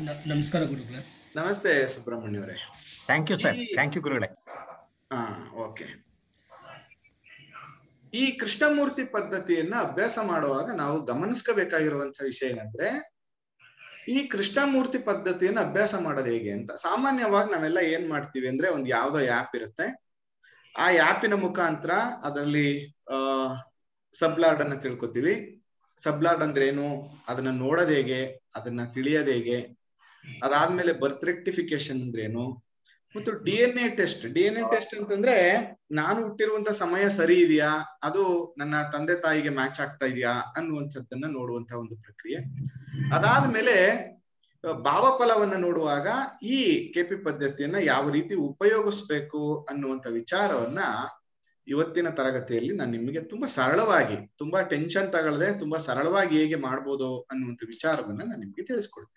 ನ- ನಮಸ್ಕಾರ ಗುರುಗಳೇ ನಮಸ್ತೆ ಸುಬ್ರಹ್ಮಣ್ಯ ಅವರೇ ಥ್ಯಾಂಕ್ ಯು ಸರ್ ಈ- ಥ್ಯಾಂಕ್ ಯು ಗುರುಗಳೇ ಹಾ ಓಕೆ ಈ ಕೃಷ್ಣಮೂರ್ತಿ ಪದ್ಧತಿಯನ್ನ ಅಭ್ಯಾಸ ಮಾಡುವಾಗ ನಾವು ಗಮನಿಸ್ಕೋಬೇಕಾಗಿರುವಂತಹ ವಿಷಯ ಏನಂದ್ರೆ ಈ ಕೃಷ್ಣಮೂರ್ತಿ ಪದ್ಧತಿಯನ್ನ ಅಭ್ಯಾಸ ಮಾಡೋದು ಹೇಗೆ ಅಂತ ಸಾಮಾನ್ಯವಾಗಿ ನಾವೆಲ್ಲ ಏನ್ ಮಾಡ್ತೀವಿ ಅಂದ್ರೆ ಒಂದು ಯಾವ್ದೋ ಆ್ಯಪ್ ಇರುತ್ತೆ ಆ ಆ್ಯಪಿನ ಮುಖಾಂತರ ಅದರಲ್ಲಿ ಆ ಸಬ್ಲಾರ್ಡ್ ಅನ್ನ ತಿಳ್ಕೊತೀವಿ ಸಬ್ಲಾರ್ಡ್ ಅಂದ್ರೆ ಏನು ಅದನ್ನ ನೋಡೋದ್ ಹೇಗೆ ಅದನ್ನ ತಿಳಿಯೋದ್ ಹೇಗೆ ಅದಾದ್ಮೇಲೆ ಬರ್ತ್ ರೆಕ್ಟಿಫಿಕೇಶನ್ ಅಂದ್ರೆ ಏನು ಮತ್ತು D N A test D N A test ಅಂತಂದ್ರೆ ನಾನು ಹುಟ್ಟಿರುವಂತ ಸಮಯ ಸರಿ ಇದೆಯಾ ಅದು ನನ್ನ ತಂದೆ ತಾಯಿಗೆ ಮ್ಯಾಚ್ ಆಗ್ತಾ ಇದೆಯಾ ಅನ್ನುವಂಥದ್ದನ್ನ ನೋಡುವಂತ ಒಂದು ಪ್ರಕ್ರಿಯೆ ಅದಾದ್ಮೇಲೆ ಅಹ್, ಭಾವಫಲವನ್ನ ನೋಡುವಾಗ ಈ ಕೆಪಿ ಪದ್ಧತಿಯನ್ನ ಯಾವ ರೀತಿ ಉಪಯೋಗಿಸ್ಬೇಕು ಅನ್ನುವಂತ ವಿಚಾರವನ್ನ ಇವತ್ತಿನ ತರಗತಿಯಲ್ಲಿ ನಾನು ನಿಮಗೆ ತುಂಬಾ ಸರಳವಾಗಿ ತುಂಬಾ ಟೆನ್ಷನ್ ತಗೊಳ್ಳದೆ ತುಂಬಾ ಸರಳವಾಗಿ ಹೇಗೆ ಮಾಡ್ಬೋದು ಅನ್ನುವಂತ ವಿಚಾರವನ್ನ ನಾನು ನಿಮ್ಗೆ ತಿಳಿಸ್ಕೊಡ್ತೀನಿ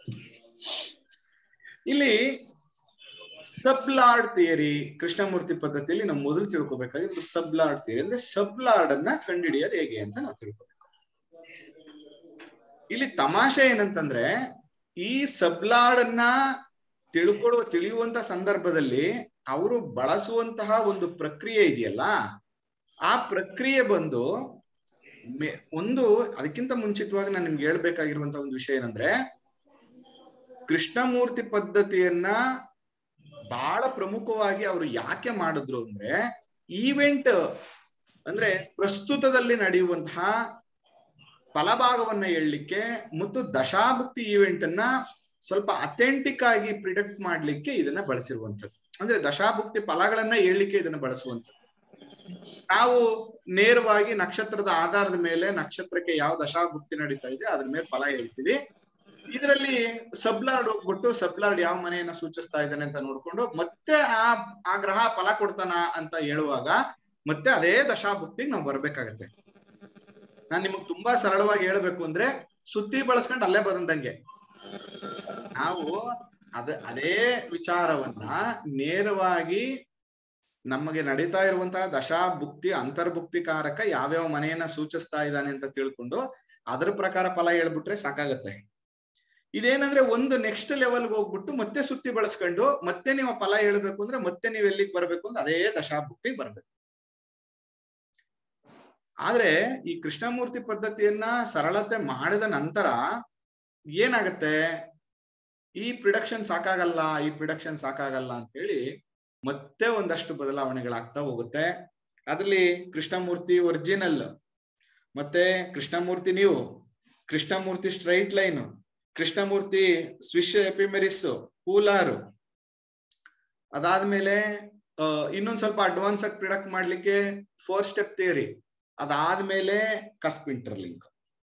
ಇಲ್ಲಿ ಸಬ್ಲಾರ್ಡ್ ಥಿಯರಿ ಕೃಷ್ಣಮೂರ್ತಿ ಪದ್ಧತಿಯಲ್ಲಿ ನಾವು ಮೊದಲು ತಿಳ್ಕೊಬೇಕಾಗಿರೋದು ಸಬ್ಲಾರ್ಡ್ ಥಿಯರಿ ಅಂದ್ರೆ ಸಬ್ಲಾರ್ಡ್ ಅನ್ನ ಕಂಡುಹಿಡಿಯೋದು ಹೇಗೆ ಅಂತ ನಾವು ತಿಳ್ಕೊಬೇಕು ಇಲ್ಲಿ ತಮಾಷೆ ಏನಂತಂದ್ರೆ ಈ ಸಬ್ಲಾರ್ಡ್ ಅನ್ನ ತಿಳ್ಕೊಳ್ಳುವ ತಿಳಿಯುವಂತ ಸಂದರ್ಭದಲ್ಲಿ ಅವರು ಬಳಸುವಂತಹ ಒಂದು ಪ್ರಕ್ರಿಯೆ ಇದೆಯಲ್ಲ ಆ ಪ್ರಕ್ರಿಯೆ ಬಂದು ಮೆ- ಒಂದು ಅದಕ್ಕಿಂತ ಮುಂಚಿತವಾಗಿ ನಾನು ನಿಮ್ಗೆ ಹೇಳ್ಬೇಕಾಗಿರುವಂತ ಒಂದು ವಿಷಯ ಏನಂದ್ರೆ ಕೃಷ್ಣಮೂರ್ತಿ ಪದ್ಧತಿಯನ್ನ ಬಹಳ ಪ್ರಮುಖವಾಗಿ ಅವರು ಯಾಕೆ ಮಾಡಿದ್ರು ಅಂದ್ರೆ ಈವೆಂಟ್ ಅಂದ್ರೆ ಪ್ರಸ್ತುತದಲ್ಲಿ ನಡೆಯುವಂತಹ ಫಲಭಾಗವನ್ನ ಹೇಳಲಿಕ್ಕೆ ಮತ್ತು ದಶಾಭುಕ್ತಿ ಈವೆಂಟ್ ಅನ್ನ ಸ್ವಲ್ಪ ಅಥೆಂಟಿಕ್ ಆಗಿ ಪ್ರಿಡಿಕ್ಟ್ ಮಾಡ್ಲಿಕ್ಕೆ ಇದನ್ನ ಬಳಸಿರುವಂತದ್ದು ಅಂದ್ರೆ ದಶಾಭುಕ್ತಿ ಫಲಗಳನ್ನ ಹೇಳಲಿಕ್ಕೆ ಇದನ್ನ ಬಳಸುವಂತದ್ದು ನಾವು ನೇರವಾಗಿ ನಕ್ಷತ್ರದ ಆಧಾರದ ಮೇಲೆ ನಕ್ಷತ್ರಕ್ಕೆ ಯಾವ ದಶಾಭುಕ್ತಿ ನಡೀತಾ ಇದೆ ಅದ್ರ ಮೇಲೆ ಫಲ ಹೇಳ್ತೀವಿ ಇದರಲ್ಲಿ ಸಬ್ಲಾರ್ಡ್ ಹೋಗ್ಬಿಟ್ಟು ಸಬ್ಲಾರ್ಡ್ ಯಾವ ಮನೆಯನ್ನ ಸೂಚಿಸ್ತಾ ಇದ್ದಾನೆ ಅಂತ ನೋಡ್ಕೊಂಡು ಮತ್ತೆ ಆ ಆ ಗ್ರಹ ಫಲ ಕೊಡ್ತಾನ ಅಂತ ಹೇಳುವಾಗ ಮತ್ತೆ ಅದೇ ದಶಾಭುಕ್ತಿಗೆ ನಾವು ಬರ್ಬೇಕಾಗತ್ತೆ ನಾನ್ ನಿಮಗ್ ತುಂಬಾ ಸರಳವಾಗಿ ಹೇಳ್ಬೇಕು ಅಂದ್ರೆ ಸುತ್ತಿ ಬಳಸ್ಕೊಂಡು ಅಲ್ಲೇ ಬಂದಂಗೆ ನಾವು ಅದ ಅದೇ ವಿಚಾರವನ್ನ ನೇರವಾಗಿ ನಮಗೆ ನಡೀತಾ ಇರುವಂತಹ ದಶಾಭುಕ್ತಿ ಅಂತರ್ಭುಕ್ತಿಕಾರಕ ಯಾವ್ಯಾವ ಮನೆಯನ್ನ ಸೂಚಿಸ್ತಾ ಇದ್ದಾನೆ ಅಂತ ತಿಳ್ಕೊಂಡು ಅದ್ರ ಪ್ರಕಾರ ಫಲ ಹೇಳ್ಬಿಟ್ರೆ ಸಾಕಾಗತ್ತೆ ಇದೇನಂದ್ರೆ ಒಂದು ನೆಕ್ಸ್ಟ್ ಲೆವೆಲ್ಗೆ ಹೋಗ್ಬಿಟ್ಟು ಮತ್ತೆ ಸುತ್ತಿ ಬಳಸ್ಕೊಂಡು ಮತ್ತೆ ನೀವು ಆ ಫಲ ಹೇಳ್ಬೇಕು ಅಂದ್ರೆ ಮತ್ತೆ ನೀವು ಎಲ್ಲಿಗೆ ಬರ್ಬೇಕು ಅಂದ್ರೆ ಅದೇ ದಶಾಭುಕ್ತಿಗೆ ಬರ್ಬೇಕು ಆದ್ರೆ ಈ ಕೃಷ್ಣಮೂರ್ತಿ ಪದ್ಧತಿಯನ್ನ ಸರಳತೆ ಮಾಡಿದ ನಂತರ ಏನಾಗತ್ತೆ ಈ ಪ್ರಿಡಕ್ಷನ್ ಸಾಕಾಗಲ್ಲ ಈ ಪ್ರಿಡಕ್ಷನ್ ಸಾಕಾಗಲ್ಲ ಅಂತ ಹೇಳಿ ಮತ್ತೆ ಒಂದಷ್ಟು ಬದಲಾವಣೆಗಳಾಗ್ತಾ ಹೋಗುತ್ತೆ ಅದ್ರಲ್ಲಿ ಕೃಷ್ಣಮೂರ್ತಿ ಒರಿಜಿನಲ್ ಮತ್ತೆ ಕೃಷ್ಣಮೂರ್ತಿ ನೀವು Krishnamurti straight line Krishnamurti Swiss ephemeris ಕೂಲಾರು ಅದಾದ್ಮೇಲೆ ಅಹ್ ಇನ್ನೊಂದ್ ಸ್ವಲ್ಪ ಅಡ್ವಾನ್ಸ್ ಆಗಿ ಪ್ರಿಡಕ್ಟ್ ಮಾಡ್ಲಿಕ್ಕೆ ಫೋರ್ ಸ್ಟೆಪ್ ಥಿಯರಿ ಅದಾದ್ಮೇಲೆ ಕಸ್ಪ್ ಇಂಟರ್ಲಿಂಕ್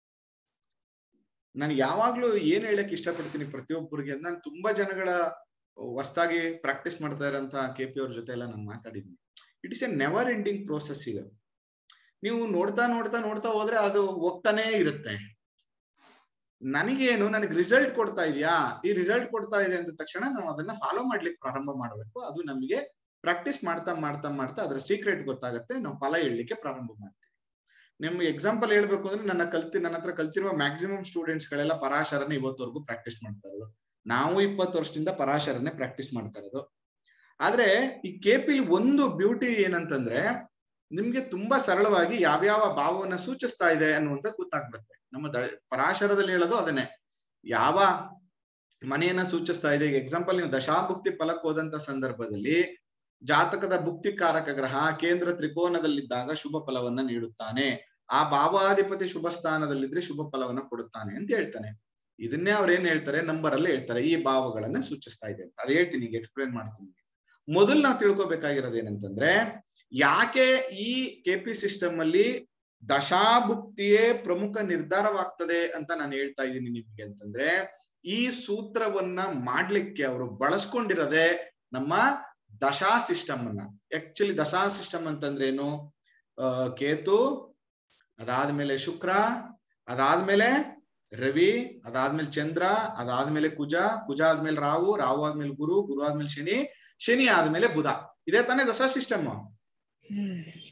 ನಾನು ಯಾವಾಗ್ಲೂ ಏನ್ ಹೇಳಕ್ ಇಷ್ಟಪಡ್ತೀನಿ ಪ್ರತಿಯೊಬ್ಬರಿಗೆ ನಾನು ತುಂಬಾ ಜನಗಳ ಹೊಸದಾಗಿ ಪ್ರಾಕ್ಟೀಸ್ ಮಾಡ್ತಾ ಇರೋಂತ ಕೆ ಪಿ ಅವ್ರ ಜೊತೆ ಎಲ್ಲ ನಾನು ಮಾತಾಡಿದ್ದೀನಿ it is a never ending process ಈಗ ನೀವು ನೋಡ್ತಾ ನೋಡ್ತಾ ನೋಡ್ತಾ ಹೋದ್ರೆ ಅದು ಹೋಗ್ತಾನೆ ಇರುತ್ತೆ ನನಗೇನು ನನಗೆ ರಿಸಲ್ಟ್ ಕೊಡ್ತಾ ಇದೆಯಾ ಈ ರಿಸಲ್ಟ್ ಕೊಡ್ತಾ ಇದೆ ಅಂದ ತಕ್ಷಣ ನಾವು ಅದನ್ನ ಫಾಲೋ ಮಾಡ್ಲಿಕ್ಕೆ ಪ್ರಾರಂಭ ಮಾಡಬೇಕು ಅದು ನಮಗೆ ಪ್ರಾಕ್ಟೀಸ್ ಮಾಡ್ತಾ ಮಾಡ್ತಾ ಮಾಡ್ತಾ ಅದ್ರ ಸೀಕ್ರೆಟ್ ಗೊತ್ತಾಗುತ್ತೆ ನಾವು ಫಲ ಹೇಳಲಿಕ್ಕೆ ಪ್ರಾರಂಭ ಮಾಡ್ತೀವಿ ನಿಮ್ಗೆ ಎಕ್ಸಾಂಪಲ್ ಹೇಳ್ಬೇಕು ಅಂದ್ರೆ ನನ್ನ ಕಲ್ತಿ ನನ್ನ ಹತ್ರ ಕಲ್ತಿರುವ ಮ್ಯಾಕ್ಸಿಮಮ್ ಸ್ಟೂಡೆಂಟ್ಸ್ ಗಳೆಲ್ಲ ಪರಾಶರನ ಇವತ್ತವರೆಗೂ ಪ್ರಾಕ್ಟೀಸ್ ಮಾಡ್ತಾ ಇರೋದು ನಾವು ಇಪ್ಪತ್ತು ವರ್ಷದಿಂದ ಪರಾಶರನೆ ಪ್ರಾಕ್ಟೀಸ್ ಮಾಡ್ತಾ ಇರೋದು ಆದ್ರೆ ಈ ಕೆಪಿಲ್ ಒಂದು ಬ್ಯೂಟಿ ಏನಂತಂದ್ರೆ ನಿಮ್ಗೆ ತುಂಬಾ ಸರಳವಾಗಿ ಯಾವ್ಯಾವ ಭಾವವನ್ನ ಸೂಚಿಸ್ತಾ ಇದೆ ಅನ್ನುವಂತ ಗೊತ್ತಾಗ್ಬಿಡುತ್ತೆ ನಮ್ಮ ದ ಪರಾಶರದಲ್ಲಿ ಹೇಳೋದು ಅದನ್ನೇ ಯಾವ ಮನೆಯನ್ನ ಸೂಚಿಸ್ತಾ ಇದೆ ಈಗ ಎಕ್ಸಾಂಪಲ್ ನೀವು ದಶಾಭುಕ್ತಿ ಫಲಕ್ಕೆ ಹೋದಂತ ಸಂದರ್ಭದಲ್ಲಿ ಜಾತಕದ ಭುಕ್ತಿಕಾರಕ ಗ್ರಹ ಕೇಂದ್ರ ತ್ರಿಕೋನದಲ್ಲಿದ್ದಾಗ ಶುಭ ಫಲವನ್ನ ನೀಡುತ್ತಾನೆ ಆ ಭಾವಾಧಿಪತಿ ಶುಭ ಸ್ಥಾನದಲ್ಲಿದ್ರೆ ಶುಭ ಫಲವನ್ನ ಕೊಡುತ್ತಾನೆ ಅಂತ ಹೇಳ್ತಾನೆ ಇದನ್ನೇ ಅವ್ರು ಏನ್ ಹೇಳ್ತಾರೆ ನಂಬರ್ ಅಲ್ಲಿ ಹೇಳ್ತಾರೆ ಈ ಭಾವಗಳನ್ನ ಸೂಚಿಸ್ತಾ ಇದೆ ಅಂತ ಅದು ಹೇಳ್ತೀನಿ ಈಗ ಎಕ್ಸ್ಪ್ಲೇನ್ ಮಾಡ್ತೀನಿ ಮೊದಲು ನಾವು ತಿಳ್ಕೊಬೇಕಾಗಿರೋದು ಏನಂತಂದ್ರೆ ಯಾಕೆ ಈ ಕೆಪಿ ಸಿಸ್ಟಮ್ ಅಲ್ಲಿ ದಶಾಭುಕ್ತಿಯೇ ಪ್ರಮುಖ ನಿರ್ಧಾರವಾಗ್ತದೆ ಅಂತ ನಾನು ಹೇಳ್ತಾ ಇದ್ದೀನಿ ನಿಮ್ಗೆ ಅಂತಂದ್ರೆ ಈ ಸೂತ್ರವನ್ನ ಮಾಡ್ಲಿಕ್ಕೆ ಅವರು ಬಳಸ್ಕೊಂಡಿರೋದೇ ನಮ್ಮ ದಶಾ ಸಿಸ್ಟಮ್ ಅನ್ನ ಆಕ್ಚುಲಿ ದಶಾ ಸಿಸ್ಟಮ್ ಅಂತಂದ್ರೆ ಏನು ಆ ಕೇತು ಅದಾದ್ಮೇಲೆ ಶುಕ್ರ ಅದಾದ್ಮೇಲೆ ರವಿ ಅದಾದ್ಮೇಲೆ ಚಂದ್ರ ಅದಾದ್ಮೇಲೆ ಕುಜ ಕುಜ ಆದ್ಮೇಲೆ ರಾಹು ರಾಹು ಆದ್ಮೇಲೆ ಗುರು ಗುರು ಆದ್ಮೇಲೆ ಶನಿ ಶನಿ ಆದ್ಮೇಲೆ ಬುಧ ಇದೇ ತಾನೇ ದಶಾ ಸಿಸ್ಟಮ್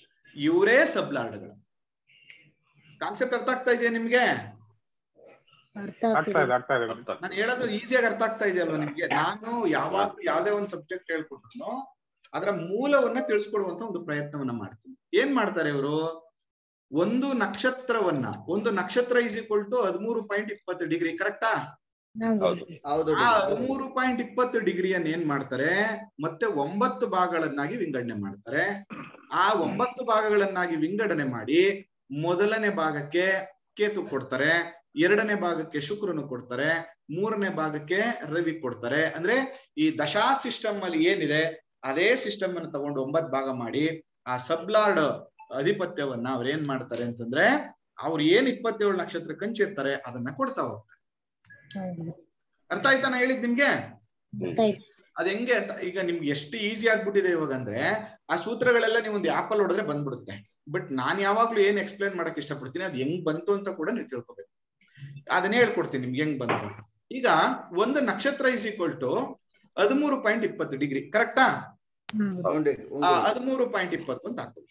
ಇವರೇ ಸಬ್ಲಾರ್ಡ್ಗಳು ಕಾನ್ಸೆಪ್ಟ್ ಅರ್ಥ ಆಗ್ತಾ ಇದೆಯಾ ನಿಮ್ಗೆ ಅರ್ಥ ಆಗ್ತಾ ಇದೆ ಆಗ್ತಾ ಇದೆ ಅರ್ಥ ನಾನು ಹೇಳೋದು ಈಸಿಯಾಗಿ ಅರ್ಥ ಆಗ್ತಾ ಇದೆಯಲ್ವಾ ನಿಮ್ಗೆ ನಾನು ಯಾವಾಗ ಯಾವ್ದೇ ಒಂದು ಸಬ್ಜೆಕ್ಟ್ ಹೇಳ್ಕೊಟ್ರು ಅದರ ಮೂಲವನ್ನ ತಿಳಿಸ್ಕೊಡುವಂತ ಒಂದು ಪ್ರಯತ್ನವನ್ನ ಮಾಡ್ತೀನಿ ಏನ್ ಮಾಡ್ತಾರೆ ಇವರು ಒಂದು ನಕ್ಷತ್ರವನ್ನ ಒಂದು ನಕ್ಷತ್ರ ಈಸ್ ಈಕ್ವಲ್ ಟು ಹದಿಮೂರು ಪಾಯಿಂಟ್ ಇಪ್ಪತ್ತು ಡಿಗ್ರಿ ಕರೆಕ್ಟಾ ಹೌದು ಹೌದು ಆ ಹದಿಮೂರು ಪಾಯಿಂಟ್ ಇಪ್ಪತ್ತು ಡಿಗ್ರಿಯನ್ನ ಏನ್ ಮಾಡ್ತಾರೆ ಮತ್ತೆ ಒಂಬತ್ತು ಭಾಗಗಳನ್ನಾಗಿ ವಿಂಗಡಣೆ ಮಾಡ್ತಾರೆ ಆ ಒಂಬತ್ತು ಭಾಗಗಳನ್ನಾಗಿ ವಿಂಗಡಣೆ ಮಾಡಿ ಮೊದಲನೇ ಭಾಗಕ್ಕೆ ಕೇತು ಕೊಡ್ತಾರೆ ಎರಡನೇ ಭಾಗಕ್ಕೆ ಶುಕ್ರನು ಕೊಡ್ತಾರೆ ಮೂರನೇ ಭಾಗಕ್ಕೆ ರವಿ ಕೊಡ್ತಾರೆ ಅಂದ್ರೆ ಈ ದಶಾ ಸಿಸ್ಟಮ್ ಅಲ್ಲಿ ಏನಿದೆ ಅದೇ ಸಿಸ್ಟಮ್ ಅನ್ನು ತಗೊಂಡು ಒಂಬತ್ ಭಾಗ ಮಾಡಿ ಆ ಸಬ್ಲಾರ್ಡ್ ಅಧಿಪತ್ಯವನ್ನ ಅವ್ರ ಏನ್ ಮಾಡ್ತಾರೆ ಅಂತಂದ್ರೆ ಅವ್ರು ಏನ್ ಇಪ್ಪತ್ತೇಳು ನಕ್ಷತ್ರ ಕಂಚಿರ್ತಾರೆ ಅದನ್ನ ಕೊಡ್ತಾ ಹೋಗ್ತಾರೆ ಅರ್ಥ ಆಯ್ತಾ ನಾ ಹೇಳಿದ್ ನಿಮ್ಗೆ ಅದ್ ಹೆಂಗೆ ಅಂತ ಈಗ ನಿಮ್ಗೆ ಎಷ್ಟು ಈಸಿ ಆಗ್ಬಿಟ್ಟಿದೆ ಇವಾಗ ಅಂದ್ರೆ ಆ ಸೂತ್ರಗಳೆಲ್ಲ ನೀವು ಒಂದು ಆಪಲ್ ಹೊಡೆದ್ರೆ ಬಂದ್ಬಿಡುತ್ತೆ ಬಟ್ ನಾನ್ ಯಾವಾಗ್ಲೂ ಏನ್ ಎಕ್ಸ್ಪ್ಲೈನ್ ಮಾಡಕ್ ಇಷ್ಟಪಡ್ತೀನಿ ಅದ್ ಹೆಂಗ್ ಬಂತು ಅಂತ ಕೂಡ ನೀವು ತಿಳ್ಕೊಬೇಕು ಅದನ್ನೇ ಹೇಳ್ಕೊಡ್ತೀನಿ ನಿಮ್ಗೆ ಹೆಂಗ್ ಬಂತು ಈಗ ಒಂದು ನಕ್ಷತ್ರ ಇಸ್ ಈಕ್ವಲ್ ಟು ಹದಿಮೂರು ಪಾಯಿಂಟ್ ಇಪ್ಪತ್ತು ಡಿಗ್ರಿ ಕರೆಕ್ಟಾ ಹೌದು ಆ ಹದಿಮೂರು ಪಾಯಿಂಟ್ ಇಪ್ಪತ್ತು ಅಂತ ಹಾಕೊಳ್ಳಿ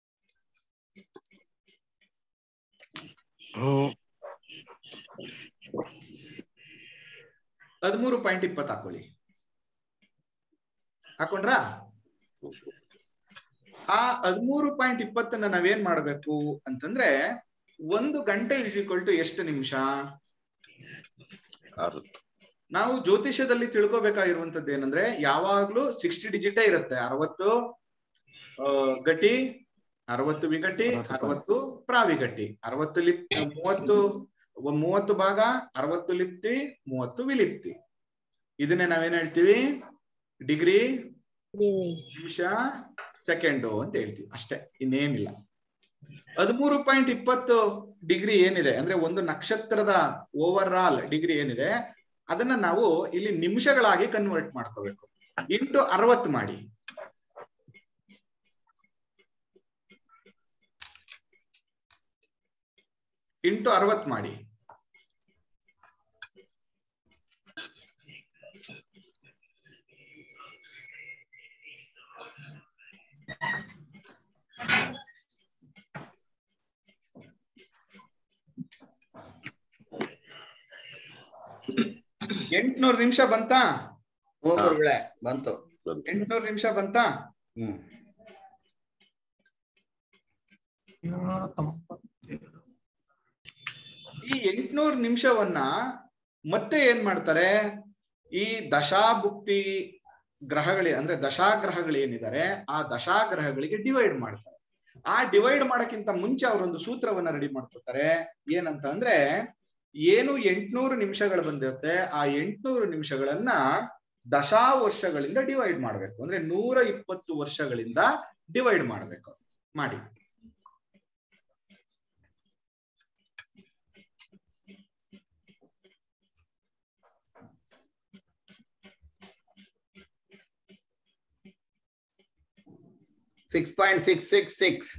ಹದಿಮೂರು ಪಾಯಿಂಟ್ ಇಪ್ಪತ್ತು ಹಾಕೊಳ್ಳಿ ಹಾಕೊಂಡ್ರಾ ಆ ಹದಿಮೂರು ಪಾಯಿಂಟ್ ಇಪ್ಪತ್ತನ್ನ ನಾವೇನ್ ಮಾಡ್ಬೇಕು ಅಂತಂದ್ರೆ ಒಂದು ಗಂಟೆ ಇಸ್ ಈಕ್ವಲ್ ಟು ಎಷ್ಟು ನಿಮಿಷ ಆರು ನಾವು ಜ್ಯೋತಿಷ್ಯದಲ್ಲಿ ತಿಳ್ಕೊಬೇಕಾಗಿರುವಂತದ್ದು ಏನಂದ್ರೆ ಯಾವಾಗ್ಲೂ ಸಿಕ್ಸ್ಟಿ ಡಿಜಿಟೇ ಇರುತ್ತೆ ಅರವತ್ತು ಆ, ಗಟಿ ಅರವತ್ತು ವಿಗಟಿ ಅರವತ್ತು ಪ್ರಾವಿಗಟಿ ಅರವತ್ತು ಲಿಪ್ ಮೂವತ್ತು ಮೂವತ್ತು ಭಾಗ ಅರವತ್ತು ಲಿಪ್ತಿ ಮೂವತ್ತು ವಿಲಿಪ್ತಿ ಇದನ್ನೇ ನಾವೇನ್ ಹೇಳ್ತೀವಿ ಡಿಗ್ರಿ ನಿಮಿಷ ಸೆಕೆಂಡು ಅಂತ ಹೇಳ್ತೀವಿ ಅಷ್ಟೇ ಇನ್ನೇನಿಲ್ಲ ಹದಿಮೂರು ಪಾಯಿಂಟ್ ಇಪ್ಪತ್ತು ಡಿಗ್ರಿ ಏನಿದೆ ಅಂದ್ರೆ ಒಂದು ನಕ್ಷತ್ರದ ಓವರ್ ಆಲ್ ಡಿಗ್ರಿ ಏನಿದೆ ಅದನ್ನ ನಾವು ಇಲ್ಲಿ ನಿಮಿಷಗಳಾಗಿ ಕನ್ವರ್ಟ್ ಮಾಡ್ಕೋಬೇಕು ಇಂಟು ಅರವತ್ತು ಮಾಡಿ ಇಂಟು ಅರವತ್ ಮಾಡಿ ಎಂಟ್ನೂರು ನಿಮಿಷ ಬಂತಾ ಹೋಗ್ರುಗಳೇ ಬಂತು ಎಂಟ್ನೂರು ನಿಮಿಷ ಬಂತಾ ಹ್ಮ್ ಈ ಎಂಟ್ನೂರು ನಿಮಿಷವನ್ನ ಮತ್ತೆ ಏನ್ ಮಾಡ್ತಾರೆ ಈ ದಶಾಭುಕ್ತಿ ಗ್ರಹಗಳೇ ಅಂದ್ರೆ ದಶಾಗ್ರಹಗಳು ಏನಿದ್ದಾರೆ ಆ ದಶಾಗ್ರಹಗಳಿಗೆ ಡಿವೈಡ್ ಮಾಡ್ತಾರೆ ಆ ಡಿವೈಡ್ ಮಾಡಕ್ಕಿಂತ ಮುಂಚೆ ಅವರೊಂದು ಸೂತ್ರವನ್ನ ರೆಡಿ ಮಾಡ್ಕೊತಾರೆ ಏನಂತ ಅಂದ್ರೆ ಏನು ಎಂಟ್ನೂರು ನಿಮಿಷಗಳು ಬಂದಿರುತ್ತೆ ಆ ಎಂಟ್ನೂರು ನಿಮಿಷಗಳನ್ನ ದಶಾ ವರ್ಷಗಳಿಂದ ಡಿವೈಡ್ ಮಾಡ್ಬೇಕು ಅಂದ್ರೆ ನೂರ ಇಪ್ಪತ್ತು ವರ್ಷಗಳಿಂದ ಡಿವೈಡ್ ಮಾಡ್ಬೇಕು ಮಾಡಿ six point six six six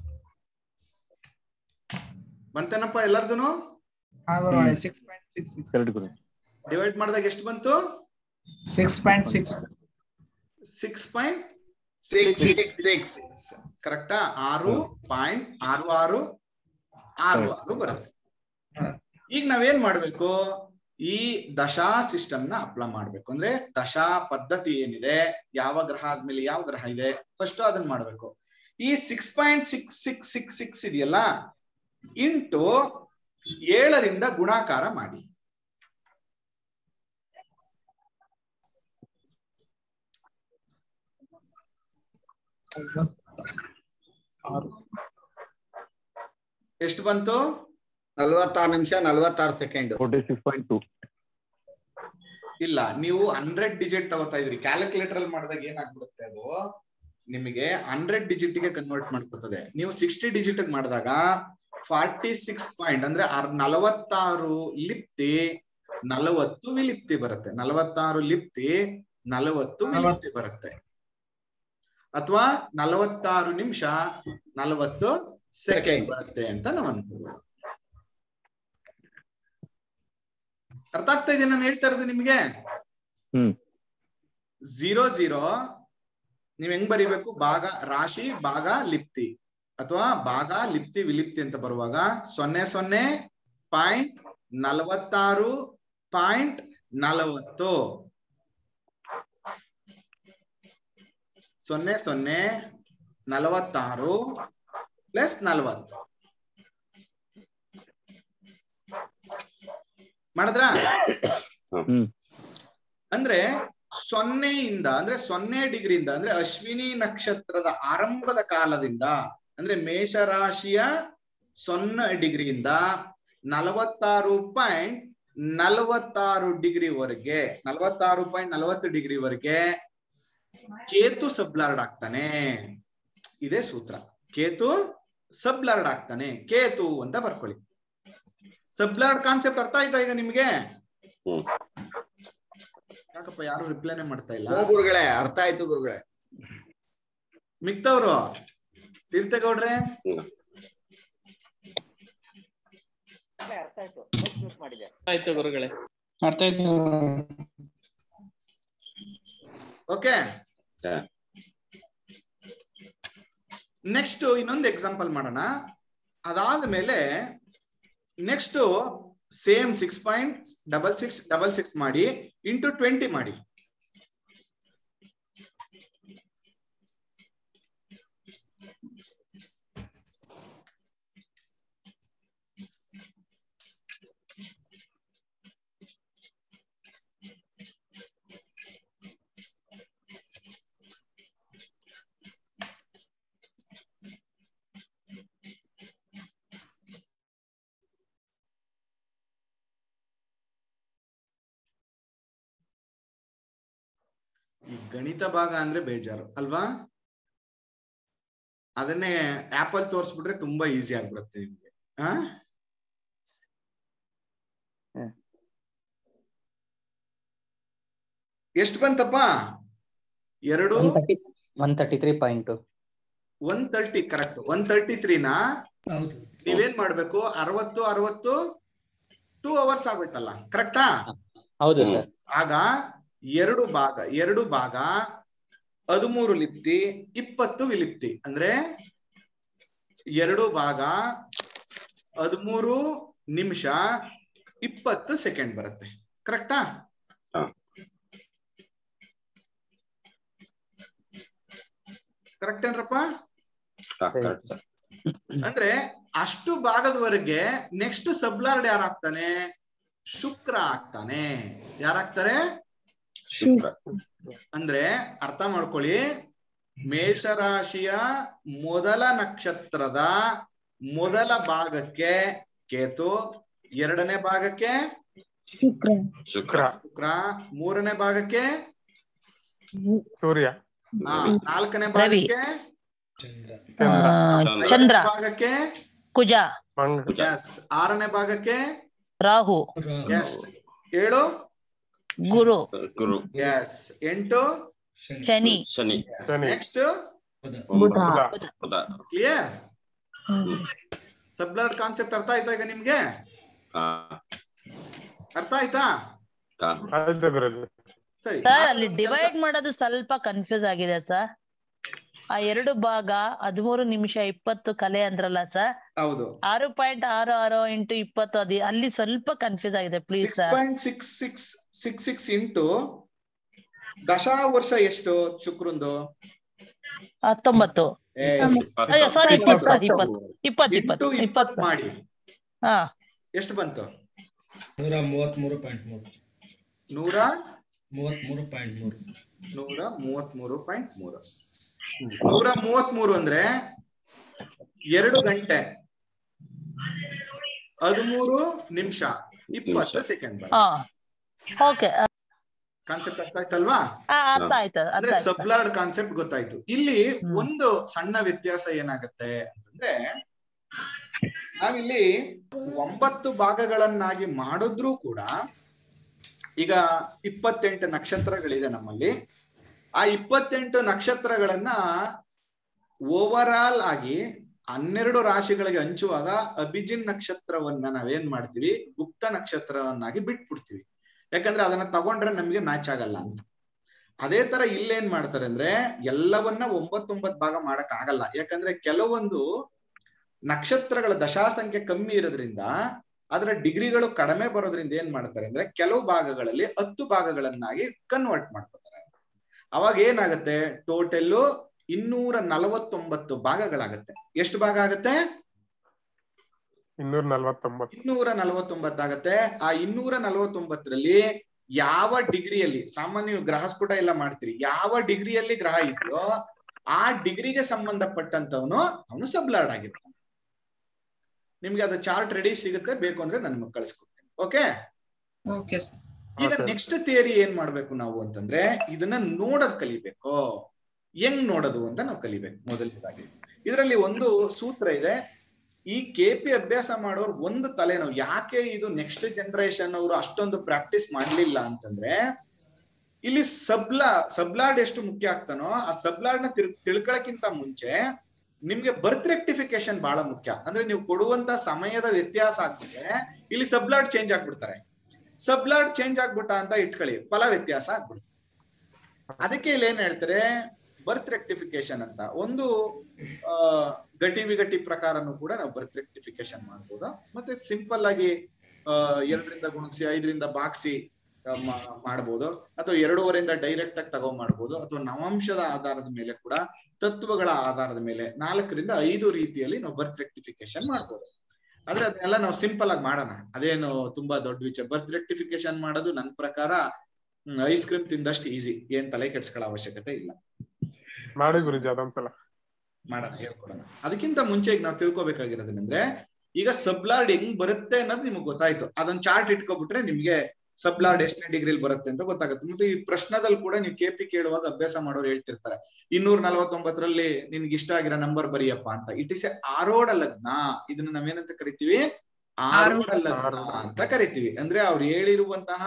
ಬಂತೇನಪ್ಪ ಎಲ್ಲಾರ್ದುನು ಸಿಕ್ಸ್ ಪಾಯಿಂಟ್ ಸಿಕ್ಸ್ ಸಿಕ್ಸ್ ಎರಡು ಗುರು ಡಿವೈಡ್ ಮಾಡಿದಾಗ ಎಷ್ಟು ಬಂತು six point six six point six six six ಕರೆಕ್ಟಾ ಆರು ಪಾಯಿಂಟ್ ಆರು ಆರು ಆರು ಆರು ಬರುತ್ತೆ ಈಗ ನಾವೇನ್ ಮಾಡ್ಬೇಕು ಈ ದಶಾ ಸಿಸ್ಟಮ್ ನ ಅಪ್ಲೈ ಮಾಡ್ಬೇಕು ಅಂದ್ರೆ ದಶಾ ಪದ್ಧತಿ ಏನಿದೆ ಯಾವ ಗ್ರಹ ಆದ್ಮೇಲೆ ಯಾವ ಗ್ರಹ ಇದೆ ಫಸ್ಟ್ ಅದನ್ನ ಮಾಡ್ಬೇಕು ಈ six point six six six six ಇದೆಯಲ್ಲ ಇಂಟು ಏಳರಿಂದ ಗುಣಾಕಾರ ಮಾಡಿ ಎಷ್ಟು ಬಂತು ನಲ್ವತ್ತಾರು ನಿಮಿಷ ನಲ್ವತ್ತಾರು second forty six point two ಇಲ್ಲ ನೀವು ಹಂಡ್ರೆಡ್ ಡಿಜಿಟ್ ತಗೋತಾ ಇದ್ರಿ ಕ್ಯಾಲ್ಕುಲೇಟರ್ ಅಲ್ಲಿ ಮಾಡಿದಾಗ ಏನಾಗ್ಬಿಡುತ್ತೆ ಅದು ನಿಮಗೆ ಹಂಡ್ರೆಡ್ ಡಿಜಿಟ್ ಗೆ ಕನ್ವರ್ಟ್ ಮಾಡ್ಕೊತದೆ ನೀವು ಸಿಕ್ಸ್ಟಿ ಡಿಜಿಟ್ ಮಾಡಿದಾಗ ಫಾರ್ಟಿ ಸಿಕ್ಸ್ ಪಾಯಿಂಟ್ ಅಂದ್ರೆ ಅರ್- ನಲವತ್ತಾರು ಲಿಪ್ತಿ ನಲವತ್ತು ವಿಲಿಪ್ತಿ ಬರುತ್ತೆ ನಲವತ್ತಾರು ಲಿಪ್ತಿ ನಲವತ್ತು ವಿಲಿಪ್ತಿ ಬರುತ್ತೆ ಅಥವಾ ನಲವತ್ತಾರು ನಿಮಿಷ ನಲವತ್ತು ಸೆಕೆಂಡ್ ಬರುತ್ತೆ ಅಂತ ನಾವು ಅನ್ಕೋಬಹುದು ಅರ್ಥ ಆಗ್ತಾ ಇದೆ ನಾನು ಹೇಳ್ತಾ ಇರೋದು ನಿಮ್ಗೆ ಹ್ಮ್. ಝೀರೋ ಝೀರೋ ನೀವ್ ಹೆಂಗ್ ಬರಿಬೇಕು ಭಾಗ ರಾಶಿ ಭಾಗ ಲಿಪ್ತಿ ಅಥವಾ ಭಾಗ ಲಿಪ್ತಿ ವಿಲಿಪ್ತಿ ಅಂತ ಬರುವಾಗ ಸೊನ್ನೆ ಸೊನ್ನೆ ಪಾಯಿಂಟ್ ನಲವತ್ತಾರು ಪಾಯಿಂಟ್ ನಲವತ್ತು ಸೊನ್ನೆ ಸೊನ್ನೆ ನಲವತ್ತಾರು ಪ್ಲಸ್ ನಲವತ್ತು ಮಾಡಿದ್ರ ಹ್ಮ್ ಅಂದ್ರೆ ಸೊನ್ನೆಯಿಂದ ಅಂದ್ರೆ ಸೊನ್ನೆ ಡಿಗ್ರಿಯಿಂದ ಅಂದ್ರೆ ಅಶ್ವಿನಿ ನಕ್ಷತ್ರದ ಆರಂಭದ ಕಾಲದಿಂದ ಅಂದ್ರೆ ಮೇಷರಾಶಿಯ ಸೊನ್ನೆ ಡಿಗ್ರಿಯಿಂದ ನಲವತ್ತಾರು ಪಾಯಿಂಟ್ ನಲವತ್ತಾರು ಡಿಗ್ರಿವರೆಗೆ ನಲವತ್ತಾರು ಪಾಯಿಂಟ್ ನಲವತ್ತು ಡಿಗ್ರಿವರೆಗೆ ಕೇತು ಸಬ್ಲಾರ್ಡ್ ಆಗ್ತಾನೆ ಇದೇ ಸೂತ್ರ ಕೇತು ಸಬ್ಲಾರ್ಡ್ ಆಗ್ತಾನೆ ಕೇತು ಅಂತ ಬರ್ಕೊಳ್ಳಿ ಸಬ್ಲಾರ್ಡ್ ಕಾನ್ಸೆಪ್ಟ್ ಅರ್ಥ ಆಯ್ತಾ ಈಗ ನಿಮ್ಗೆ ಹ್ಮ್. ಯಾಕಪ್ಪ ಯಾರು ರಿಪ್ಲೈನೇ ಮಾಡ್ತಾ ಇಲ್ಲ ಹ್ಞೂ ಗುರುಗಳೇ ಅರ್ಥ ಆಯ್ತು ಗುರುಗಳೇ ಮಿಕ್ತವ್ರು ತೀರ್ಥಗೌಡ್ರೆ ಆಯ್ತು ಗುರುಗಳೇ ಅರ್ಥ ಆಯ್ತು ಓಕೆ ಹಾ. ನೆಕ್ಸ್ಟ್ ಇನ್ನೊಂದು ಎಕ್ಸಾಂಪಲ್ ಮಾಡೋಣ ಅದಾದ್ಮೇಲೆ next same six point double six double six ಮಾಡಿ ಇಂಟು ಟ್ವೆಂಟಿ ಮಾಡಿ ಈ ಗಣಿತ ಭಾಗ ಅಂದ್ರೆ ಬೇಜಾರು ಅಲ್ವಾ ಅದನ್ನೇ ಆಪಲ್ ತೋರಿಸ್ಬಿಟ್ರೆ ತುಂಬಾ ಈಸಿ ಆಗ್ಬಿಡುತ್ತೆ ನಿಮ್ಗೆ ಆ ಹ್ಮ್. ಎಷ್ಟು ಬಂತಪ್ಪ ಎರಡು one thirty one thirty three point one thirty correct one thirty ತ್ರೀನಾ ಹೌದು ನೀವೇನ್ ಮಾಡ್ಬೇಕು ಅರವತ್ತು ಅರವತ್ತು ಟೂ ಅವರ್ಸ್ ಆಗೋಯ್ತಲ್ಲ ಕರೆಕ್ಟಾ ಹೌದು ಹ್ಮ್. ಸರ್ ಆಗ ಎರಡು ಭಾಗ ಎರಡು ಭಾಗ ಹದಿಮೂರು ಲಿಪ್ತಿ ಇಪ್ಪತ್ತು ವಿಲಿಪ್ತಿ ಅಂದ್ರೆ ಎರಡು ಭಾಗ ಹದಿಮೂರು ನಿಮಿಷ ಇಪ್ಪತ್ತು ಸೆಕೆಂಡ್ ಬರುತ್ತೆ ಕರೆಕ್ಟಾ ಹಾ. ಕರೆಕ್ಟ್ ಏನ್ರಪ್ಪ ಸರಿ. correct sir. ಅಂದ್ರೆ ಅಷ್ಟು ಭಾಗದವರೆಗೆ ನೆಕ್ಸ್ಟ್ ಸಬ್ಲಾರ್ಡ್ ಯಾರಾಗ್ತಾನೆ ಶುಕ್ರ ಆಗ್ತಾನೆ ಯಾರಾಗ್ತಾರೆ ಶುಕ್ರ ಅಂದ್ರೆ ಅರ್ಥ ಮಾಡ್ಕೊಳ್ಳಿ ಮೇಷರಾಶಿಯ ಮೊದಲ ನಕ್ಷತ್ರದ ಮೊದಲ ಭಾಗಕ್ಕೆ ಕೇತು ಎರಡನೇ ಭಾಗಕ್ಕೆ ಶುಕ್ರ ಶುಕ್ರ ಮೂರನೇ ಭಾಗಕ್ಕೆ ಸೂರ್ಯ ಆ, ನಾಲ್ಕನೇ ಭಾಗಕ್ಕೆ ಚಂದ್ರ ಚಂದ್ರ. ಐದನೇ ಚಂದ್ರ. ಭಾಗಕ್ಕೆ ಕುಜ ಮಂಗ ಎಸ್ ಆರನೇ ಭಾಗಕ್ಕೆ ರಾಹು ರಾಹು, ಎಸ್ ಏಳು ಗುರು ಗುರು ಎಸ್ ಎಂಟು Shani Shani Shani Shani. Next Budha Budha Budha. Budha clear sublord concept ಅರ್ಥ ಆಯ್ತಾ ಈಗ ನಿಮ್ಗೆ ಆ, ಅರ್ಥ ಆಯ್ತಾ ಆ, ಆಯ್ತು ಗುರುಜಿ ಸರಿ ಸರ್ ಅಲ್ಲಿ ಡಿವೈಡ್ ಮಾಡೋದು ಸ್ವಲ್ಪ ಕನ್ಫ್ಯೂಸ್ ಆಗಿದೆ ಸರ್ ಆ ಎರಡು ಭಾಗ ಹದಿಮೂರು ನಿಮಿಷ ಇಪ್ಪತ್ತು ಕಲೆ ಅಂದ್ರಲ್ಲ ಸರ್ ಹೌದು ಆರು ಪಾಯಿಂಟ್ ಆರು ಆರು ಇಂಟು ಇಪ್ಪತ್ತು ಅದಿ ಅಲ್ಲಿ ಸ್ವಲ್ಪ ಕನ್ಫ್ಯೂಸ್ ಆಗಿದೆ please six sir point six six six six into dasha ವರ್ಷ ಎಷ್ಟು ಶುಕ್ರಂದು ಹತ್ತೊಂಬತ್ತು ಏ, ಇಪ್ಪತ್ತು. ಅಯ್ಯೋ ಸಾರಿ ಇಪ್ಪತ್ತು ಸರ್ ಇಪ್ಪತ್ತು. ಇಪ್ಪತ್ತು ಇಪ್ಪತ್ತು ಇಂಟು ಇಪ್ಪತ್ತು ಇಪ್ಪತ್ತು ಇಪ್ಪತ್ತು ಮಾಡಿ ಹಾ ಎಷ್ಟು ಬಂತು ನೂರ ಮೂವತ್ಮೂರು ಪಾಯಿಂಟ್ ಮೂರು ನೂರ ಮೂವತ್ಮೂರು ಪಾಯಿಂಟ್ ಮೂರು ನೂರ ಮೂವತ್ಮೂರು ಪಾಯಿಂಟ್ ಮೂರು ನೂರ ಮೂವತ್ಮೂರು ಅಂದ್ರೆ ಎರಡು ಗಂಟೆ ಹದಿಮೂರು ನಿಮಿಷ ಇಪ್ಪತ್ತು ನಿಮಿಷ. ಸೆಕೆಂಡ್ ಬರ ಹಾ ಓಕೆ ಕಾನ್ಸೆಪ್ಟ್ ಅರ್ಥ ಆಯ್ತಲ್ವಾ ಅರ್ಥ ಆಯ್ತು ಅರ್ಥ ಅಂದ್ರೆ ಆಯ್ತು ಸರ್. ಸಬ್ಲಾರ್ಡ್ ಕಾನ್ಸೆಪ್ಟ್ ಗೊತ್ತಾಯ್ತು ಇಲ್ಲಿ ಹ್ಮ್. ಒಂದು ಸಣ್ಣ ವ್ಯತ್ಯಾಸ ಏನಾಗತ್ತೆ ಅಂತಂದ್ರೆ ನಾವಿಲ್ಲಿ ಒಂಬತ್ತು ಭಾಗಗಳನ್ನಾಗಿ ಮಾಡಿದ್ರೂ ಕೂಡ ಈಗ ಇಪ್ಪತ್ತೆಂಟು ನಕ್ಷತ್ರಗಳಿದೆ ನಮ್ಮಲ್ಲಿ ಆ ಇಪ್ಪತ್ತೆಂಟು ನಕ್ಷತ್ರಗಳನ್ನ ಓವರ್ ಆಲ್ ಆಗಿ ಹನ್ನೆರಡು ರಾಶಿಗಳಿಗೆ ಹಂಚುವಾಗ ಅಭಿಜಿನ್ ನಕ್ಷತ್ರವನ್ನ ನಾವೇನ್ ಮಾಡ್ತೀವಿ ಗುಪ್ತ ನಕ್ಷತ್ರವನ್ನಾಗಿ ಬಿಟ್ಬಿಡ್ತೀವಿ ಯಾಕಂದ್ರೆ ಅದನ್ನ ತಗೊಂಡ್ರೆ ನಮ್ಗೆ ಮ್ಯಾಚ್ ಆಗಲ್ಲ ಅಂತ ಅದೇ ತರ ಇಲ್ಲೇನ್ ಮಾಡ್ತಾರೆ ಅಂದ್ರೆ ಎಲ್ಲವನ್ನ ಒಂಬತ್ತೊಂಬತ್ ಭಾಗ ಮಾಡಕ್ ಆಗಲ್ಲ ಯಾಕಂದ್ರೆ ಕೆಲವೊಂದು ನಕ್ಷತ್ರಗಳ ದಶಾ ಸಂಖ್ಯೆ ಕಮ್ಮಿ ಇರೋದ್ರಿಂದ ಅದರ ಡಿಗ್ರಿಗಳು ಕಡಿಮೆ ಬರೋದ್ರಿಂದ ಏನ್ ಮಾಡ್ತಾರೆ ಅಂದ್ರೆ ಕೆಲವು ಭಾಗಗಳಲ್ಲಿ ಹತ್ತು ಭಾಗಗಳನ್ನಾಗಿ ಕನ್ವರ್ಟ್ ಮಾಡ್ಕೋತಾರೆ ಅವಾಗ ಏನಾಗುತ್ತೆ ಟೋಟಲ್ಲು ಇನ್ನೂರ ನಲವತ್ತೊಂಬತ್ತು ಭಾಗಗಳಾಗತ್ತೆ ಎಷ್ಟು ಭಾಗ ಆಗತ್ತೆ ಇನ್ನೂರ ನಲ್ವತ್ತೊಂಬತ್ತು ಇನ್ನೂರ ನಲವತ್ತೊಂಬತ್ತಾಗತ್ತೆ ಆ ಇನ್ನೂರ ನಲವತ್ತೊಂಬತ್ತರಲ್ಲಿ ಯಾವ ಡಿಗ್ರಿಯಲ್ಲಿ ಸಾಮಾನ್ಯ ನೀವು ಗ್ರಹ ಸ್ಫುಟ ಎಲ್ಲ ಮಾಡ್ತೀರಿ ಯಾವ ಡಿಗ್ರಿಯಲ್ಲಿ ಗ್ರಹ ಇದೆಯೋ ಆ ಡಿಗ್ರಿಗೆ ಸಂಬಂಧಪಟ್ಟಂತವನು ಅವನು ಸಬ್ಲಾರ್ಡ್ ಆಗಿರ್ತಾನೆ ನಿಮ್ಗೆ ಅದು ಚಾರ್ಟ್ ರೆಡಿ ಸಿಗುತ್ತೆ ಬೇಕು ಅಂದ್ರೆ ನಾನು ನಿಮಗೆ ಕಳಿಸ್ಕೊಡ್ತೀನಿ ಓಕೆ ಓಕೆ ಸರ್ ಈಗ Okay. ನೆಕ್ಸ್ಟ್ ಥಿಯರಿ ಏನ್ ಮಾಡ್ಬೇಕು ನಾವು ಅಂತಂದ್ರೆ ಇದನ್ನ ನೋಡೋದ್ ಕಲಿಬೇಕು ಹೆಂಗ್ ನೋಡೋದು ಅಂತ ನಾವು ಕಲಿಬೇಕು ಮೊದಲನೇದಾಗಿ ಇದರಲ್ಲಿ ಒಂದು ಸೂತ್ರ ಇದೆ ಈ ಕೆ ಪಿ ಅಭ್ಯಾಸ ಮಾಡೋರು ಒಂದು ತಲೆನೋವು ಯಾಕೆ ಇದು ನೆಕ್ಸ್ಟ್ ಜನರೇಷನ್ ಅವರು ಅಷ್ಟೊಂದು ಪ್ರಾಕ್ಟೀಸ್ ಮಾಡ್ಲಿಲ್ಲ ಅಂತಂದ್ರೆ ಇಲ್ಲಿ ಸಬ್ಲಾ ಸಬ್ಲಾರ್ಡ್ ಎಷ್ಟು ಮುಖ್ಯ ಆಗ್ತಾನೋ ಆ ಸಬ್ಲಾರ್ಡ್ ನ ತಿಳ್ ತಿಳ್ಕೊಳಕ್ಕಿಂತ ಮುಂಚೆ ನಿಮ್ಗೆ ಬರ್ತ್ ರೆಕ್ಟಿಫಿಕೇಶನ್ ಬಹಳ ಮುಖ್ಯ ಅಂದ್ರೆ ನೀವು ಕೊಡುವಂತ ಸಮಯದ ವ್ಯತ್ಯಾಸ ಆಗ್ಬಿಟ್ರೆ ಇಲ್ಲಿ ಸಬ್ಲಾರ್ಡ್ ಚೇಂಜ್ ಆಗ್ಬಿಡ್ತಾರೆ ಸಬ್ಲಾರ್ಡ್ ಚೇಂಜ್ ಆಗ್ಬಿಟ್ಟ ಅಂತ ಇಟ್ಕೊಳ್ಳಿ ಫಲ ವ್ಯತ್ಯಾಸ ಆಗ್ಬಿಡುತ್ತೆ ಅದಕ್ಕೆ ಇಲ್ಲಿ ಏನ್ ಹೇಳ್ತಾರೆ ಬರ್ತ್ ರೆಕ್ಟಿಫಿಕೇಶನ್ ಅಂತ ಒಂದು ಆ ಗಟಿ ವಿಗಟಿ ಪ್ರಕಾರನು ಕೂಡ ನಾವು ಬರ್ತ್ ರೆಕ್ಟಿಫಿಕೇಶನ್ ಮಾಡ್ಬೋದು ಮತ್ತೆ ಸಿಂಪಲ್ ಆಗಿ ಆ ಎರಡರಿಂದ ಗುಣಿಸಿ ಐದರಿಂದ ಬಾಗ್ಸಿ ಆ, ಮಾ- ಮಾಡ್ಬೋದು ಅಥವಾ ಎರಡೂವರೆಯಿಂದ ಡೈರೆಕ್ಟ್ ಆಗಿ ತಗೋ ಮಾಡ್ಬೋದು ಅಥವಾ ನವಾಂಶದ ಆಧಾರದ ಮೇಲೆ ಕೂಡ ತತ್ವಗಳ ಆಧಾರದ ಮೇಲೆ ನಾಲ್ಕರಿಂದ ಐದು ರೀತಿಯಲ್ಲಿ ನಾವು ಬರ್ತ್ ರೆಕ್ಟಿಫಿಕೇಶನ್ ಮಾಡ್ಬೋದು ಆದ್ರೆ ಅದನ್ನೆಲ್ಲ ನಾವು ಸಿಂಪಲ್ ಆಗಿ ಮಾಡೋಣ ಅದೇನು ತುಂಬಾ ದೊಡ್ಡ ವಿಚಾರ ಬರ್ತ್ ರೆಕ್ಟಿಫಿಕೇಶನ್ ಮಾಡೋದು ನನ್ನ ಪ್ರಕಾರ ಐಸ್ ಕ್ರೀಮ್ ತಿಂದಷ್ಟು ಈಸಿ ಏನ್ ತಲೆ ಕೆಡ್ಸ್ಕೊಳ್ಳೋ ಅವಶ್ಯಕತೆ ಇಲ್ಲ ಮಾಡಿ ಗುರುಜಿ ಅದೊಂದ್ಸಲ ಮಾಡೋಣ ಹೇಳ್ಕೊಡೋಣ ಅದಕ್ಕಿಂತ ಮುಂಚೆ ಈಗ ನಾವು ತಿಳ್ಕೊಬೇಕಾಗಿರೋದೇನಂದ್ರೆ ಈಗ ಸಬ್ಲಾರ್ಡ್ ಹೆಂಗ್ ಬರುತ್ತೆ ಅನ್ನೋದು ನಿಮ್ಗೆ ಗೊತ್ತಾಯ್ತು ಅದೊಂದ್ ಚಾರ್ಟ್ ಇಟ್ಕೊಬಿಟ್ರೆ ನಿಮ್ಗೆ ಸಬ್ಲಾರ್ಡ್ ಎಷ್ಟನೇ ಡಿಗ್ರಿಲಿ ಬರುತ್ತೆ ಅಂತ ಗೊತ್ತಾಗುತ್ತೆ ಮತ್ತೆ ಈ ಪ್ರಶ್ನದಲ್ಲಿ ಕೂಡ ನೀವು ಕೆಪಿ ಕೇಳುವಾಗ ಅಭ್ಯಾಸ ಮಾಡೋರು ಹೇಳ್ತಿರ್ತಾರೆ ಇನ್ನೂರ ನಲವತ್ತೊಂಬತ್ತರಲ್ಲಿ ನಿನ್ಗೆ ಇಷ್ಟ ಆಗಿರೋ ನಂಬರ್ ಬರೀಯಪ್ಪ ಅಂತ ಇಟ್ ಇಸ್ ಎ ಆರೋಢ ಲಗ್ನ ಇದನ್ನ ನಾವೇನಂತ ಕರಿತೀವಿ ಆರೋಢ ಲಗ್ನ ಅಂತ ಕರಿತೀವಿ ಅಂದ್ರೆ ಅವ್ರು ಹೇಳಿರುವಂತಹ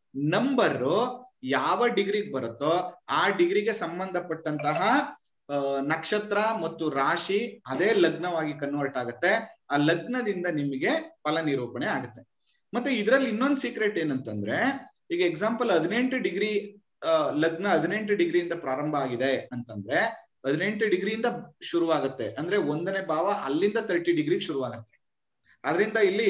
ನಂಬರ್ ಯಾವ ಡಿಗ್ರಿಗೆ ಬರುತ್ತೋ ಆ ಡಿಗ್ರಿಗೆ ಸಂಬಂಧಪಟ್ಟಂತಹ ಆ, ನಕ್ಷತ್ರ ಮತ್ತು ರಾಶಿ ಅದೇ ಲಗ್ನವಾಗಿ ಕನ್ವರ್ಟ್ ಆಗುತ್ತೆ ಆ ಲಗ್ನದಿಂದ ನಿಮಗೆ ಫಲ ನಿರೂಪಣೆ ಆಗುತ್ತೆ ಮತ್ತೆ ಇದ್ರಲ್ಲಿ ಇನ್ನೊಂದು ಸೀಕ್ರೆಟ್ ಏನಂತಂದ್ರೆ ಈಗ ಎಕ್ಸಾಂಪಲ್ ಹದಿನೆಂಟು ಡಿಗ್ರಿ ಲಗ್ನ ಹದಿನೆಂಟು ಡಿಗ್ರಿಯಿಂದ ಪ್ರಾರಂಭ ಆಗಿದೆ ಅಂತಂದ್ರೆ ಹದಿನೆಂಟು ಡಿಗ್ರಿಯಿಂದ ಶುರುವಾಗುತ್ತೆ ಅಂದ್ರೆ ಒಂದನೇ ಭಾವ ಅಲ್ಲಿಂದ ತರ್ಟಿ ಡಿಗ್ರಿಗೆ ಶುರುವಾಗುತ್ತೆ ಅದರಿಂದ ಇಲ್ಲಿ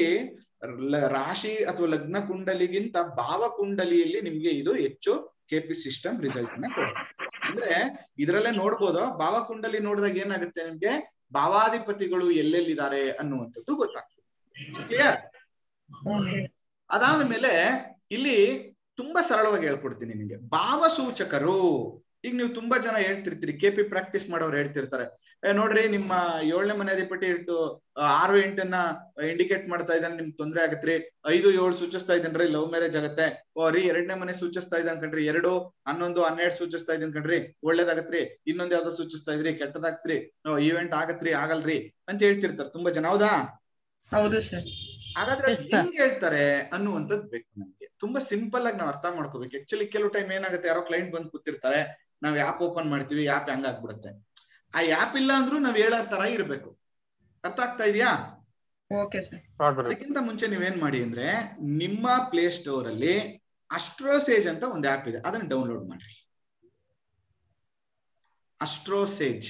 ಲ- ರಾಶಿ ಅಥವಾ ಲಗ್ನ ಕುಂಡಲಿಗಿಂತ ಭಾವ ಕುಂಡಲಿಯಲ್ಲಿ ನಿಮ್ಗೆ ಇದು ಹೆಚ್ಚು ಕೆಪಿ ಸಿಸ್ಟಮ್ ರಿಸಲ್ಟ್ ಅನ್ನ ಕೊಡುತ್ತೆ ಅಂದ್ರೆ ಇದ್ರಲ್ಲೇ ನೋಡ್ಬೋದು ಭಾವ ಕುಂಡಲಿ ನೋಡಿದಾಗ ಏನಾಗುತ್ತೆ ನಿಮ್ಗೆ ಭಾವಾಧಿಪತಿಗಳು ಎಲ್ಲೆಲ್ಲಿದ್ದಾರೆ ಅನ್ನುವಂಥದ್ದು ಗೊತ್ತಾಗ್ತದೆ ಕ್ಲಿಯರ್ ಅದಾದ ಮೇಲೆ ಇಲ್ಲಿ ತುಂಬಾ ಸರಳವಾಗಿ ಹೇಳ್ಕೊಡ್ತೀನಿ ನಿಮಗೆ ಭಾವಸೂಚಕರು ಈಗ ನೀವು ತುಂಬಾ ಜನ ಹೇಳ್ತಿರ್ತೀರಿ ಕೆಪಿ ಪ್ರಾಕ್ಟೀಸ್ ಮಾಡೋರು ಹೇಳ್ತಿರ್ತಾರೆ ಏ ನೋಡ್ರಿ ನಿಮ್ಮ ಏಳನೇ ಮನೆ ಅಧಿಪತಿ ಇಟ್ಟು ಆ, ಆರು ಎಂಟನ್ನ ಇಂಡಿಕೇಟ್ ಮಾಡ್ತಾ ಇದ್ದಾನೆ ನಿಮ್ಗೆ ತೊಂದ್ರೆ ಆಗತ್ರಿ ಐದು ಏಳು ಸೂಚಿಸ್ತಾ ಇದ್ದಾನ್ರಿ ಲವ್ ಮ್ಯಾರೇಜ್ ಆಗತ್ತೆ ಓ ರೀ ಎರಡನೇ ಮನೆ ಸೂಚಿಸ್ತಾ ಇದ್ದಾನ್ ಕಣ್ರಿ ಎರಡು ಹನ್ನೊಂದು ಹನ್ನೆರಡು ಸೂಚಿಸ್ತಾ ಇದ್ದಾನ್ ಕಣ್ರಿ ಒಳ್ಳೇದಾಗತ್ರಿ ಇನ್ನೊಂದ್ ಯಾವ್ದೋ ಸೂಚಿಸ್ತಾ ಇದ್ರಿ ಕೆಟ್ಟದಾಗ್ತ್ರಿ ಇವೆಂಟ್ ಆಗತ್ರಿ ಆಗಲ್ರಿ ಅಂತ ಹೇಳ್ತಿರ್ತಾರೆ ತುಂಬಾ ಜನ ಹೌದಾ ಹೌದು ಸರ್ ಹಾಗಾದ್ರೆ ಅದ್ Yes, sir. ಹೆಂಗ್ ಹೇಳ್ತಾರೆ ಅನ್ನುವಂಥದ್ದು ಬೇಕು ನಮ್ಗೆ ತುಂಬಾ ಸಿಂಪಲ್ ಆಗಿ ನಾವು ಅರ್ಥ ಮಾಡ್ಕೋಬೇಕು ಆಕ್ಚುಲಿ ಕೆಲವು ಟೈಮ್ ಏನಾಗುತ್ತೆ ಯಾರೋ ಕ್ಲೈಂಟ್ ಬಂದ್ ಕೂತಿರ್ತಾರೆ ನಾವ್ ಆಪ್ ಓಪನ್ ಮಾಡ್ತೀವಿ ಆಪ್ ಹೆಂಗ್ ಆಗ್ಬಿಡುತ್ತೆ ಆ ಆಪ್ ಇಲ್ಲ ಅಂದ್ರೂ ನಾವ್ ಹೇಳೋ ತರ ಇರ್ಬೇಕು ಅರ್ಥ ಆಗ್ತಾ ಇದೆಯಾ ಓಕೆ ಸರ್ ಹಾ ಗುರುಜಿ ಅದಕ್ಕಿಂತ ಮುಂಚೆ ನೀವೇನ್ ಮಾಡಿ ಅಂದ್ರೆ ನಿಮ್ಮ ಪ್ಲೇ ಸ್ಟೋರ್ ಅಲ್ಲಿ ಅಸ್ಟ್ರೋಸೇಜ್ ಅಂತ ಒಂದು ಆಪ್ ಇದೆ ಅದನ್ನ ಡೌನ್ಲೋಡ್ ಮಾಡ್ರಿ ಅಸ್ಟ್ರೋಸೇಜ್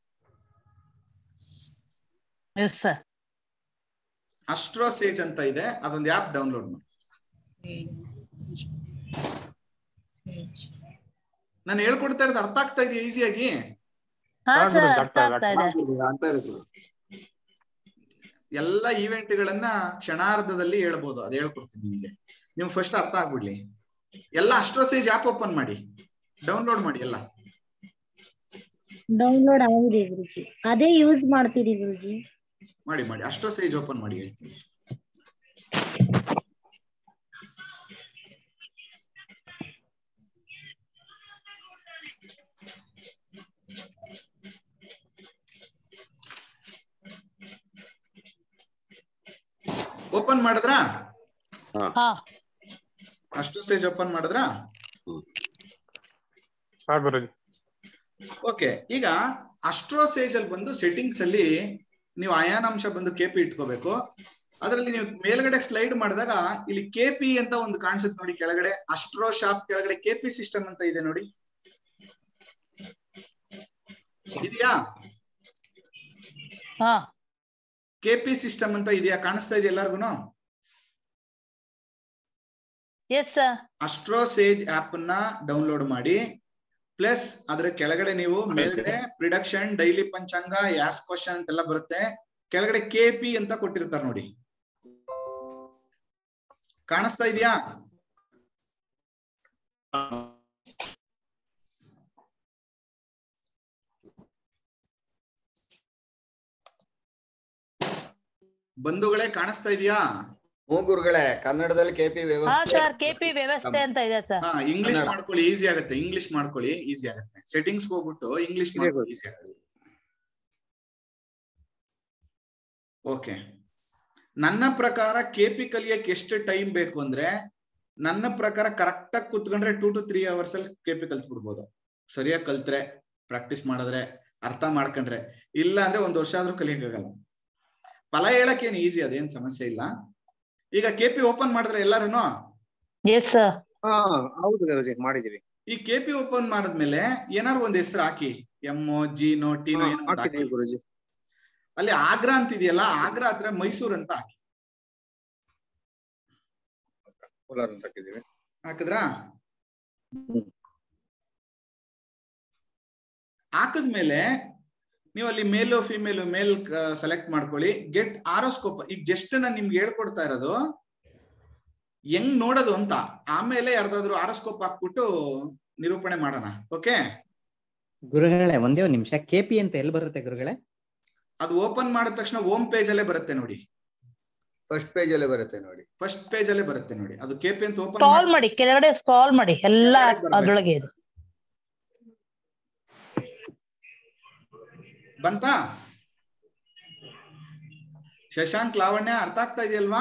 ಎಸ್ ಸರ್ ಅಸ್ಟ್ರೋಸೇಜ್ ಅಂತ ಇದೆ ಅದೊಂದು ಆಪ್ ಡೌನ್ಲೋಡ್ ಮಾಡಿ ನಾನು ಹೇಳ್ಕೊಡ್ತಾ ಇರೋದು ಅರ್ಥ ಆಗ್ತಾ ಇದೆಯಾ ಈಸಿಯಾಗಿ ಹಾ ಹಾ, ಸರ್ ಗುರುಜಿ, ಅರ್ಥ ಆಗ್ತಾ ಇದೆ, ಆಗ್ತಾ ಇದೆ ಎಲ್ಲ ಈವೆಂಟ್ ಗಳನ್ನ ಕ್ಷಣಾರ್ಧದಲ್ಲಿ ಹೇಳ್ಬೋದು ಅದ್ ಹೇಳ್ಕೊಡ್ತೀನಿ ನಿಮಗೆ ನೀವು ಫಸ್ಟ್ ಅರ್ಥ ಆಗ್ಬಿಡ್ಲಿ ಎಲ್ಲ ಅಸ್ಟ್ರೋಸೇಜ್ ಆಪ್ ಓಪನ್ ಮಾಡಿ ಡೌನ್ಲೋಡ್ ಮಾಡಿ ಎಲ್ಲ ಡೌನ್ಲೋಡ್ ಆಗಿದೆ ಗುರುಜಿ ಅದೇ ಯೂಸ್ ಮಾಡ್ತೀರಿ ಗುರುಜಿ ಮಾಡಿ ಮಾಡಿ ಅಸ್ಟ್ರೋಸೇಜ್ ಓಪನ್ ಮಾಡಿ ಹೇಳ್ತೀನಿ ಓಪನ್ ಮಾಡಿದ್ರಾ ಹಾ ಅಸ್ಟ್ರೋಸೇಜ್ ಓಪನ್ ಮಾಡಿದ್ರಾ ಹಾ ಗುರುಜಿ ಓಕೆ ಈಗ ಅಸ್ಟ್ರೋಸೇಜ್ ಅಲ್ಲಿ ಬಂದು ಸೆಟ್ಟಿಂಗ್ಸ್ ಅಲ್ಲಿ ನೀವು ಅಯಾನಾಂಶ ಬಂದು ಕೆಪಿ ಇಟ್ಕೋಬೇಕು ಅದರಲ್ಲಿ ನೀವು ಮೇಲ್ಗಡೆ ಸ್ಲೈಡ್ ಮಾಡಿದಾಗ ಇಲ್ಲಿ ಕೆಪಿ ಅಂತ ಒಂದು ಕಾಣಿಸುತ್ತೆ ನೋಡಿ ಕೆಳಗಡೆ ಅಸ್ಟ್ರೋ ಶಾಪ್ ಕೆಳಗಡೆ ಕೆಪಿ ಸಿಸ್ಟಮ್ ಅಂತ ಇದೆ ನೋಡಿ ಇದೆಯಾ ಹಾ ಕೆಪಿ ಸಿಸ್ಟಮ್ ಅಂತ ಇದೆಯಾ ಕಾಣಿಸ್ತಾ ಇದೆಯಾ ಎಲ್ಲಾರ್ಗುನು ಎಸ್ ಸರ್ ಅಸ್ಟ್ರೋಸೇಜ್ ಆಪ್ ನ ಡೌನ್ಲೋಡ್ ಮಾಡಿ ಪ್ಲಸ್ ಅದ್ರ ಕೆಳಗಡೆ ನೀವು ಮೇಲ್ಗಡೆ prediction daily panchanga ask question ಅಂತೆಲ್ಲ ಬರುತ್ತೆ ಕೆಳಗಡೆ ಕೆ ಪಿ ಅಂತ ಕೊಟ್ಟಿರ್ತಾರೆ ನೋಡಿ ಕಾಣಿಸ್ತಾ ಇದೆಯಾ ಬಂಧುಗಳೇ ಕಾಣಿಸ್ತಾ ಇದೆಯಾ ಹ್ಞೂ ಗುರುಗಳೇ ಕನ್ನಡದಲ್ಲಿ ಕೆಪಿ ಹಾ ವ್ಯವಸ್ಥೆ ಸರ್ ಕೆಪಿ ವ್ಯವಸ್ಥೆ ಅಂತ ಇದೆ ಸರ್ ಹಾ ಇಂಗ್ಲಿಷ್ ಕನ್ನಡ. ಮಾಡ್ಕೊಳ್ಳಿ ಈಸಿ ಆಗುತ್ತೆ ಇಂಗ್ಲಿಷ್ ಮಾಡ್ಕೊಳ್ಳಿ ಈಸಿ ಆಗುತ್ತೆ ಸೆಟ್ಟಿಂಗ್ಸ್ ಹೋಗ್ಬಿಟ್ಟು ಇಂಗ್ಲಿಷ್ ಮಾಡ್ಕೊಳ್ಳಿ ಈಸಿ ಆಗುತ್ತೆ ಓಕೆ ನನ್ನ ಪ್ರಕಾರ ಕೆಪಿ ಕಲಿಯಕ್ಕೆ ಎಷ್ಟು ಟೈಮ್ ಬೇಕು ಅಂದ್ರೆ ನನ್ನ ಪ್ರಕಾರ ಕರೆಕ್ಟ್ ಆಗಿ ಕುತ್ಕೊಂಡ್ರೆ ಟೂ ಟು ತ್ರೀ ಅವರ್ಸ್ ಅಲ್ಲಿ ಕೆಪಿ ಕಲ್ತ್ ಬಿಡ್ಬೋದು ಸರಿಯಾಗಿ ಕಲ್ತ್ರೆ ಪ್ರಾಕ್ಟೀಸ್ ಮಾಡಿದ್ರೆ ಅರ್ಥ ಮಾಡ್ಕೊಂಡ್ರೆ ಇಲ್ಲ ಅಂದ್ರೆ ಒಂದ್ ವರ್ಷ ಆದ್ರೂ ಕಲಿಯಕ್ಕಾಗಲ್ಲ ಫಲ ಹೇಳಕ್ ಏನ್ ಈಸಿ ಅದೇನ್ ಸಮಸ್ಯೆ ಇಲ್ಲ ಈಗ ಕೆಪಿ ಓಪನ್ ಮಾಡಿದ್ರೆ ಎಲ್ಲಾರುನು ಎಸ್ ಸರ್ ಹಾ ಹೌದು ಗುರುಜಿ ಮಾಡಿದೀವಿ ಈ ಕೆಪಿ ಓಪನ್ ಮಾಡಿದ್ಮೇಲೆ ಏನಾದ್ರು ಒಂದ್ ಹೆಸರು ಹಾಕಿ ಎಂ ಜಿನೋ ಟಿನೋ ಏನೋ ಒಂದ್ ಹಾಕಿ ಹಾಕಿದೀವಿ ಗುರುಜಿ ಅಲ್ಲಿ ಆಗ್ರಾ ಅಂತ ಇದೆಯಲ್ಲ ಆಗ್ರಾ ಹತ್ರ ಮೈಸೂರ್ ಅಂತ ಹಾಕಿ ಕೋಲಾರ ಅಂತ ಹಾಕಿದೀವಿ ಹಾಕಿದ್ರಾ ಹಾಕಿದ್ಮೇಲೆ ನೀವು ಅಲ್ಲಿ ಮೇಲು ಫಿಮೇಲು ಮೇಲ್ ಸೆಲೆಕ್ಟ್ ಮಾಡ್ಕೊಳ್ಳಿ ಗೆಟ್ ಆರೋಸ್ಕೋಪ್ ಈಗ ಜಸ್ಟ್ ನಾನು ನಿಮ್ಗೆ ಹೇಳ್ಕೊಡ್ತಾ ಇರೋದು ಹೆಂಗ್ ನೋಡೋದು ಅಂತ ಆಮೇಲೆ ಯಾರ್ದಾದ್ರು ಆರೋಸ್ಕೋಪ್ ಹಾಕ್ಬಿಟ್ಟು ನಿರೂಪಣೆ ಮಾಡೋಣ ಓಕೆ ಗುರುಗಳೇ ಒಂದೇ ಒಂದ್ ನಿಮಿಷ ಕೆಪಿ ಅಂತ ಎಲ್ಲಿ ಬರುತ್ತೆ ಗುರುಗಳೇ ಅದು ಓಪನ್ ಮಾಡಿದ ತಕ್ಷಣ ಹೋಮ್ ಪೇಜ್ ಅಲ್ಲೇ ಬರುತ್ತೆ ನೋಡಿ ಫಸ್ಟ್ ಪೇಜ್ ಅಲ್ಲೇ ಬರುತ್ತೆ ನೋಡಿ ಫಸ್ಟ್ ಪೇಜ್ ಅಲ್ಲೇ ಬರುತ್ತೆ ನೋಡಿ ಅದು ಕೆಪಿ ಅಂತ ಓಪನ್ ಸ್ಕ್ರಾಲ್ ಮಾಡಿ ಕೆಳಗಡೆ ಸ್ಕ್ರಾಲ್ ಮಾಡಿ ಎಲ್ಲ ಕೆಳಗಡೆ ಬರ್ಬೇಕು. ಅದ್ರೊಳಗೆ ಇದೆ ಬಂತಾ ಶಶಾಂಕ್ ಲಾವಣ್ಯ ಅರ್ಥ ಆಗ್ತಾ ಇದೆಯಲ್ವಾ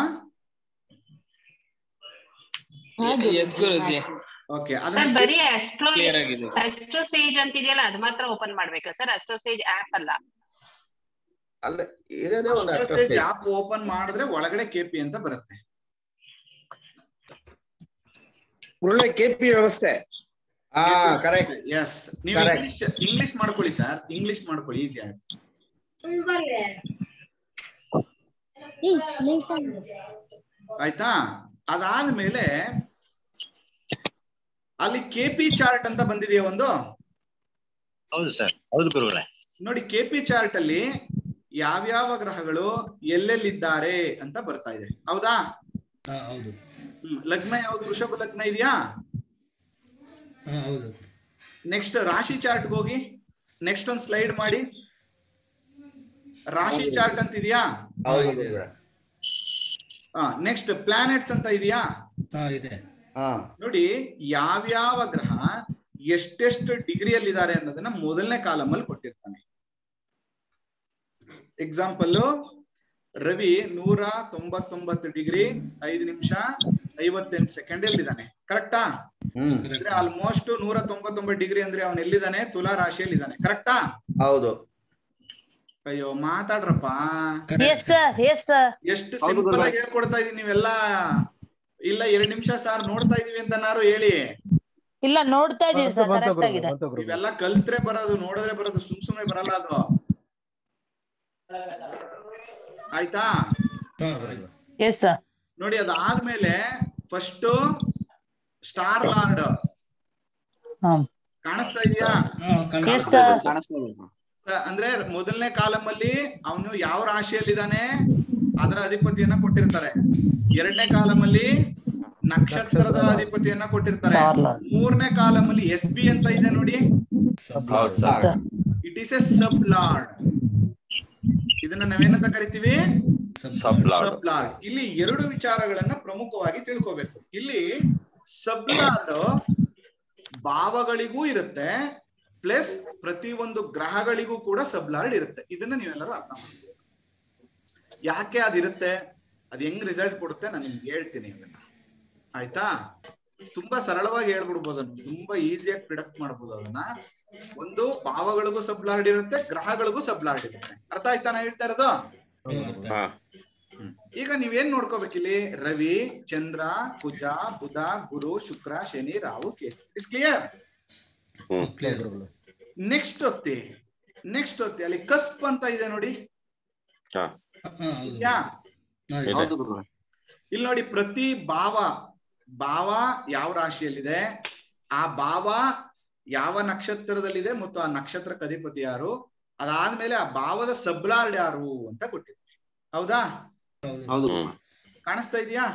ಎಸ್ ಗುರುಜಿ ಓಕೆ ಸರ್ ಅದನ್ನ ಬರೀ ಅಸ್ಟ್ರೋ ಕ್ಲಿಯರ್ ಆಗಿದೆ ಅಸ್ಟ್ರೋ ಸೇಜ್ ಅಂತ ಇದೆಯಲ್ಲ ಅದು ಮಾತ್ರ ಓಪನ್ ಮಾಡ್ಬೇಕಾ ಸರ್ ಅಸ್ಟ್ರೋ ಸೇಜ್ ಆಪ್ ಅಲ್ಲ ಅಲ್ಲ ಇರೋದೇ ಒಂದು ಮೆಸೇಜ್ ಆಪ್ ಓಪನ್ ಮಾಡಿದ್ರೆ ಒಳಗಡೆ ಕೆಪಿ ಅಂತ ಬರುತ್ತೆ ಗುರುಳೆ ಕೆಪಿ ವ್ಯವಸ್ಥೆ ಹಾ ಕರೆಕ್ಟ್ ಎಸ್ ನೀವು Correct. ಇಂಗ್ಲಿಷ್ ಇಂಗ್ಲಿಷ್ ಮಾಡ್ಕೊಳ್ಳಿ ಸರ್ ಇಂಗ್ಲಿಷ್ ಮಾಡ್ಕೊಳ್ಳಿ ಈಸಿ ಆಗುತ್ತೆ ಆಯ್ತಾ ಅದಾದ್ಮೇಲೆ ಅಲ್ಲಿ ಕೆಪಿ ಚಾರ್ಟ್ ಅಂತ ಬಂದಿದೆಯಾ ಒಂದು ಹೌದು ಸರ್ ಹೌದು ಗುರುಗಳೇ ನೋಡಿ ಕೆಪಿ ಚಾರ್ಟ್ ಅಲ್ಲಿ ಯಾವ್ಯಾವ ಗ್ರಹಗಳು ಎಲ್ಲೆಲ್ಲಿದ್ದಾರೆ ಅಂತ ಬರ್ತಾ ಇದೆ ಹೌದಾ ಹಾ ಹೌದು ಹ್ಮ್. ಲಗ್ನ ಯಾವ್ದು ವೃಷಭ ಲಗ್ನ ಇದೆಯಾ ಹಾ ಹೌದು ನೆಕ್ಸ್ಟ್ ರಾಶಿ ಚಾರ್ಟ್ ಹೋಗಿ ನೆಕ್ಸ್ಟ್ ಒಂದ್ ಸ್ಲೈಡ್ ಮಾಡಿ ರಾಶಿ ಚಾರ್ಟ್ ಅಂತ ಇದೆಯಾ ಹೌದು ಇದೆ. ಗುರುಗಳೇ. ನೆಕ್ಸ್ಟ್ ಪ್ಲಾನೆಟ್ಸ್ ಅಂತ ಇದೆಯಾ ಹಾ ಇದೆ ಹಾ ನೋಡಿ ಯಾವ್ಯಾವ ಗ್ರಹ ಎಷ್ಟೆಷ್ಟು ಡಿಗ್ರಿಯಲ್ಲಿದ್ದಾರೆ ಅನ್ನೋದನ್ನ ಮೊದಲನೇ ಕಾಲಮ್ ಅಲ್ಲಿ ಕೊಟ್ಟಿರ್ತಾನೆ ಎಕ್ಸಾಂಪಲ್ ರವಿ ನೂರ ತೊಂಬತ್ತೊಂಬತ್ತು ಡಿಗ್ರಿ ಐದು ನಿಮಿಷ ಐವತ್ತೆಂಟು ಸೆಕೆಂಡ್ ಎಲ್ಲಿದ್ದಾನೆ ಕರೆಕ್ಟಾ ಹ್ಮ್ ಅಂದ್ರೆ ಆಲ್ಮೋಸ್ಟ್ ನೂರ ತೊಂಬತ್ತೊಂಬತ್ತು ಡಿಗ್ರಿ ಅಂದ್ರೆ ಅವನ್ ಎಲ್ಲಿದ್ದಾನೆ ತುಲಾ ರಾಶಿಯಲ್ಲಿ ಇದ್ದಾನೆ ಕರೆಕ್ಟಾ ಹೌದು ಅಯ್ಯೋ ಮಾತಾಡ್ರಪ್ಪ ಎಸ್ ಸರ್ ಎಸ್ ಸರ್ ಎಷ್ಟು ಸಿಂಪಲ್ ಆಗಿ ಹೇಳ್ಕೊಡ್ತಾ ಇದೀನಿ ನೀವೆಲ್ಲ ಇಲ್ಲ ಎರಡ್ ನಿಮಿಷ ಸಾರ್ ನೋಡ್ತಾ ಇದೀವಿ ಅಂತ ನಾರು ಹೇಳಿ ಇಲ್ಲ ನೋಡ್ತಾ ಇದೀವಿ ಸರ್ ಕರೆಕ್ಟ್ ಆಗಿದೆ ಇವೆಲ್ಲ ಕಲ್ತ್ರೆ ಬರೋದು ನೋಡಿದ್ರೆ ಬರೋದು ಸುಮ್ ಸುಮ್ನೆ ಬರಲ್ಲ ಅದು ಆಯ್ತಾ ಹಾ ಆಯ್ತು. ಎಸ್ ಸರ್ ನೋಡಿ ಅದಾದ್ಮೇಲೆ ಫಸ್ಟ್ ಸ್ಟಾರ್ ಲಾರ್ಡ್ ಹ್ಮ್ ಕಾಣಿಸ್ತಾ ಇದೆಯಾ ಹಾ ಎಸ್ ಕಾಣಿಸ್ತಾ ಇದೆ. ಸರ್ ಅಂದ್ರೆ ಮೊದಲನೇ ಕಾಲಮ್ ಅಲ್ಲಿ ಅವನು ಯಾವ ರಾಶಿಯಲ್ಲಿದ್ದಾನೆ ಅದರ ಅಧಿಪತಿಯನ್ನ ಕೊಟ್ಟಿರ್ತಾರೆ ಎರಡನೇ ಕಾಲಮ್ ಅಲ್ಲಿ ನಕ್ಷತ್ರದ ಅಧಿಪತಿಯನ್ನ ಕೊಟ್ಟಿರ್ತಾರೆ Star Lord. ಮೂರನೇ ಕಾಲಮ್ ಅಲ್ಲಿ ಎಸ್ ಬಿ ಅಂತ ಇದೆ ನೋಡಿ ಹೌದು sir it is a sublord ಇದನ್ನ ನಾವೇನಂತ ಕರಿತೀವಿ ಸಬ್ ಲಾರ್ಡ್ ಸಬ್ ಲಾರ್ಡ್ ಇಲ್ಲಿ ಎರಡು ವಿಚಾರಗಳನ್ನ ಪ್ರಮುಖವಾಗಿ ತಿಳ್ಕೋಬೇಕು ಇಲ್ಲಿ ಸಬ್ ಲಾರ್ಡ್ ಭಾವಗಳಿಗೂ ಇರುತ್ತೆ ಪ್ಲಸ್ ಪ್ರತಿ ಒಂದು ಗ್ರಹಗಳಿಗೂ ಕೂಡ ಸಬ್ ಲಾರ್ಡ್ ಇರುತ್ತೆ ಇದನ್ನ ನೀವೆಲ್ಲರೂ ಅರ್ಥ ಮಾಡ್ಬೇಕು ಯಾಕೆ ಅದಿರುತ್ತೆ ಅದ್ ಹೆಂಗ್ ರಿಸಲ್ಟ್ ಕೊಡುತ್ತೆ ನಾನು ನಿಮ್ಗೆ ಹೇಳ್ತೀನಿ ಅದನ್ನ ಆಯ್ತಾ ತುಂಬಾ ಸರಳವಾಗಿ ಹೇಳ್ಬಿಡ್ಬೋದು ಅದನ್ನ ತುಂಬಾ ಈಸಿಯಾಗಿ ಪ್ರಿಡಕ್ಟ್ ಮಾಡ್ಬೋದು ಅದನ್ನ ಒಂದು ಭಾವಗಳಿಗೂ ಸಬ್ ಲಾರ್ಡ್ ಇರುತ್ತೆ ಗ್ರಹಗಳಿಗೂ ಸಬ್ ಲಾರ್ಡ್ ಇರುತ್ತೆ ಅರ್ಥ ಆಯ್ತಾ ನಾ ಹೇಳ್ತಾ ಇರೋದು ಹ್ಮ್, ಅರ್ಥ ಹಾ ಆಯ್ತು. ಈಗ ನೀವೇನ್ ನೋಡ್ಕೋಬೇಕಿಲ್ಲಿ ರವಿ ಚಂದ್ರ ಕುಜ ಬುಧ ಗುರು ಶುಕ್ರ ಶನಿ ರಾಹು ಕೇತು ಇಸ್ ಕ್ಲಿಯರ್ ಹ್ಮ್ Clear. ನೆಕ್ಸ್ಟ್ ಹೊತ್ತಿ ನೆಕ್ಸ್ಟ್ ಹೊತ್ತಿ ಅಲ್ಲಿ ಕಸ್ಪ್ ಅಂತ ಇದೆ ನೋಡಿ ಹಾ ಹಾ ಹೌದು ಯಾ ಹಾ, ಇದೆ. ಇದೆ. ಇಲ್ಲಿ ನೋಡಿ ಪ್ರತಿ ಭಾವ ಭಾವ ಯಾವ ರಾಶಿಯಲ್ಲಿದೆ ಆ ಭಾವ ಯಾವ ನಕ್ಷತ್ರದಲ್ಲಿದೆ ಮತ್ತು ಆ ನಕ್ಷತ್ರಕ್ಕೆ ಅಧಿಪತಿ ಯಾರು ಅದಾದ್ಮೇಲೆ ಆ ಭಾವದ ಸಬ್ಲಾರ್ಡ್ ಯಾರು ಅಂತ ಕೊಟ್ಟಿದ್ವಿ ಹೌದಾ ಹೌದು ಕಾಣಿಸ್ತಾ ಇದೆಯಾ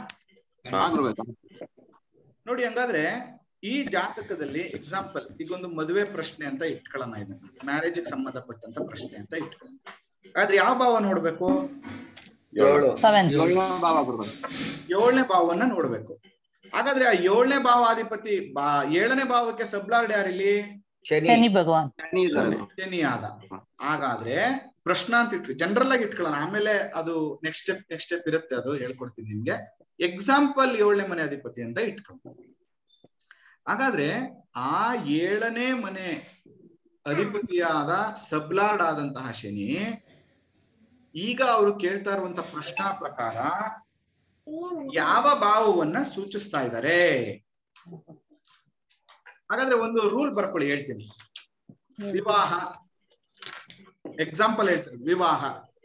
ನೋಡಿ ಹಂಗಾದ್ರೆ ಈ ಜಾತಕದಲ್ಲಿ ಎಕ್ಸಾಂಪಲ್ ಈಗ ಒಂದು ಮದುವೆ ಪ್ರಶ್ನೆ ಅಂತ ಇಟ್ಕೊಳ್ಳೋಣ ಇದನ್ನ ಮ್ಯಾರೇಜ್ ಸಂಬಂಧಪಟ್ಟಂತ ಪ್ರಶ್ನೆ ಅಂತ ಇಟ್ಕೊಳ್ಳೋಣ ಆದ್ರೆ ಯಾವ ಭಾವ ನೋಡ್ಬೇಕು ಏಳು ಸೆವೆನ್ ಏಳನೇ ಭಾವವನ್ನ ನೋಡ್ಬೇಕು ಹಾಗಾದ್ರೆ ಆ ಏಳನೇ ಭಾವಾಧಿಪತಿ ಬಾ ಏಳನೇ ಭಾವಕ್ಕೆ ಸಬ್ಲಾರ್ಡ್ ಯಾರಿಲ್ಲಿ ಶನಿ ಶನಿ ಭಗವಾನ್ ಶನಿ ಆದ ಹಾಗಾದ್ರೆ ಪ್ರಶ್ನ ಅಂತ ಇಟ್ರಿ ಜನರಲ್ ಆಗಿ ಇಟ್ಕೊಳ್ಳೋಣ ಆಮೇಲೆ ಅದು ನೆಕ್ಸ್ಟ್ ಸ್ಟೆಪ್ ನೆಕ್ಸ್ಟ್ ಸ್ಟೆಪ್ ಇರುತ್ತೆ ಅದು ಹೇಳ್ಕೊಡ್ತೀನಿ ನಿಮ್ಗೆ ಎಕ್ಸಾಂಪಲ್ ಏಳನೇ ಮನೆ ಅಧಿಪತಿ ಅಂತ ಇಟ್ಕೊಂಡು ಹಾಗಾದ್ರೆ ಆ ಏಳನೇ ಮನೆ ಅಧಿಪತಿಯಾದ ಸಬ್ಲಾರ್ಡ್ ಆದಂತಹ ಶನಿ ಈಗ ಅವರು ಕೇಳ್ತಾ ಇರುವಂತ ಪ್ರಶ್ನಾ ಪ್ರಕಾರ ಯಾವ ಭಾವವನ್ನ ಸೂಚಿಸ್ತಾ ಇದ್ದಾರೆ ಹಾಗಾದ್ರೆ ಒಂದು ರೂಲ್ ಬರ್ಕೊಳ್ಳಿ ಹೇಳ್ತೀನಿ ವಿವಾಹ ಎಕ್ಸಾಂಪಲ್ ಹೇಳ್ತೀನಿ ವಿವಾಹ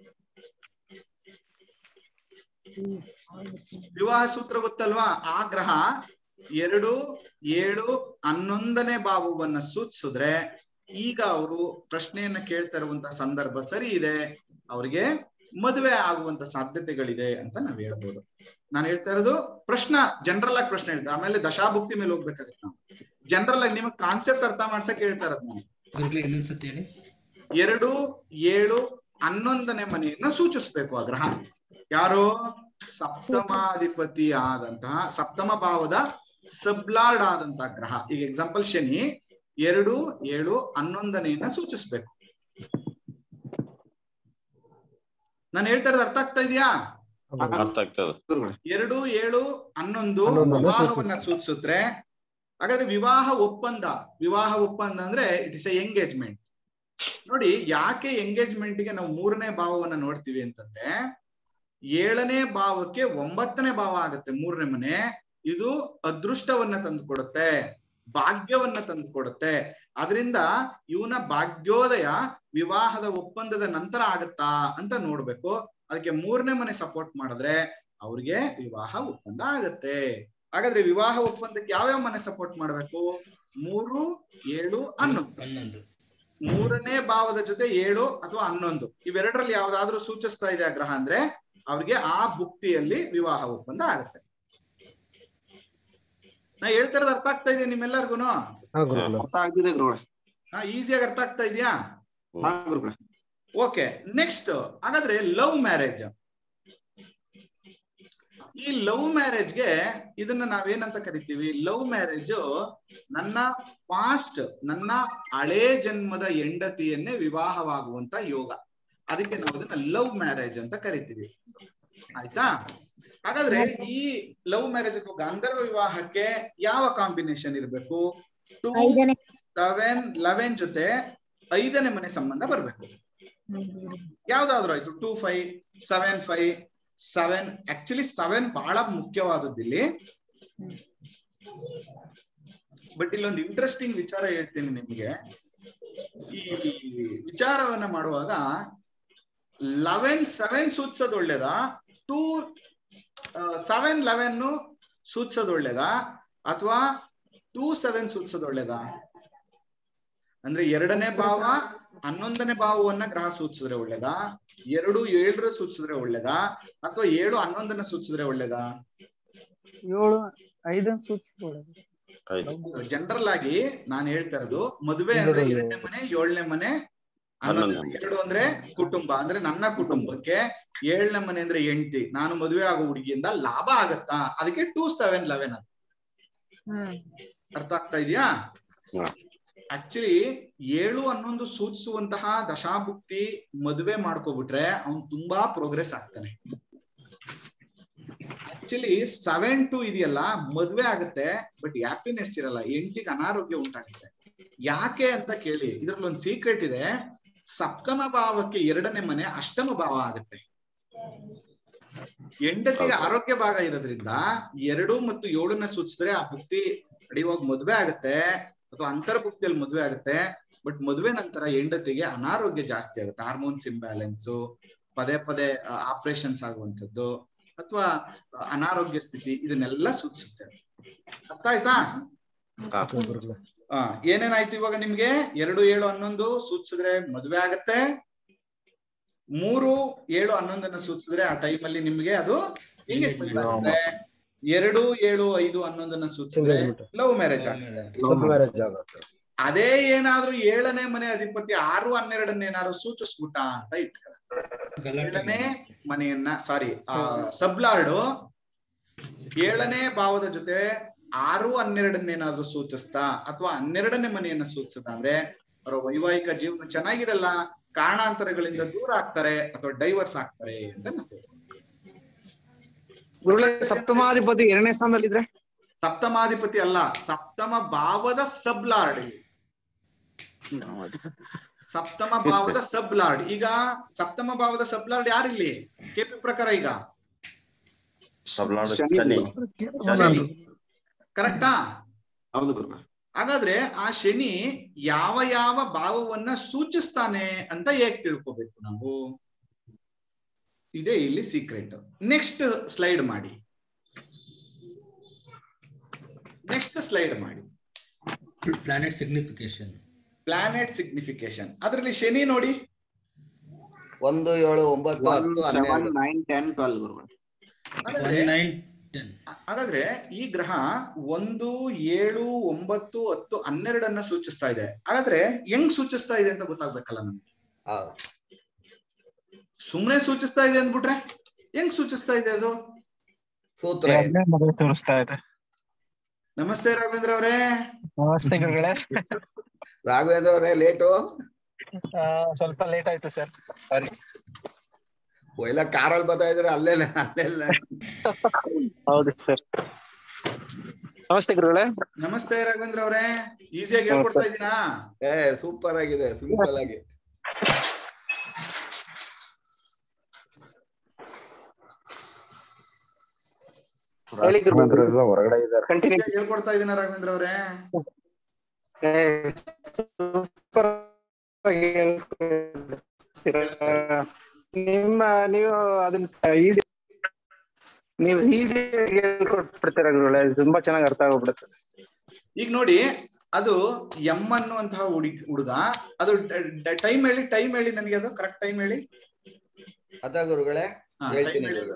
ವಿವಾಹ ಸೂತ್ರ ಗೊತ್ತಲ್ವಾ ಆ ಗ್ರಹ ಎರಡು ಏಳು ಹನ್ನೊಂದನೇ ಭಾವವನ್ನ ಸೂಚಿಸಿದ್ರೆ ಈಗ ಅವರು ಪ್ರಶ್ನೆಯನ್ನ ಕೇಳ್ತಾ ಇರುವಂತ ಸಂದರ್ಭ ಸರಿ ಇದೆ ಅವ್ರಿಗೆ ಮದುವೆ ಆಗುವಂತ ಸಾಧ್ಯತೆಗಳಿದೆ ಅಂತ ನಾವ್ ಹೇಳ್ಬೋದು ನಾನು ಹೇಳ್ತಾ ಇರೋದು ಪ್ರಶ್ನ ಜನರಲ್ ಆಗಿ ಪ್ರಶ್ನೆ ಹೇಳ್ತಾರೆ ಆಮೇಲೆ ದಶಾಭುಕ್ತಿ ಮೇಲೆ ಹೋಗ್ಬೇಕಾಗತ್ತೆ ನಾವು ಜನರಲ್ ಆಗಿ ನಿಮಗ್ ಕಾನ್ಸೆಪ್ಟ್ ಅರ್ಥ ಮಾಡ್ಸಕ್ ಹೇಳ್ತಾ ಇರೋದು ನಾನು ಗುರುಗಳೇ ಇನ್ನೊಂದ್ಸತಿ ಹೇಳಿ ಎರಡು ಏಳು ಹನ್ನೊಂದನೇ ಮನೆಯನ್ನ ಸೂಚಿಸ್ಬೇಕು ಆ ಗ್ರಹ ಯಾರು ಸಪ್ತಮಾಧಿಪತಿ ಆದಂತಹ ಸಪ್ತಮ ಭಾವದ ಸಬ್ಲಾರ್ಡ್ ಆದಂತಹ ಗ್ರಹ ಈಗ ಎಕ್ಸಾಂಪಲ್ ಶನಿ ಎರಡು ಏಳು ಹನ್ನೊಂದನೆಯನ್ನ ಸೂಚಿಸ್ಬೇಕು ನಾನು ಹೇಳ್ತಾ ಇರೋದು ಅರ್ಥ ಆಗ್ತಾ ಇದೆಯಾ ಅರ್ಥ ಆಗ್ತದೆ ಎರಡು ಏಳು ಹನ್ನೊಂದು ಹನ್ನೊಂದನ್ನ ವಿವಾಹವನ್ನ ಸೂಚಿಸುತ್ತೆ ಹಾಗಾದ್ರೆ ವಿವಾಹ ಒಪ್ಪಂದ ವಿವಾಹ ಒಪ್ಪಂದ ಅಂದ್ರೆ ಇಟ್ ಇಸ್ ಎ ಎಂಗೇಜ್ಮೆಂಟ್ ನೋಡಿ ಯಾಕೆ ಎಂಗೇಜ್ಮೆಂಟ್ ಗೆ ನಾವು ಮೂರನೇ ಭಾವವನ್ನ ನೋಡ್ತೀವಿ ಅಂತಂದ್ರೆ ಏಳನೇ ಭಾವಕ್ಕೆ ಒಂಬತ್ತನೇ ಭಾವ ಆಗುತ್ತೆ ಮೂರನೇ ಮನೆ ಇದು ಅದೃಷ್ಟವನ್ನ ತಂದು ಕೊಡುತ್ತೆ ಭಾಗ್ಯವನ್ನ ತಂದು ಕೊಡುತ್ತೆ ಅದರಿಂದ ಇವನ ಭಾಗ್ಯೋದಯ ವಿವಾಹದ ಒಪ್ಪಂದದ ನಂತರ ಆಗತ್ತಾ ಅಂತ ನೋಡ್ಬೇಕು ಅದಕ್ಕೆ ಮೂರನೇ ಮನೆ ಸಪೋರ್ಟ್ ಮಾಡಿದ್ರೆ ಅವ್ರಿಗೆ ವಿವಾಹ ಒಪ್ಪಂದ ಆಗತ್ತೆ ಹಾಗಾದ್ರೆ ವಿವಾಹ ಒಪ್ಪಂದಕ್ಕೆ ಯಾವ್ಯಾವ ಮನೆ ಸಪೋರ್ಟ್ ಮಾಡ್ಬೇಕು ಮೂರು ಏಳು ಹನ್ನೊಂದು ಹನ್ನೊಂದು ಮೂರನೇ ಭಾವದ ಜೊತೆ ಏಳು ಅಥವಾ ಹನ್ನೊಂದು ಇವೆರಡರಲ್ಲಿ ಯಾವ್ದಾದ್ರೂ ಸೂಚಿಸ್ತಾ ಇದೆ ಆ ಗ್ರಹ ಅಂದ್ರೆ ಅವ್ರಿಗೆ ಆ ಭುಕ್ತಿಯಲ್ಲಿ ವಿವಾಹ ಒಪ್ಪಂದ ಆಗತ್ತೆ ನಾ ಹೇಳ್ತಾ ಇರೋದು ಅರ್ಥ ಆಗ್ತಾ ಇದೆ ನಿಮ್ಮೆಲ್ಲರಿಗೂನು ಅರ್ಥ ಆಗ್ತಿದೆ ಗುರುಗಳೇ ಹಾ ಈಸಿಯಾಗಿ ಅರ್ಥ ಆಗ್ತಾ ಇದೆಯಾ ಹಾ ಗುರುಗಳೇ ಓಕೆ ನೆಕ್ಸ್ಟ್ ಹಾಗಾದ್ರೆ ಲವ್ ಮ್ಯಾರೇಜ್ ಈ ಲವ್ ಮ್ಯಾರೇಜ್ಗೆ ಇದನ್ನ ನಾವೇನಂತ ಕರಿತೀವಿ ಲವ್ ಮ್ಯಾರೇಜ್ ನನ್ನ ಪಾಸ್ಟ್ ನನ್ನ ಹಳೇ ಜನ್ಮದ ಹೆಂಡತಿಯನ್ನೇ ವಿವಾಹವಾಗುವಂತ ಯೋಗ ಅದಕ್ಕೆ ನಾವು ಅದನ್ನ ಲವ್ ಮ್ಯಾರೇಜ್ ಅಂತ ಕರಿತೀವಿ ಆಯ್ತಾ ಹಾಗಾದ್ರೆ ಈ ಲವ್ ಮ್ಯಾರೇಜ್ ಅಥವಾ ಗಾಂಧರ್ವ ವಿವಾಹಕ್ಕೆ ಯಾವ ಕಾಂಬಿನೇಷನ್ ಇರಬೇಕು ಟೂ ಐದನೇ ಸೆವೆನ್ ಲೆವೆನ್ ಜೊತೆ ಐದನೇ ಮನೆ ಸಂಬಂಧ ಬರ್ಬೇಕು ಯಾವ್ದಾದ್ರು ಆಯ್ತು two five seven five seven actually seven ಬಹಳ ಮುಖ್ಯವಾದದ್ದು ಇಲ್ಲಿ ಬಟ್ ಇಲ್ಲೊಂದು ಇಂಟ್ರೆಸ್ಟಿಂಗ್ ವಿಚಾರ ಹೇಳ್ತೀನಿ ನಿಮ್ಗೆ ಈ ವಿಚಾರವನ್ನ ಮಾಡುವಾಗ ಲೆವೆನ್ ಸೆವೆನ್ ಸೂಚಿಸೋದು ಒಳ್ಳೇದಾ ಟೂ ಸೆವೆನ್ ಲೆವೆನ್ ಸೂಚಿಸೋದು ಒಳ್ಳೇದಾ ಅಥವಾ ಟೂ ಸೆವೆನ್ ಸೂಚಿಸೋದು ಒಳ್ಳೇದಾ ಅಂದ್ರೆ ಎರಡನೇ ಭಾವ ಹನ್ನೊಂದನೇ ಭಾವವನ್ನ ಗ್ರಹ ಸೂಚಿಸಿದ್ರೆ ಒಳ್ಳೇದಾ ಎರಡು ಏಳರ ಸೂಚಿಸಿದ್ರೆ ಒಳ್ಳೇದಾ ಅಥವಾ ಏಳು ಹನ್ನೊಂದನ್ನ ಸೂಚಿಸಿದ್ರೆ ಒಳ್ಳೇದಾ ಏಳು ಐದನ್ ಸೂಚಿಸ್ಬೋದು ಜನರಲ್ ಆಗಿ ನಾನ್ ಹೇಳ್ತಾ ಇರೋದು ಮದುವೆ ಅಂದ್ರೆ ಎರಡು. ಎರಡನೇ ಮನೆ ಏಳನೇ ಮನೆ ಹನ್ನೊಂದನೇ ಮನೆ. ಎರಡು ಅಂದ್ರೆ ಕುಟುಂಬ ಅಂದ್ರೆ ನನ್ನ ಕುಟುಂಬಕ್ಕೆ ಏಳನೇ ಮನೆ ಅಂದ್ರೆ ಹೆಂಡತಿ ನಾನು ಮದುವೆ ಆಗೋ ಹುಡುಗಿಯಿಂದ ಲಾಭ ಆಗತ್ತಾ ಅದಕ್ಕೆ ಟೂ ಸೆವೆನ್ ಲೆವೆನ್ ಅಂತ ಹ್ಮ್ ಅರ್ಥ ಆಗ್ತಾ ಇದೆಯಾ ಹಾ. ಆಕ್ಚುಲಿ ಏಳು ಹನ್ನೊಂದು ಸೂಚಿಸುವಂತಹ ದಶಾಭುಕ್ತಿ ಮದುವೆ ಮಾಡ್ಕೊಬಿಟ್ರೆ ಅವ್ನ್ ತುಂಬಾ ಪ್ರೋಗ್ರೆಸ್ ಆಗ್ತಾನೆ ಆಕ್ಚುಲಿ ಸೆವೆನ್ ಟು ಇದೆಯಲ್ಲ ಮದ್ವೆ ಆಗುತ್ತೆ ಬಟ್ ಹ್ಯಾಪಿನೆಸ್ ಇರಲ್ಲ ಹೆಂಡತಿಗೆ ಅನಾರೋಗ್ಯ ಉಂಟಾಗುತ್ತೆ ಯಾಕೆ ಅಂತ ಕೇಳಿ ಇದ್ರಲ್ಲಿ ಒಂದು ಸೀಕ್ರೆಟ್ ಇದೆ ಸಪ್ತಮ ಭಾವಕ್ಕೆ ಎರಡನೇ ಮನೆ ಅಷ್ಟಮ ಭಾವ ಆಗುತ್ತೆ ಹೆಂಡತಿಗೆ ಆರೋಗ್ಯ ಭಾಗ ಇರೋದ್ರಿಂದ ಎರಡು ಮತ್ತು ಏಳನ್ನ ಸೂಚಿಸಿದ್ರೆ ಆ ಭುಕ್ತಿ ನಡೆಯುವಾಗ ಮದ್ವೆ ಆಗುತ್ತೆ ಅಥವಾ ಅಂತರ ಭುಕ್ತಿಯಲ್ಲಿ ಮದ್ವೆ ಆಗುತ್ತೆ ಬಟ್ ಮದುವೆ ನಂತರ ಹೆಂಡತಿಗೆ ಅನಾರೋಗ್ಯ ಜಾಸ್ತಿ ಆಗುತ್ತೆ ಹಾರ್ಮೋನ್ಸ್ ಇಂಬ್ಯಾಲೆನ್ಸು ಪದೇ ಪದೇ ಆಪರೇಷನ್ಸ್ ಆಗುವಂಥದ್ದು ಅಥವಾ ಅನಾರೋಗ್ಯ ಸ್ಥಿತಿ ಇದನ್ನೆಲ್ಲ ಸೂಚಿಸುತ್ತೆ ಅರ್ಥ ಆಯ್ತಾ ಹಾ ಆ ಏನೇನಾಯ್ತು ಇವಾಗ ನಿಮ್ಗೆ ಎರಡು ಏಳು ಹನ್ನೊಂದು ಸೂಚಿಸಿದ್ರೆ ಮದುವೆ ಆಗತ್ತೆ ಮೂರು ಏಳು ಹನ್ನೊಂದನ್ನ ಸೂಚಿಸಿದ್ರೆ ಆ ಟೈಮಲ್ಲಿ ನಿಮ್ಗೆ ಅದು ಎಂಗೇಜ್ಮೆಂಟ್ ಆಗುತ್ತೆ ಎರಡು ಏಳು ಐದು ಹನ್ನೊಂದನ್ನ ಸೂಚಿಸಿದ್ರೆ ಲವ್ ಮ್ಯಾರೇಜ್ ಆಗುತ್ತೆ ಅದೇ ಏನಾದ್ರೂ ಏಳನೇ ಮನೆ ಅಧಿಪತಿ ಆರು ಹನ್ನೆರಡನ್ನ ಏನಾದ್ರು ಸೂಚಿಸ್ಬಿಟ್ಟ ಅಂತ ಇಟ್ಕೊಳ್ಳ ಏಳನೇ ಮನೆಯನ್ನ ಸಾರಿ ಆ ಸಬ್ಲಾರ್ಡು ಏಳನೇ ಭಾವದ ಜೊತೆ ಆರು ಹನ್ನೆರಡನ್ನೇನಾದ್ರೂ ಸೂಚಿಸ್ತಾ ಅಥವಾ ಹನ್ನೆರಡನೇ ಮನೆಯನ್ನ ಸೂಚಿಸ್ತಾ ಅಂದ್ರೆ ಅವರ ವೈವಾಹಿಕ ಜೀವನ ಚೆನ್ನಾಗಿರಲ್ಲ ಕಾರಣಾಂತರಗಳಿಂದ ದೂರ ಆಗ್ತಾರೆ ಅಥವಾ ಡೈವರ್ಸ್ ಆಗ್ತಾರೆ ಅಂತ ನಾವು ಹೇಳ್ತೀವಿ. ಗುರುಗಳೇ ಸಪ್ತಮಾಧಿಪತಿ ಎರಡನೇ ಸ್ಥಾನದಲ್ಲಿದ್ರೆ ಸಪ್ತಮಾಧಿಪತಿ ಅಲ್ಲ ಸಪ್ತಮ ಭಾವದ ಸಬ್ಲಾರ್ಡ್ ಇಲ್ಲಿ. ಸಪ್ತಮ ಭಾವದ ಸಬ್ಲಾರ್ಡ್ ಈಗ ಸಪ್ತಮ ಭಾವದ ಸಬ್ಲಾರ್ಡ್ ಯಾರಿಲ್ಲಿ ಕೆಪಿ ಪ್ರಕಾರ ಈಗ ಸಬ್ಲಾಡು ಶನಿ. ಶನಿ ಶನಿ ಕರೆಕ್ಟಾ ಹೌದು ಗುರುಗಳೇ ಹಾಗಾದ್ರೆ ಆ ಶನಿ ಯಾವ ಯಾವ ಭಾವವನ್ನ ಸೂಚಿಸ್ತಾನೆ ಅಂತ ಹೇಗ್ ತಿಳ್ಕೊಬೇಕು ನಾವು ಇದೇ ಇಲ್ಲಿ ಸೀಕ್ರೆಟ್ ನೆಕ್ಸ್ಟ್ ಸ್ಲೈಡ್ ಮಾಡಿ ನೆಕ್ಸ್ಟ್ ಸ್ಲೈಡ್ ಮಾಡಿ ಪ್ಲಾನೆಟ್ ಸಿಗ್ನಿಫಿಕೇಶನ್ ಪ್ಲಾನೆಟ್ ಸಿಗ್ನಿಫಿಕೇಶನ್ ಅದರಲ್ಲಿ ಶನಿ ನೋಡಿ ಒಂದು ಏಳು ಒಂಬತ್ತು ಹತ್ತು ಸೆವೆನ್ ಹನ್ನೆರಡು ನೈನ್ ಟೆನ್ ಟ್ವೆಲ್ ಗುರುಗಳೇ ಹಾಗಾದ್ರೆ ಒನ್ ನೈನ್ ಟೆನ್ ಹಾಗಾದ್ರೆ ಈ ಗ್ರಹ ಒಂದು ಏಳು ಒಂಬತ್ತು ಹತ್ತು ಹನ್ನೆರಡನ್ನ ಸೂಚಿಸ್ತಾ ಇದೆ ಹಾಗಾದ್ರೆ ಹೆಂಗ್ ಸೂಚಿಸ್ತಾ ಇದೆ ಅಂತ ಗೊತ್ತಾಗ್ಬೇಕಲ್ಲ ನಮ್ಗೆ ಹೌದು. ಸುಮ್ನೆ ಸೂಚಿಸ್ತಾ ಇದೆ ಅಂದ್ಬಿಟ್ರೆ ಹೆಂಗ್ ಸೂಚಿಸ್ತಾ ಇದೆ ಅದು ಸೂತ್ರ ಇದೆ. ತೋರಿಸ್ತಾ ಇದೆ ನಮಸ್ತೆ ರಾಘವೇಂದ್ರ ಅವರೇ ನಮಸ್ತೆ ಗುರುಗಳೇ ರಾಘವೇಂದ್ರ ಅವರೇ ಲೇಟು ಆ, ಸ್ವಲ್ಪ ಲೇಟ್ ಆಯ್ತು ಸರ್ ಸಾರಿ ಎಲ್ಲ ಕಾರಲ್ಲಿ ಬರ್ತಾ ಇದ್ರೆ ಅಲ್ಲೆಲ್ಲ ಅಲ್ಲೆಲ್ಲ ಹೌದು ಸರ್ ನಮಸ್ತೆ ಗುರುಗಳೇ ನಮಸ್ತೆ ರಾಘವೇಂದ್ರ ಅವರೇ ಈಸಿಯಾಗಿ ಹೇಳ್ಕೊಡ್ತಾ ಇದ್ದೀನಾ ಏ ಸೂಪರ್ ಆಗಿದೆ ಸಿಂಪಲ್ ಆಗಿ ಹೇಳಿ ಹೊರಗಡೆ ಇದ್ದಾರೆ ಕಂಟಿನ್ಯೂ ಈಸಿಯಾಗಿ ಹೇಳ್ಕೊಡ್ತಾ ಇದೀನ ರಾಘವೇಂದ್ರ ಅವರೇ ನಿಮ್ಮ ನೀವು ಅದನ್ನ ಈಸಿ ನೀವು ಈಸಿ ಹೇಳ್ಕೊಟ್ಬಿಡ್ತೀರ ಗುರುಗಳೇ ತುಂಬಾ ಚೆನ್ನಾಗಿ ಅರ್ಥ ಆಗ್ಬಿಡುತ್ತೆ ಈಗ ನೋಡಿ ಅದು ಎಂ ಅನ್ನುವಂತಹ ಹುಡುಗ ಹುಡುಗ ಅದು ಟೈಮ್ ಹೇಳಿ ಟೈಮ್ ಹೇಳಿ ನನಗೆ ಅದು ಕರೆಕ್ಟ್ ಟೈಮ್ ಹೇಳಿ ಅದ ಗುರುಗಳೇ ಹಾ, ಹೇಳ್ತೀನಿ time ಹೇಳಿ. ಗುರುಗಳೇ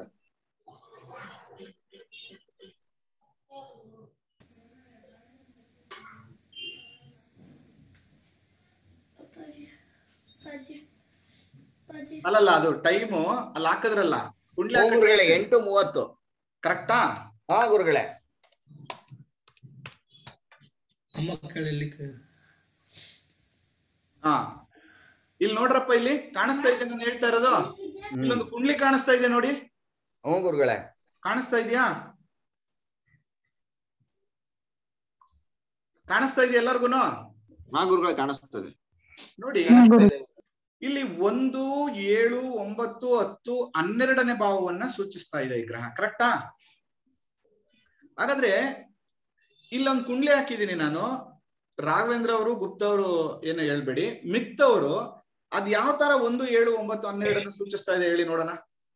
ಅಲ್ಲಲ್ಲ ಅದು ಟೈಮು ಅಲ್ಲಿ ಹಾಕಿದ್ರಲ್ಲ ಕುಂಡ್ಲಿ ಹ್ಞೂ ಗುರುಗಳೇ ಎಂಟು ಮೂವತ್ತು ಕರೆಕ್ಟಾ ಹಾ ಗುರುಗಳೇ ಅಮ್ಮ ಕೇಳಲಿ ಹಾ ಇಲ್ಲಿ ನೋಡ್ರಪ್ಪ ಇಲ್ಲಿ ಕಾಣಿಸ್ತಾ ಇದೆ ನಾನು ಹೇಳ್ತಾ ಇರೋದು ಇಲ್ಲೊಂದು ಕುಂಡ್ಲಿ ಕಾಣಿಸ್ತಾ ಇದೆ ನೋಡಿ ಹ್ಞೂ ಗುರುಗಳೇ ಕಾಣಿಸ್ತಾ ಇದೆಯಾ ಕಾಣಿಸ್ತಾ ಇದೆಯಾ ಎಲ್ಲರಿಗೂನು ಹಾ ಗುರುಗಳೇ ಕಾಣಿಸ್ತದೆ ನೋಡಿ ಇಲ್ಲಿ ಒಂದು ಏಳು ಒಂಬತ್ತು ಹತ್ತು ಹನ್ನೆರಡನೇ ಭಾವವನ್ನ ಸೂಚಿಸ್ತಾ ಇದೆ ಈ ಗ್ರಹ ಕರೆಕ್ಟಾ ಹಾಗಾದ್ರೆ ಇಲ್ಲೊಂದು ಕುಂಡ್ಲಿ ಹಾಕಿದೀನಿ ನಾನು ರಾಘವೇಂದ್ರ ಅವರು ಗುಪ್ತ ಅವರು ಏನು ಹೇಳ್ಬೇಡಿ ಮಿತ್ತವರು ಅದ್ ಯಾವ ತರ ಒಂದು ಏಳು ಒಂಬತ್ತು ಹನ್ನೆರಡನ್ನ ಸೂಚಿಸ್ತಾ ಇದೆ ಹೇಳಿ ನೋಡೋಣ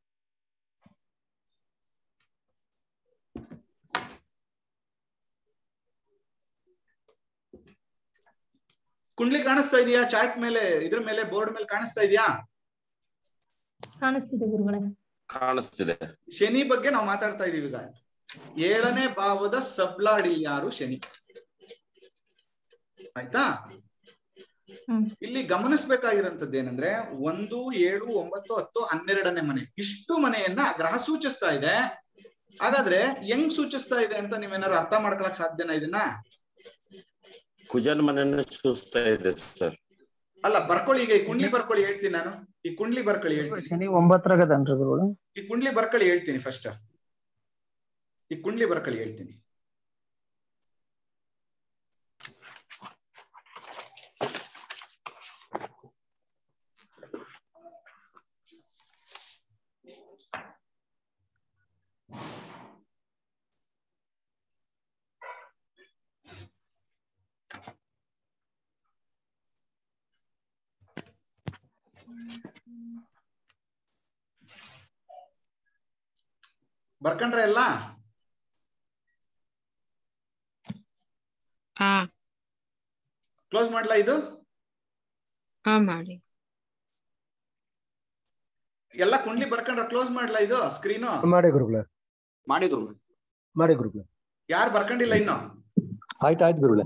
ಕುಂಡ್ಲಿ ಕಾಣಿಸ್ತಾ ಇದೆಯಾ ಚಾರ್ಟ್ ಮೇಲೆ ಇದ್ರ ಮೇಲೆ ಬೋರ್ಡ್ ಮೇಲೆ ಕಾಣಿಸ್ತಾ ಇದೆಯಾ ಕಾಣಿಸ್ತಿದೆ ಗುರುಗಳೇ ಕಾಣಿಸ್ತಿದೆ ಶನಿ ಬಗ್ಗೆ ನಾವು ಮಾತಾಡ್ತಾ ಇದೀವಿ ಈಗ ಏಳನೇ ಭಾವದ ಸಬ್ಲಾಡಿ ಯಾರು ಶನಿ ಆಯ್ತಾ ಹ್ಮ್. ಇಲ್ಲಿ ಗಮನಿಸ್ಬೇಕಾಗಿರೋಂಥದ್ದು ಏನಂದ್ರೆ ಒಂದು ಏಳು ಒಂಬತ್ತು ಹತ್ತು ಹನ್ನೆರಡನೇ ಮನೆ ಇಷ್ಟು ಮನೆಯನ್ನ ಗ್ರಹ ಸೂಚಿಸ್ತಾ ಇದೆ ಹಾಗಾದ್ರೆ ಹೆಂಗ್ ಸೂಚಿಸ್ತಾ ಇದೆ ಅಂತ ನೀವೇನಾದ್ರು ಅರ್ಥ ಮಾಡ್ಕೊಳಕ್ ಸಾಧ್ಯನಾ ಇದನ್ನ ಕುಜನ್ ಮನೆಯನ್ನು ಸೂಚಿಸ್ತಾ ಇದೆ ಸರ್ ಅಲ್ಲ ಬರ್ಕೊಳ್ಳಿ ಈಗ ಈ ಕುಂಡ್ಲಿ ಬರ್ಕೊಳ್ಳಿ ಹೇಳ್ತೀನಿ ನಾನು ಈ ಕುಂಡ್ಲಿ ಬರ್ಕೊಳ್ಳಿ ಹೇಳ್ತೀನಿ ಶನಿ ಒಂಬತ್ತರಾಗದನ್ರಿ ಗುರುಗಳು ಈ ಕುಂಡ್ಲಿ ಬರ್ಕೊಳ್ಳಿ ಹೇಳ್ತೀನಿ ಫಸ್ಟ್ ಈ ಕುಂಡ್ಲಿ ಬರ್ಕೊಳ್ಳಿ ಹೇಳ್ತೀನಿ ಬರ್ಕೊಂಡ್ರೆ ಎಲ್ಲ ಹಾ ಕ್ಲೋಸ್ ಮಾಡ್ಲಾ ಇದು ಹಾ ಮಾಡಿ ಎಲ್ಲ ಕುಂಡ್ಲಿ ಬರ್ಕೊಂಡ್ರ ಕ್ಲೋಸ್ ಮಾಡ್ಲಾ ಇದು ಸ್ಕ್ರೀನು ಮಾಡಿ ಗುರುಗಳೇ ಮಾಡಿ ಗುರುಗಳೇ ಮಾಡಿ ಗುರುಗಳೇ ಯಾರು ಬರ್ಕೊಂಡಿಲ್ಲ ಇನ್ನು ಆಯ್ತು ಆಯ್ತು ಗುರುಗಳೇ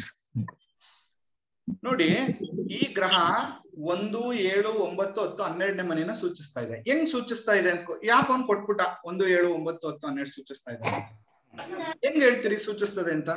ನೋಡಿ ಈ ಗ್ರಹ ಒಂದು ಏಳು ಒಂಬತ್ತು ಹತ್ತು ಹನ್ನೆರಡನೇ ಮನೆಯನ್ನ ಸೂಚಿಸ್ತಾ ಇದೆ ಹೆಂಗ್ ಸೂಚಿಸ್ತಾ ಇದೆ ಅಂತ ಯಾಕ ಅವ್ನ್ ಕೊಟ್ಬಿಟ್ಟ ಒಂದು ಏಳು ಒಂಬತ್ತು ಹತ್ತು ಹನ್ನೆರಡು ಸೂಚಿಸ್ತಾ ಇದೆ ಹೆಂಗ್ ಹೇಳ್ತೀರಿ ಸೂಚಿಸ್ತದೆ ಅಂತ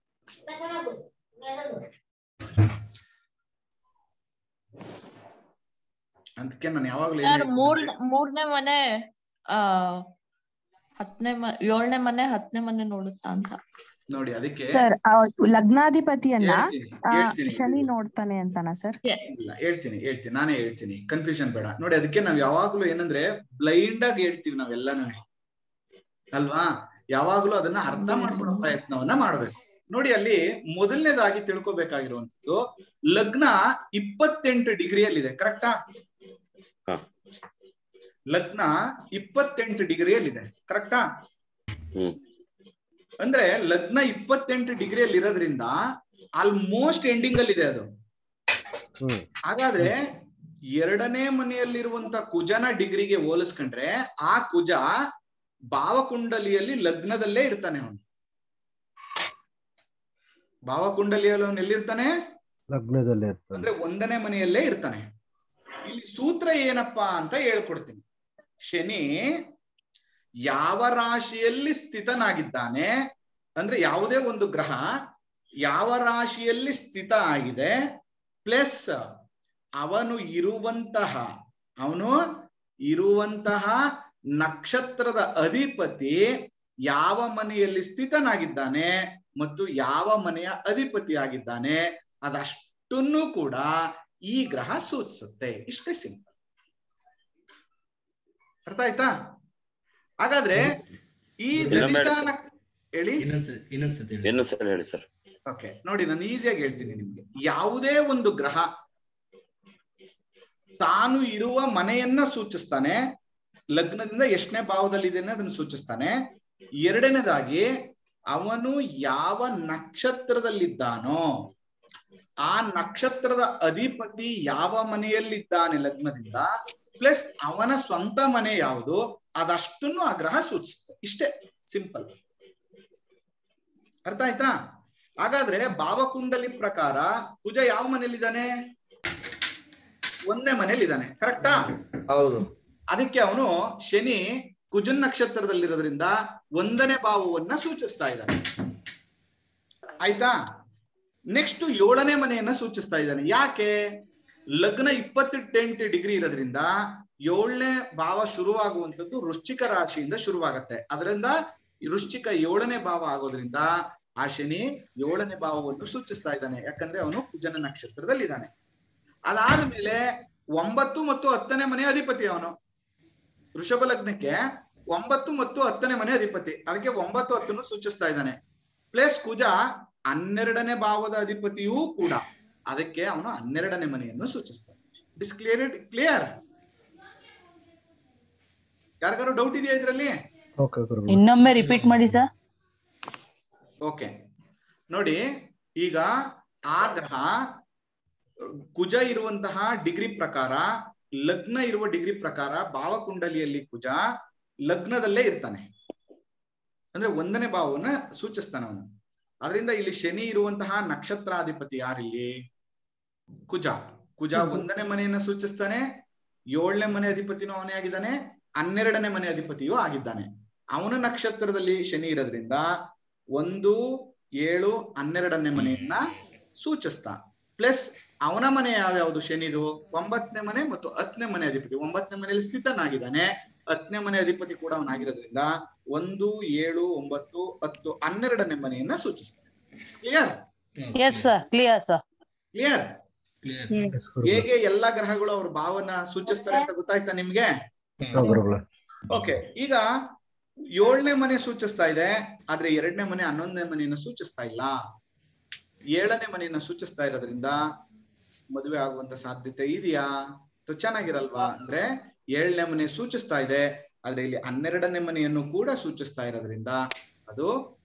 ಅದಕ್ಕೆ ನಾನು ಯಾವಾಗ್ಲೂ ಏನ್ ಸರ್ ಹೇಳ್ತೀನಿ ಮೂರ್ ಅಂದ್ರೆ, ಮೂರನೇ ಮನೆ ಆ ಹತ್ತನೇ ಮ ಏಳನೇ ಮನೆ ಹತ್ತನೇ ಮನೆ ನೋಡುತ್ತಾ ಅಂತ ನೋಡಿ ಅದಕ್ಕೆ ಸರ್ ಲಗ್ನಾಧಿಪತಿಯನ್ನ ಹೇಳ್ತೀನಿ, ಆ, ಹೇಳ್ತೀನಿ. ಶನಿ ನೋಡ್ತಾನೆ ಅಂತನಾ ಸರ್ ಇಲ್ಲ ಹೇಳ್ತೀನಿ ಹೇಳ್ತೀನಿ ನಾನೇ ಹೇಳ್ತೀನಿ ಕನ್ಫ್ಯೂಷನ್ ಬೇಡ ನೋಡಿ ಅದಕ್ಕೆ ನಾವ್ ಯಾವಾಗ್ಲೂ ಏನಂದ್ರೆ ಬ್ಲೈಂಡ್ ಆಗಿ ಹೇಳ್ತೀವಿ ನಾವೆಲ್ಲನೂ ಅಲ್ವಾ ಯಾವಾಗ್ಲೂ ಅದನ್ನ ಅರ್ಥ ಮಾಡ್ಕೊಳ್ಳೋ ಪ್ರಯತ್ನವನ್ನ ಮಾಡ್ಬೇಕು ನೋಡಿ ಅಲ್ಲಿ ಮೊದಲನೇದಾಗಿ ತಿಳ್ಕೊಬೇಕಾಗಿರುವಂತದ್ದು ಲಗ್ನ ಇಪ್ಪತ್ತೆಂಟು ಡಿಗ್ರಿಯಲ್ಲಿದೆ ಕರೆಕ್ಟಾ ಹಾ. ಲಗ್ನ ಇಪ್ಪತ್ತೆಂಟು ಡಿಗ್ರಿಯಲ್ಲಿದೆ ಕರೆಕ್ಟಾ ಹ್ಮ್ ಅಂದ್ರೆ ಲಗ್ನ ಇಪ್ಪತ್ತೆಂಟು ಡಿಗ್ರಿಯಲ್ಲಿ ಇರೋದ್ರಿಂದ ಆಲ್ಮೋಸ್ಟ್ ಎಂಡಿಂಗ್ ಅಲ್ಲಿ ಇದೆ ಅದು ಹ್ಮ್ ಹಾಗಾದ್ರೆ ಎರಡನೇ ಮನೆಯಲ್ಲಿರುವಂತ ಕುಜನ ಡಿಗ್ರಿಗೆ ಹೋಲಿಸ್ಕೊಂಡ್ರೆ ಆ ಕುಜ ಭಾವಕುಂಡಲಿಯಲ್ಲಿ ಲಗ್ನದಲ್ಲೇ ಇರ್ತಾನೆ ಅವನು ಭಾವಕುಂಡಲಿಯಲ್ಲಿ ಅವನು ಎಲ್ಲಿರ್ತಾನೆ ಲಗ್ನದಲ್ಲೇ ಇರ್ತಾನೆ ಅಂದ್ರೆ ಒಂದನೇ ಮನೆಯಲ್ಲೇ ಇರ್ತಾನೆ ಇಲ್ಲಿ ಸೂತ್ರ ಏನಪ್ಪಾ ಅಂತ ಹೇಳ್ಕೊಡ್ತೀನಿ ಶನಿ ಯಾವ ರಾಶಿಯಲ್ಲಿ ಸ್ಥಿತನಾಗಿದ್ದಾನೆ ಅಂದ್ರೆ ಯಾವುದೇ ಒಂದು ಗ್ರಹ ಯಾವ ರಾಶಿಯಲ್ಲಿ ಸ್ಥಿತ ಆಗಿದೆ ಪ್ಲಸ್ ಅವನು ಇರುವಂತಹ ಅವನು ಇರುವಂತಹ ನಕ್ಷತ್ರದ ಅಧಿಪತಿ ಯಾವ ಮನೆಯಲ್ಲಿ ಸ್ಥಿತನಾಗಿದ್ದಾನೆ ಮತ್ತು ಯಾವ ಮನೆಯ ಅಧಿಪತಿ ಆಗಿದ್ದಾನೆ ಅದಷ್ಟನ್ನು ಕೂಡ ಈ ಗ್ರಹ ಸೂಚಿಸುತ್ತೆ ಇಷ್ಟೇ ಸಿಂಪಲ್ ಅರ್ಥ ಆಯ್ತಾ ಹಾಗಾದ್ರೆ ಈ ಇನ್ನೊಮ್ಮೆ ನಿರ್ದಿಷ್ಟ ಹೇಳಿ ಇನ್ನೊಂದ್ಸತಿ ಇನ್ನೊಂದ್ಸತಿ ಹೇಳಿ ಇನ್ನೊಂದ್ ಸಲ ಹೇಳಿ ಸರ್ ಓಕೆ ನೋಡಿ ನಾನು ಈಸಿಯಾಗಿ ಹೇಳ್ತೀನಿ ನಿಮ್ಗೆ ಯಾವುದೇ ಒಂದು ಗ್ರಹ ತಾನು ಇರುವ ಮನೆಯನ್ನ ಸೂಚಿಸ್ತಾನೆ ಲಗ್ನದಿಂದ ಎಷ್ಟನೇ ಭಾವದಲ್ಲಿ ಇದೆ ಅದನ್ನು ಸೂಚಿಸ್ತಾನೆ ಎರಡನೇದಾಗಿ ಅವನು ಯಾವ ನಕ್ಷತ್ರದಲ್ಲಿದ್ದಾನೋ ಆ ನಕ್ಷತ್ರದ ಅಧಿಪತಿ ಯಾವ ಮನೆಯಲ್ಲಿದ್ದಾನೆ ಲಗ್ನದಿಂದ ಪ್ಲಸ್ ಅವನ ಸ್ವಂತ ಮನೆ ಯಾವುದು ಅದಷ್ಟನ್ನು ಆ ಗ್ರಹ ಸೂಚಿಸುತ್ತೆ ಇಷ್ಟೇ ಸಿಂಪಲ್ ಅರ್ಥ ಆಯ್ತಾ ಹಾಗಾದ್ರೆ ಭಾವಕುಂಡಲಿ ಪ್ರಕಾರ ಕುಜ ಯಾವ ಮನೇಲಿದ್ದಾನೆ ಒಂದೇ ಮನೇಲಿದ್ದಾನೆ ಕರೆಕ್ಟಾ ಹೌದು ಅದಕ್ಕೆ ಅವನು ಶನಿ ಕುಜನ್ ನಕ್ಷತ್ರದಲ್ಲಿರೋದ್ರಿಂದ ಒಂದನೇ ಭಾವವನ್ನ ಸೂಚಿಸ್ತಾ ಇದ್ದಾನೆ ಆಯ್ತಾ ನೆಕ್ಸ್ಟ್ ಏಳನೇ ಮನೆಯನ್ನ ಸೂಚಿಸ್ತಾ ಇದ್ದಾನೆ ಯಾಕೆ ಲಗ್ನ ಇಪ್ಪತ್ತೆಂಟು ಡಿಗ್ರಿ ಇರೋದ್ರಿಂದ ಏಳನೇ ಭಾವ ಶುರುವಾಗುವಂತದ್ದು ವೃಶ್ಚಿಕ ರಾಶಿಯಿಂದ ಶುರುವಾಗತ್ತೆ ಅದರಿಂದ ವೃಶ್ಚಿಕ ಏಳನೇ ಭಾವ ಆಗೋದ್ರಿಂದ ಆ ಶನಿ ಏಳನೇ ಭಾವವನ್ನು ಸೂಚಿಸ್ತಾ ಇದ್ದಾನೆ ಯಾಕಂದ್ರೆ ಅವನು ಕುಜನ ನಕ್ಷತ್ರದಲ್ಲಿದ್ದಾನೆ ಅದಾದ ಮೇಲೆ ಒಂಬತ್ತು ಮತ್ತು ಹತ್ತನೇ ಮನೆ ಅಧಿಪತಿ ಅವನು ವೃಷಭ ಲಗ್ನಕ್ಕೆ ಒಂಬತ್ತು ಮತ್ತು ಹತ್ತನೇ ಮನೆ ಅಧಿಪತಿ ಅದಕ್ಕೆ ಒಂಬತ್ತು ಹತ್ತನ್ನು ಸೂಚಿಸ್ತಾ ಇದ್ದಾನೆ ಪ್ಲಸ್ ಕುಜ ಹನ್ನೆರಡನೇ ಭಾವದ ಅಧಿಪತಿಯೂ ಕೂಡ ಅದಕ್ಕೆ ಅವನು ಹನ್ನೆರಡನೇ ಮನೆಯನ್ನು ಸೂಚಿಸ್ತಾನೆ ಡಿಸ್ ಕ್ಲಿಯರ್ ಕ್ಲಿಯರ್ ಯಾರಿಗಾರು ಡೌಟ್ ಇದೆಯಾ ಇದ್ರಲ್ಲಿ ಓಕೆ ಗುರುಗಳೇ ಇನ್ನೊಮ್ಮೆ ರಿಪೀಟ್ ಮಾಡಿ ಸರ್ ಓಕೆ ನೋಡಿ ಈಗ ಆ ಗ್ರಹ ಕುಜ ಇರುವಂತಹ ಡಿಗ್ರಿ ಪ್ರಕಾರ ಲಗ್ನ ಇರುವ ಡಿಗ್ರಿ ಪ್ರಕಾರ ಭಾವಕುಂಡಲಿಯಲ್ಲಿ ಕುಜ ಲಗ್ನದಲ್ಲೇ ಇರ್ತಾನೆ ಅಂದ್ರೆ ಒಂದನೇ ಭಾವವನ್ನ ಸೂಚಿಸ್ತಾನೆ ಅವನು ಅದರಿಂದ ಇಲ್ಲಿ ಶನಿ ಇರುವಂತಹ ನಕ್ಷತ್ರಾಧಿಪತಿ ಯಾರಿಲ್ಲಿ ಕುಜ ಕುಜ ಒಂದನೇ ಮನೆಯನ್ನ ಸೂಚಿಸ್ತಾನೆ ಏಳನೇ ಮನೆ ಅಧಿಪತಿನೂ ಅವನೇ ಆಗಿದ್ದಾನೆ ಹನ್ನೆರಡನೇ ಮನೆ ಅಧಿಪತಿಯೂ ಆಗಿದ್ದಾನೆ ಅವನ ನಕ್ಷತ್ರದಲ್ಲಿ ಶನಿ ಇರೋದ್ರಿಂದ ಒಂದು ಏಳು ಹನ್ನೆರಡನೇ ಮನೆಯನ್ನ ಸೂಚಿಸ್ತಾ ಪ್ಲಸ್ ಅವನ ಮನೆ ಯಾವ್ಯಾವ್ದು ಶನಿದು ಒಂಬತ್ತನೇ ಮನೆ ಮತ್ತು ಹತ್ತನೇ ಮನೆ ಅಧಿಪತಿ ಒಂಬತ್ತನೇ ಮನೆಯಲ್ಲಿ ಸ್ಥಿತನಾಗಿದ್ದಾನೆ ಹತ್ತನೇ ಮನೆ ಅಧಿಪತಿ ಕೂಡ ಅವನಾಗಿರೋದ್ರಿಂದ ಒಂದು ಏಳು ಒಂಬತ್ತು ಹತ್ತು ಹನ್ನೆರಡನೇ ಮನೆಯನ್ನ ಸೂಚಿಸ್ತಾನೆ clear yes sir clear sir clear clear ಹೇಗೆ ಎಲ್ಲಾ ಗ್ರಹಗಳು ಅವ್ರ ಭಾವನ ಸೂಚಿಸ್ತಾರೆ ಅಂತ ಗೊತ್ತಾಯ್ತಾ ನಿಮ್ಗೆ ಹಾ ಗುರುಗಳೇ ಓಕೆ ಈಗ ಏಳನೇ ಮನೆ ಸೂಚಿಸ್ತಾ ಇದೆ ಆದ್ರೆ ಎರಡನೇ ಮನೆ ಹನ್ನೊಂದನೇ ಮನೆಯನ್ನ ಸೂಚಿಸ್ತಾ ಇಲ್ಲ ಏಳನೇ ಮನೆಯನ್ನ ಸೂಚಿಸ್ತಾ ಇರೋದ್ರಿಂದ ಮದುವೆ ಆಗುವಂತ ಸಾಧ್ಯತೆ ಇದೆಯಾ ತು ಚೆನ್ನಾಗಿರಲ್ವಾ ಅಂದ್ರೆ ಏಳನೇ ಮನೆ ಸೂಚಿಸ್ತಾ ಇದೆ ಆದ್ರೆ ಇಲ್ಲಿ ಹನ್ನೆರಡನೇ ಮನೆಯನ್ನು ಕೂಡ ಸೂಚಿಸ್ತಾ ಇರೋದ್ರಿಂದ ಅದು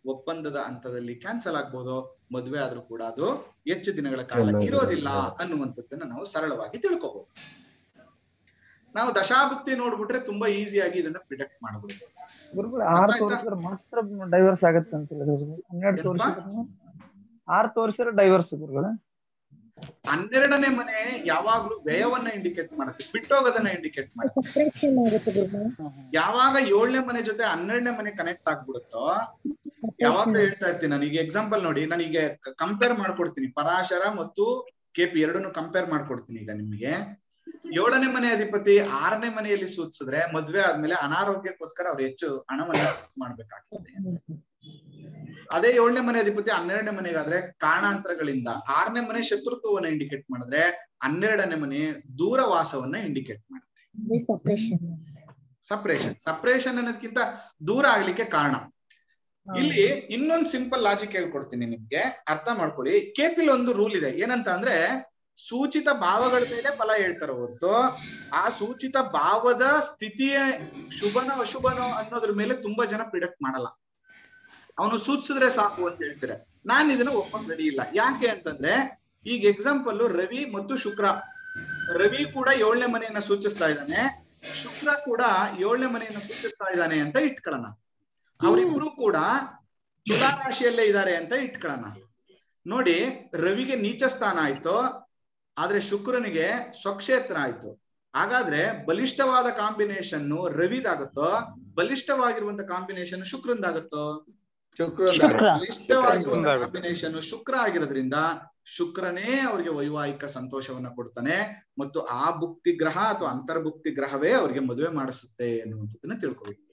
ಒಪ್ಪಂದದ ಹಂತದಲ್ಲಿ ಕ್ಯಾನ್ಸಲ್ ಆಗ್ಬೋದು ಮದುವೆ ಆದ್ರೂ ಕೂಡ ಅದು ಹೆಚ್ಚು ದಿನಗಳ ಕಾಲ ಇಲ್ಲ, ಇಲ್ಲ, ಇರೋದಿಲ್ಲ ಇಲ್ಲ. ಅನ್ನುವಂಥದ್ದನ್ನ ನಾವು ಸರಳವಾಗಿ ತಿಳ್ಕೊಬಹುದು ನಾವು ದಶಾಭುಕ್ತಿ ನೋಡ್ಬಿಟ್ರೆ ತುಂಬಾ ಈಸಿಯಾಗಿ ಇದನ್ನ ಪ್ರಿಡಿಕ್ಟ್ ಮಾಡ್ಬಿಡ್ಬೋದು ಗುರುಗಳು ಆರ್ ತೋರಿಸಿದ್ರೆ ಮಾತ್ರ ಡೈವರ್ಸ್ ಆಗತ್ತೆ ಅಂತಿಲ್ಲ ಗುರುಗಳು ಹನ್ನೆರಡು ಏನಪ್ಪಾ? ತೋರಿಸಿದ್ರೆ ಆರ್ ತೋರಿಸಿದ್ರೆ ಡೈವರ್ಸ್ ಗುರುಗಳು ಹನ್ನೆರಡನೇ ಮನೆ ಯಾವಾಗ್ಲೂ ವ್ಯಯವನ್ನ ಇಂಡಿಕೇಟ್ ಮಾಡುತ್ತೆ ಬಿಟ್ಟೋಗೋದನ್ನ ಇಂಡಿಕೇಟ್ ಮಾಡುತ್ತೆ ಸಪ್ರೇಷನ್ ಆಗುತ್ತೆ ಗುರುಗಳು ಯಾವಾಗ ಏಳನೇ ಮನೆ ಜೊತೆ ಹನ್ನೆರಡನೇ ಮನೆ ಕನೆಕ್ಟ್ ಆಗ್ಬಿಡುತ್ತೋ ಯಾವಾಗ್ಲೂ ಹೇಳ್ತಾ ಇರ್ತೀನಿ ನಾನು ಈಗ ಎಕ್ಸಾಂಪಲ್ ನೋಡಿ ನಾನು ಈಗ ಕಂಪೇರ್ ಮಾಡ್ಕೊಡ್ತೀನಿ ಪರಾಶರ ಮತ್ತು ಕೆಪಿ ಎರಡನ್ನು ಕಂಪೇರ್ ಮಾಡ್ಕೊಡ್ತೀನಿ ಈಗ ನಿಮಗೆ ಏಳನೇ ಮನೆ ಅಧಿಪತಿ ಆರನೇ ಮನೆಯಲ್ಲಿ ಸೂಚಿಸಿದ್ರೆ ಮದ್ವೆ ಆದ್ಮೇಲೆ ಅನಾರೋಗ್ಯಕ್ಕೋಸ್ಕರ ಅವ್ರು ಹೆಚ್ಚು ಹಣವನ್ನ ಖರ್ಚು ಮಾಡ್ಬೇಕಾಗ್ತದೆ ಅದೇ ಏಳನೇ ಮನೆ ಅಧಿಪತಿ ಹನ್ನೆರಡನೇ ಮನೆಗಾದ್ರೆ ಕಾರಣಾಂತರಗಳಿಂದ ಆರನೇ ಮನೆ ಶತ್ರುತ್ವವನ್ನ ಇಂಡಿಕೇಟ್ ಮಾಡಿದ್ರೆ ಹನ್ನೆರಡನೇ ಮನೆ ದೂರವಾಸವನ್ನ ಇಂಡಿಕೇಟ್ ಮಾಡುತ್ತೆ ಸಪ್ರೇಷನ್ ಸಪ್ರೇಷನ್ ಸಪ್ರೇಷನ್ ಅನ್ನೋದಕ್ಕಿಂತ ದೂರ ಆಗ್ಲಿಕ್ಕೆ ಕಾರಣ ಇಲ್ಲಿ ಇನ್ನೊಂದು ಸಿಂಪಲ್ ಲಾಜಿಕ್ ಹೇಳ್ಕೊಡ್ತೀನಿ ನಿಮ್ಗೆ ಅರ್ಥ ಮಾಡ್ಕೊಳ್ಳಿ ಕೆಪಿಲ್ ಒಂದು ರೂಲ್ ಇದೆ ಏನಂತ ಅಂದ್ರೆ ಸೂಚಿತ ಭಾವಗಳ ಮೇಲೆ ಫಲ ಹೇಳ್ತಾರೆ ಹೊರತು ಆ ಸೂಚಿತ ಭಾವದ ಸ್ಥಿತಿಯ ಶುಭನೋ ಅಶುಭನೋ ಅನ್ನೋದ್ರ ಮೇಲೆ ತುಂಬಾ ಜನ ಪ್ರಿಡಕ್ಟ್ ಮಾಡಲ್ಲ ಅವನು ಸೂಚಿಸಿದ್ರೆ ಸಾಕು ಅಂತ ಹೇಳ್ತಾರೆ ನಾನು ಇದನ್ನ ಒಪ್ಪಕ್ ರೆಡಿ ಇಲ್ಲ ಯಾಕೆ ಅಂತಂದ್ರೆ ಈಗ ಎಕ್ಸಾಂಪಲ್ ರವಿ ಮತ್ತು ಶುಕ್ರ ರವಿ ಕೂಡ ಏಳನೇ ಮನೆಯನ್ನ ಸೂಚಿಸ್ತಾ ಇದ್ದಾನೆ ಶುಕ್ರ ಕೂಡ ಏಳನೇ ಮನೆಯನ್ನ ಸೂಚಿಸ್ತಾ ಇದ್ದಾನೆ ಅಂತ ಇಟ್ಕೊಳ್ಳೋಣ ಅವರಿಬ್ರು ಕೂಡ ತುಲಾ ರಾಶಿಯಲ್ಲೇ ಇದ್ದಾರೆ ಅಂತ ಇಟ್ಕೊಳ್ಳೋಣ ನೋಡಿ ರವಿಗೆ ನೀಚ ಸ್ಥಾನ ಆಯ್ತು ಆದ್ರೆ ಶುಕ್ರನಿಗೆ ಸ್ವಕ್ಷೇತ್ರ ಆಯ್ತು ಹಾಗಾದ್ರೆ ಬಲಿಷ್ಠವಾದ ಕಾಂಬಿನೇಷನ್ ರವಿದಾಗುತ್ತೋ ಬಲಿಷ್ಠವಾಗಿರುವಂತ ಕಾಂಬಿನೇಷನ್ ಶುಕ್ರಂದಾಗುತ್ತೋ ಬಲಿಷ್ಠವಾಗಿರುವಂತ ಕಾಂಬಿನೇಷನ್ ಶುಕ್ರ ಆಗಿರೋದ್ರಿಂದ ಶುಕ್ರನೇ ಅವರಿಗೆ ವೈವಾಹಿಕ ಸಂತೋಷವನ್ನ ಕೊಡ್ತಾನೆ ಮತ್ತು ಆ ಭುಕ್ತಿ ಗ್ರಹ ಅಥವಾ ಅಂತರ್ಭುಕ್ತಿ ಗ್ರಹವೇ ಅವರಿಗೆ ಮದುವೆ ಮಾಡಿಸುತ್ತೆ ಅನ್ನುವಂಥದ್ದನ್ನ ತಿಳ್ಕೊಬೇಕು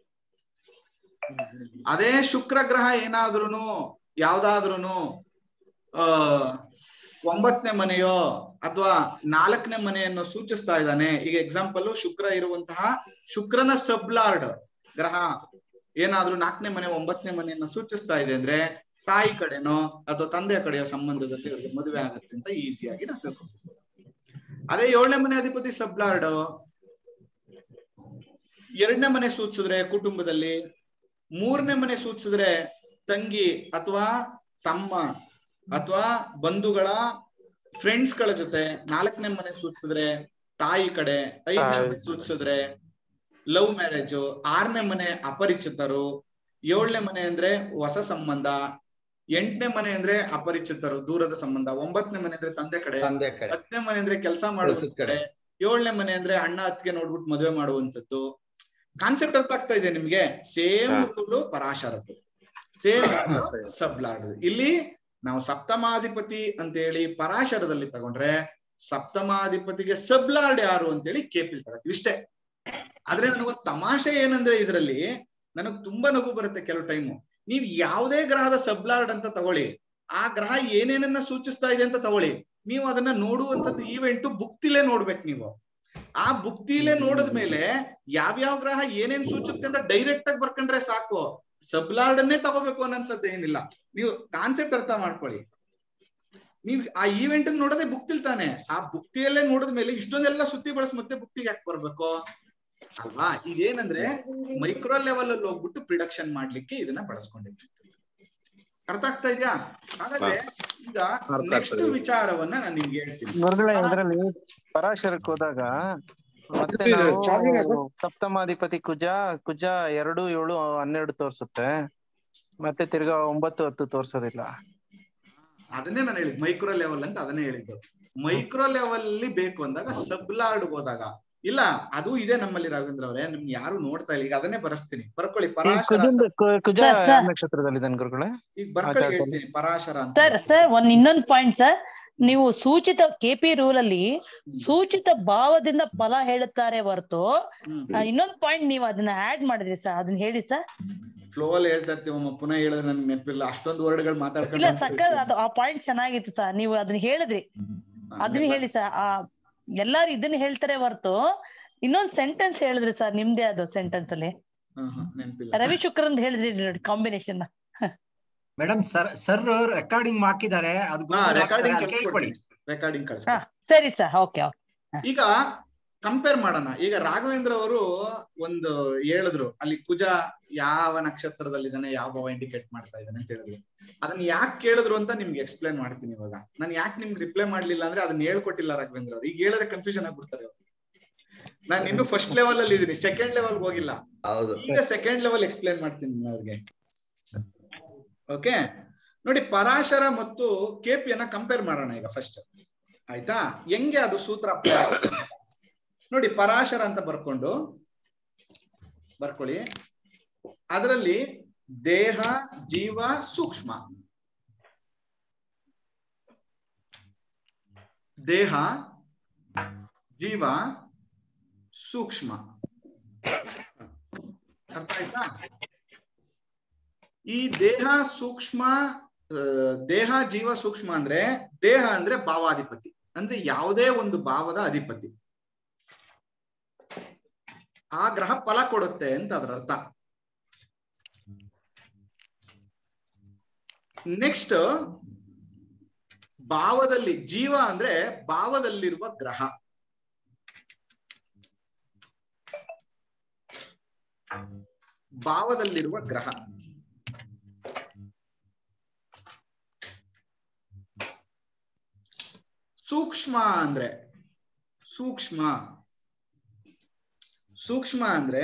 ಅದೇ ಶುಕ್ರ ಗ್ರಹ ಏನಾದ್ರೂನು ಯಾವ್ದಾದ್ರೂನು ಆ ಒಂಬತ್ತನೇ ಮನೆಯೋ ಅಥವಾ ನಾಲ್ಕನೇ ಮನೆಯನ್ನು ಸೂಚಿಸ್ತಾ ಇದ್ದಾನೆ ಈಗ ಎಕ್ಸಾಂಪಲ್ ಶುಕ್ರ ಇರುವಂತಹ ಶುಕ್ರನ ಸಬ್ಲಾರ್ಡ್ ಗ್ರಹ ಏನಾದ್ರೂ ನಾಲ್ಕನೇ ಮನೆ ಒಂಬತ್ತನೇ ಮನೆಯನ್ನ ಸೂಚಿಸ್ತಾ ಇದೆ ಅಂದ್ರೆ ತಾಯಿ ಕಡೆನೋ ಅಥವಾ ತಂದೆಯ ಕಡೆಯ ಸಂಬಂಧದಲ್ಲಿ ಇವರಿಗೆ ಮದುವೆ ಆಗತ್ತೆ ಅಂತ ಈಸಿಯಾಗಿ ನಾವು ತಿಳ್ಕೊಬಹುದು ಅದೇ ಏಳನೇ ಮನೆ ಅಧಿಪತಿ ಸಬ್ಲಾರ್ಡ್ ಎರಡನೇ ಮನೆ ಸೂಚಿಸಿದ್ರೆ ಕುಟುಂಬದಲ್ಲಿ ಮೂರನೇ ಮನೆ ಸೂಚಿಸಿದ್ರೆ ತಂಗಿ ಅಥವಾ ತಮ್ಮ ಅಥವಾ ಬಂಧುಗಳ ಫ್ರೆಂಡ್ಸ್ ಗಳ ಜೊತೆ ನಾಲ್ಕನೇ ಮನೆ ಸೂಚಿಸಿದ್ರೆ ತಾಯಿ ಕಡೆ ಐದನೇ ಮನೆ ಸೂಚಿಸಿದ್ರೆ ಲವ್ ಮ್ಯಾರೇಜ್ ಆರನೇ ಮನೆ ಅಪರಿಚಿತರು ಏಳನೇ ಮನೆ ಅಂದ್ರೆ ಹೊಸ ಸಂಬಂಧ ಎಂಟನೇ ಮನೆ ಅಂದ್ರೆ ಅಪರಿಚಿತರು ದೂರದ ಸಂಬಂಧ ಒಂಬತ್ತನೇ ಮನೆ ಅಂದ್ರೆ ತಂದೆ ಕಡೆ ತಂದೆ ಕಡೆ ಹತ್ತನೇ ಮನೆ ಅಂದ್ರೆ ಕೆಲಸ ಮಾಡುವಂತ ಕಡೆ ಏಳನೇ ಮನೆ ಅಂದ್ರೆ ಅಣ್ಣ ಅತ್ತಿಗೆ ನೋಡ್ಬಿಟ್ಟು ಮದುವೆ ಮಾಡುವಂತದ್ದು ಕಾನ್ಸೆಪ್ಟ್ ಅರ್ಥ ಆಗ್ತಾ ಇದೆ ನಿಮ್ಗೆ ಸೇಮ್ ರೂಲು ಪರಾಶರದ್ದು ಸೇಮ್ ಸಬ್ಲಾಡ್ ಇಲ್ಲಿ ನಾವು ಸಪ್ತಮಾಧಿಪತಿ ಅಂತ ಹೇಳಿ ಪರಾಶರದಲ್ಲಿ ತಗೊಂಡ್ರೆ ಸಪ್ತಮಾಧಿಪತಿಗೆ ಸಬ್ಲಾರ್ಡ್ ಯಾರು ಅಂತೇಳಿ ಕೇಪಿಲ್ ತಗೋತೀವಿ ಇಷ್ಟೇ ಆದ್ರೆ ನನಗೊಂದು ತಮಾಷೆ ಏನಂದ್ರೆ ಇದರಲ್ಲಿ ನನಗ್ ತುಂಬಾ ನಗು ಬರುತ್ತೆ ಕೆಲವು ಟೈಮು ನೀವ್ ಯಾವುದೇ ಗ್ರಹದ ಸಬ್ಲಾರ್ಡ್ ಅಂತ ತಗೊಳ್ಳಿ ಆ ಗ್ರಹ ಏನೇನನ್ನ ಸೂಚಿಸ್ತಾ ಇದೆ ಅಂತ ತಗೊಳ್ಳಿ ನೀವು ಅದನ್ನ ನೋಡುವಂತದ್ದು ಈವೆಂಟ್ ಬುಕ್ತಿಲೇ ನೋಡ್ಬೇಕು ನೀವು ಆ ಬುಕ್ತಿಲೇ ನೋಡಿದ್ಮೇಲೆ ಯಾವ್ಯಾವ ಗ್ರಹ ಏನೇನ್ ಸೂಚಿಸುತ್ತೆ ಅಂತ ಡೈರೆಕ್ಟ್ ಆಗಿ ಬರ್ಕೊಂಡ್ರೆ ಸಾಕು ಸಬ್ಲಾರ್ಡ್ ಅನ್ನೇ ತಗೋಬೇಕು ಅನ್ನೋಂಥದ್ದು ಏನಿಲ್ಲ ನೀವು ಕಾನ್ಸೆಪ್ಟ್ ಅರ್ಥ ಮಾಡ್ಕೊಳ್ಳಿ ನೀವ್ ಆ ಈವೆಂಟ್ ನೋಡೋದೇ ಬುಕ್ತಿಲ್ ತಾನೆ ಆ ಬುಕ್ತಿಯಲ್ಲೇ ನೋಡಿದ್ಮೇಲೆ ಇಷ್ಟೊಂದೆಲ್ಲ ಸುತ್ತಿ ಬಳಸ್ ಮತ್ತೆ ಬುಕ್ತಿಗೆ ಯಾಕೆ ಬರ್ಬೇಕು ಅಲ್ವಾ ಇದೇನಂದ್ರೆ ಮೈಕ್ರೋ ಲೆವೆಲ್ ಅಲ್ಲಿ ಹೋಗ್ಬಿಟ್ಟು ಪ್ರಿಡಕ್ಷನ್ ಮಾಡ್ಲಿಕ್ಕೆ ಇದನ್ನ ಬಳಸ್ಕೊಂಡಿರ್ತೀವಿ ಅರ್ಥ ಆಗ್ತಾ ಇದೆಯಾ ಹಾಗಾದ್ರೆ ಈಗ ನೆಕ್ಸ್ಟ್ ವಿಚಾರವನ್ನ ನಾನು ನಿಮ್ಗೆ ಹೇಳ್ತೀನಿ ಗುರುಗಳೇ ಇದರಲ್ಲಿ ಪರಾಶರಕ್ಕೆ ಹೋದಾಗ ಮತ್ತೆ ನಾವು ಸಪ್ತಮಾಧಿಪತಿ ಕುಜ ಕುಜ ಎರಡು ಏಳು ಹನ್ನೆರಡು ತೋರ್ಸುತ್ತೆ ಮತ್ತೆ ತಿರ್ಗಾ ಒಂಬತ್ತು ಹತ್ತು ತೋರ್ಸೋದಿಲ್ಲ ಅದನ್ನೇ ನಾನು ಹೇಳಿದ್ ಮೈಕ್ರೋ ಲೆವೆಲ್ ಅಂತ ಅದನ್ನೇ ಹೇಳಿದ್ದು ಮೈಕ್ರೋ ಲೆವೆಲ್ ಅಲ್ಲಿ ಬೇಕು ಅಂದಾಗ ಸಬ್ಲಾರ್ಡ್ ಹೋದಾಗ ಇಲ್ಲ ಅದು ಇದೆ ನಮ್ಮಲ್ಲಿ ರಾಘವೇಂದ್ರ ಅವರೇ ನಿಮ್ಗೆ ಯಾರು ನೋಡ್ತಾ ಇಲ್ಲ ಈಗ ಅದನ್ನೇ ಬರೆಸ್ತೀನಿ ಬರ್ಕೊಳ್ಳಿ ಈ ಪರಾಶರ ಕುಜಂದು ಅಂತ- ಕು- ಕುಜ ಸರ್, ಸರ್. ಯಾವ ನಕ್ಷತ್ರದಲ್ಲಿದ್ದಾನೆ ಗುರುಗಳೇ ಈಗ ಬರ್ಕೊಳ್ಳಿ ಆ ಜಾಗದಲ್ಲಿ. ಹೇಳ್ತೀನಿ ಪರಾಶರ ಅಂತ ಸರ್ ಸರ್ ಒಂದ್ ಇನ್ನೊಂದ್ ಪಾಯಿಂಟ್ ಸರ್ ನೀವು ಸೂಚಿತ ಕೆಪಿ ರೂಲ್ ಅಲ್ಲಿ ಸೂಚಿತ ಭಾವದಿಂದ ಫಲ ಹೇಳುತ್ತಾರೆ ಹೊರತು ಆ, ಇನ್ನೊಂದ್ ಪಾಯಿಂಟ್ ನೀವು ಅದನ್ನ ಆಡ್ ಮಾಡಿದ್ರಿ ಸರ್ ಅದನ್ನ ಹೇಳಿ ಸರ್ ಫ್ಲೋ ಅಲ್ಲಿ ಹೇಳ್ತಾ ಇರ್ತೀವಮ್ಮ ಪುನಃ ಹೇಳಿದ್ರೆ ನನ್ಗೆ ನೆನಪಿಲ್ಲ ಅಷ್ಟೊಂದು ವರ್ಡ್ಗಳು ಇಲ್ಲ ಮಾತಾಡ್ಕೊಂಡು ಸಕ್ಕ ಅದು ಆ ಪಾಯಿಂಟ್ ಚೆನ್ನಾಗಿತ್ತು ಸರ್ ನೀವು ಅದನ್ನ ಹೇಳಿದ್ರಿ ಅದನ್ನ ಹೇಳಿ ಸರ್ ಆ ಎಲ್ಲಾರು ಇದನ್ನ ಹೇಳ್ತಾರೆ ಹೊರತು ಇನ್ನೊಂದ್ ಸೆಂಟೆನ್ಸ್ ಹೇಳಿದ್ರಿ ಸರ್ ನಿಮ್ದೇ ಅದು ಸೆಂಟೆನ್ಸ್ ಅಲ್ಲಿ ಹ್ಮ್, ಹ್ಮ್, ನೆನಪಿಲ್ಲ ರವಿ ಶುಕ್ರಂದ್ ಹೇಳಿದ್ರಿ ನೋಡಿ combination madam sir sir recording ಹಾಕಿದ್ದಾರೆ ಅದು ಹಾ Google ಹಾಕ್ತಾರೆ, ರೆಕಾರ್ಡಿಂಗ್ ಅದು ಕೇಳ್ಕೊಳ್ಳಿ ರೆಕಾರ್ಡಿಂಗ್ ಹಾ ಸರಿ ಸರ್ ಓಕೆ ಓಕೆ ಈಗ ಕಂಪೇರ್ ಮಾಡೋಣ ಈಗ ರಾಘವೇಂದ್ರ ಅವರು ಒಂದು ಹೇಳಿದ್ರು ಅಲ್ಲಿ ಕುಜ ಯಾವ ನಕ್ಷತ್ರದಲ್ಲಿದ್ದಾನೆ ಯಾವ ಭಾವ ಇಂಡಿಕೇಟ್ ಮಾಡ್ತಾ ಇದ್ದಾನೆ ಅಂತ ಹೇಳಿದ್ರು ಅದನ್ನ ಯಾಕೆ ಕೇಳಿದ್ರು ಅಂತ ನಿಮ್ಗೆ ಎಕ್ಸ್ಪ್ಲೈನ್ ಮಾಡ್ತೀನಿ ಇವಾಗ ನಾನು ಯಾಕೆ ನಿಮ್ಗೆ ರಿಪ್ಲೈ ಮಾಡ್ಲಿಲ್ಲ ಅಂದ್ರೆ ಅದನ್ನ ಹೇಳ್ಕೊಟ್ಟಿಲ್ಲ ರಾಘವೇಂದ್ರ ಅವ್ರು ಈಗ ಹೇಳಿದ್ರೆ ಕನ್ಫ್ಯೂಷನ್ ಆಗ್ಬಿಡ್ತಾರೆ ಅವ್ರು ನಾನು ಇನ್ನು ಫಸ್ಟ್ ಲೆವೆಲ್ ಅಲ್ಲಿ ಇದೀನಿ ಸೆಕೆಂಡ್ ಲೆವೆಲ್ ಹೋಗಿಲ್ಲ ಹೌದು ಈಗ ಸೆಕೆಂಡ್ ಲೆವೆಲ್ ಎಕ್ಸ್ಪ್ಲೈನ್ ಮಾಡ್ತೀನಿ ನಾನು ಅವ್ರಿಗೆ ಓಕೆ ನೋಡಿ ಪರಾಶರ ಮತ್ತು ಕೆಪಿಯನ್ನ ಕಂಪೇರ್ ಮಾಡೋಣ ಈಗ ಫಸ್ಟ್ ಆಯ್ತಾ ಹೆಂಗೆ ಅದು ಸೂತ್ರ apply ಆಗುತ್ತೆ ಅಂತ. ನೋಡಿ ಪರಾಶರ ಅಂತ ಬರ್ಕೊಂಡು ಬರ್ಕೊಳ್ಳಿ ಅದರಲ್ಲಿ ದೇಹ ಜೀವ ಸೂಕ್ಷ್ಮ ದೇಹ ಜೀವ ಸೂಕ್ಷ್ಮ ಅರ್ಥ ಆಯ್ತಾ ಈ ದೇಹ ಸೂಕ್ಷ್ಮ ಆ, ದೇಹ ಜೀವ ಸೂಕ್ಷ್ಮ ಅಂದ್ರೆ ದೇಹ ಅಂದ್ರೆ ಭಾವಾಧಿಪತಿ ಅಂದ್ರೆ ಯಾವುದೇ ಒಂದು ಭಾವದ ಅಧಿಪತಿ ಆ ಗ್ರಹ ಫಲ ಕೊಡುತ್ತೆ ಅಂತ ಅದರ ಅರ್ಥ ನೆಕ್ಸ್ಟ್ ಭಾವದಲ್ಲಿ ಜೀವ ಅಂದ್ರೆ ಭಾವದಲ್ಲಿರುವ ಗ್ರಹ ಭಾವದಲ್ಲಿರುವ ಗ್ರಹ ಸೂಕ್ಷ್ಮ ಅಂದ್ರೆ ಸೂಕ್ಷ್ಮ ಸೂಕ್ಷ್ಮ ಅಂದ್ರೆ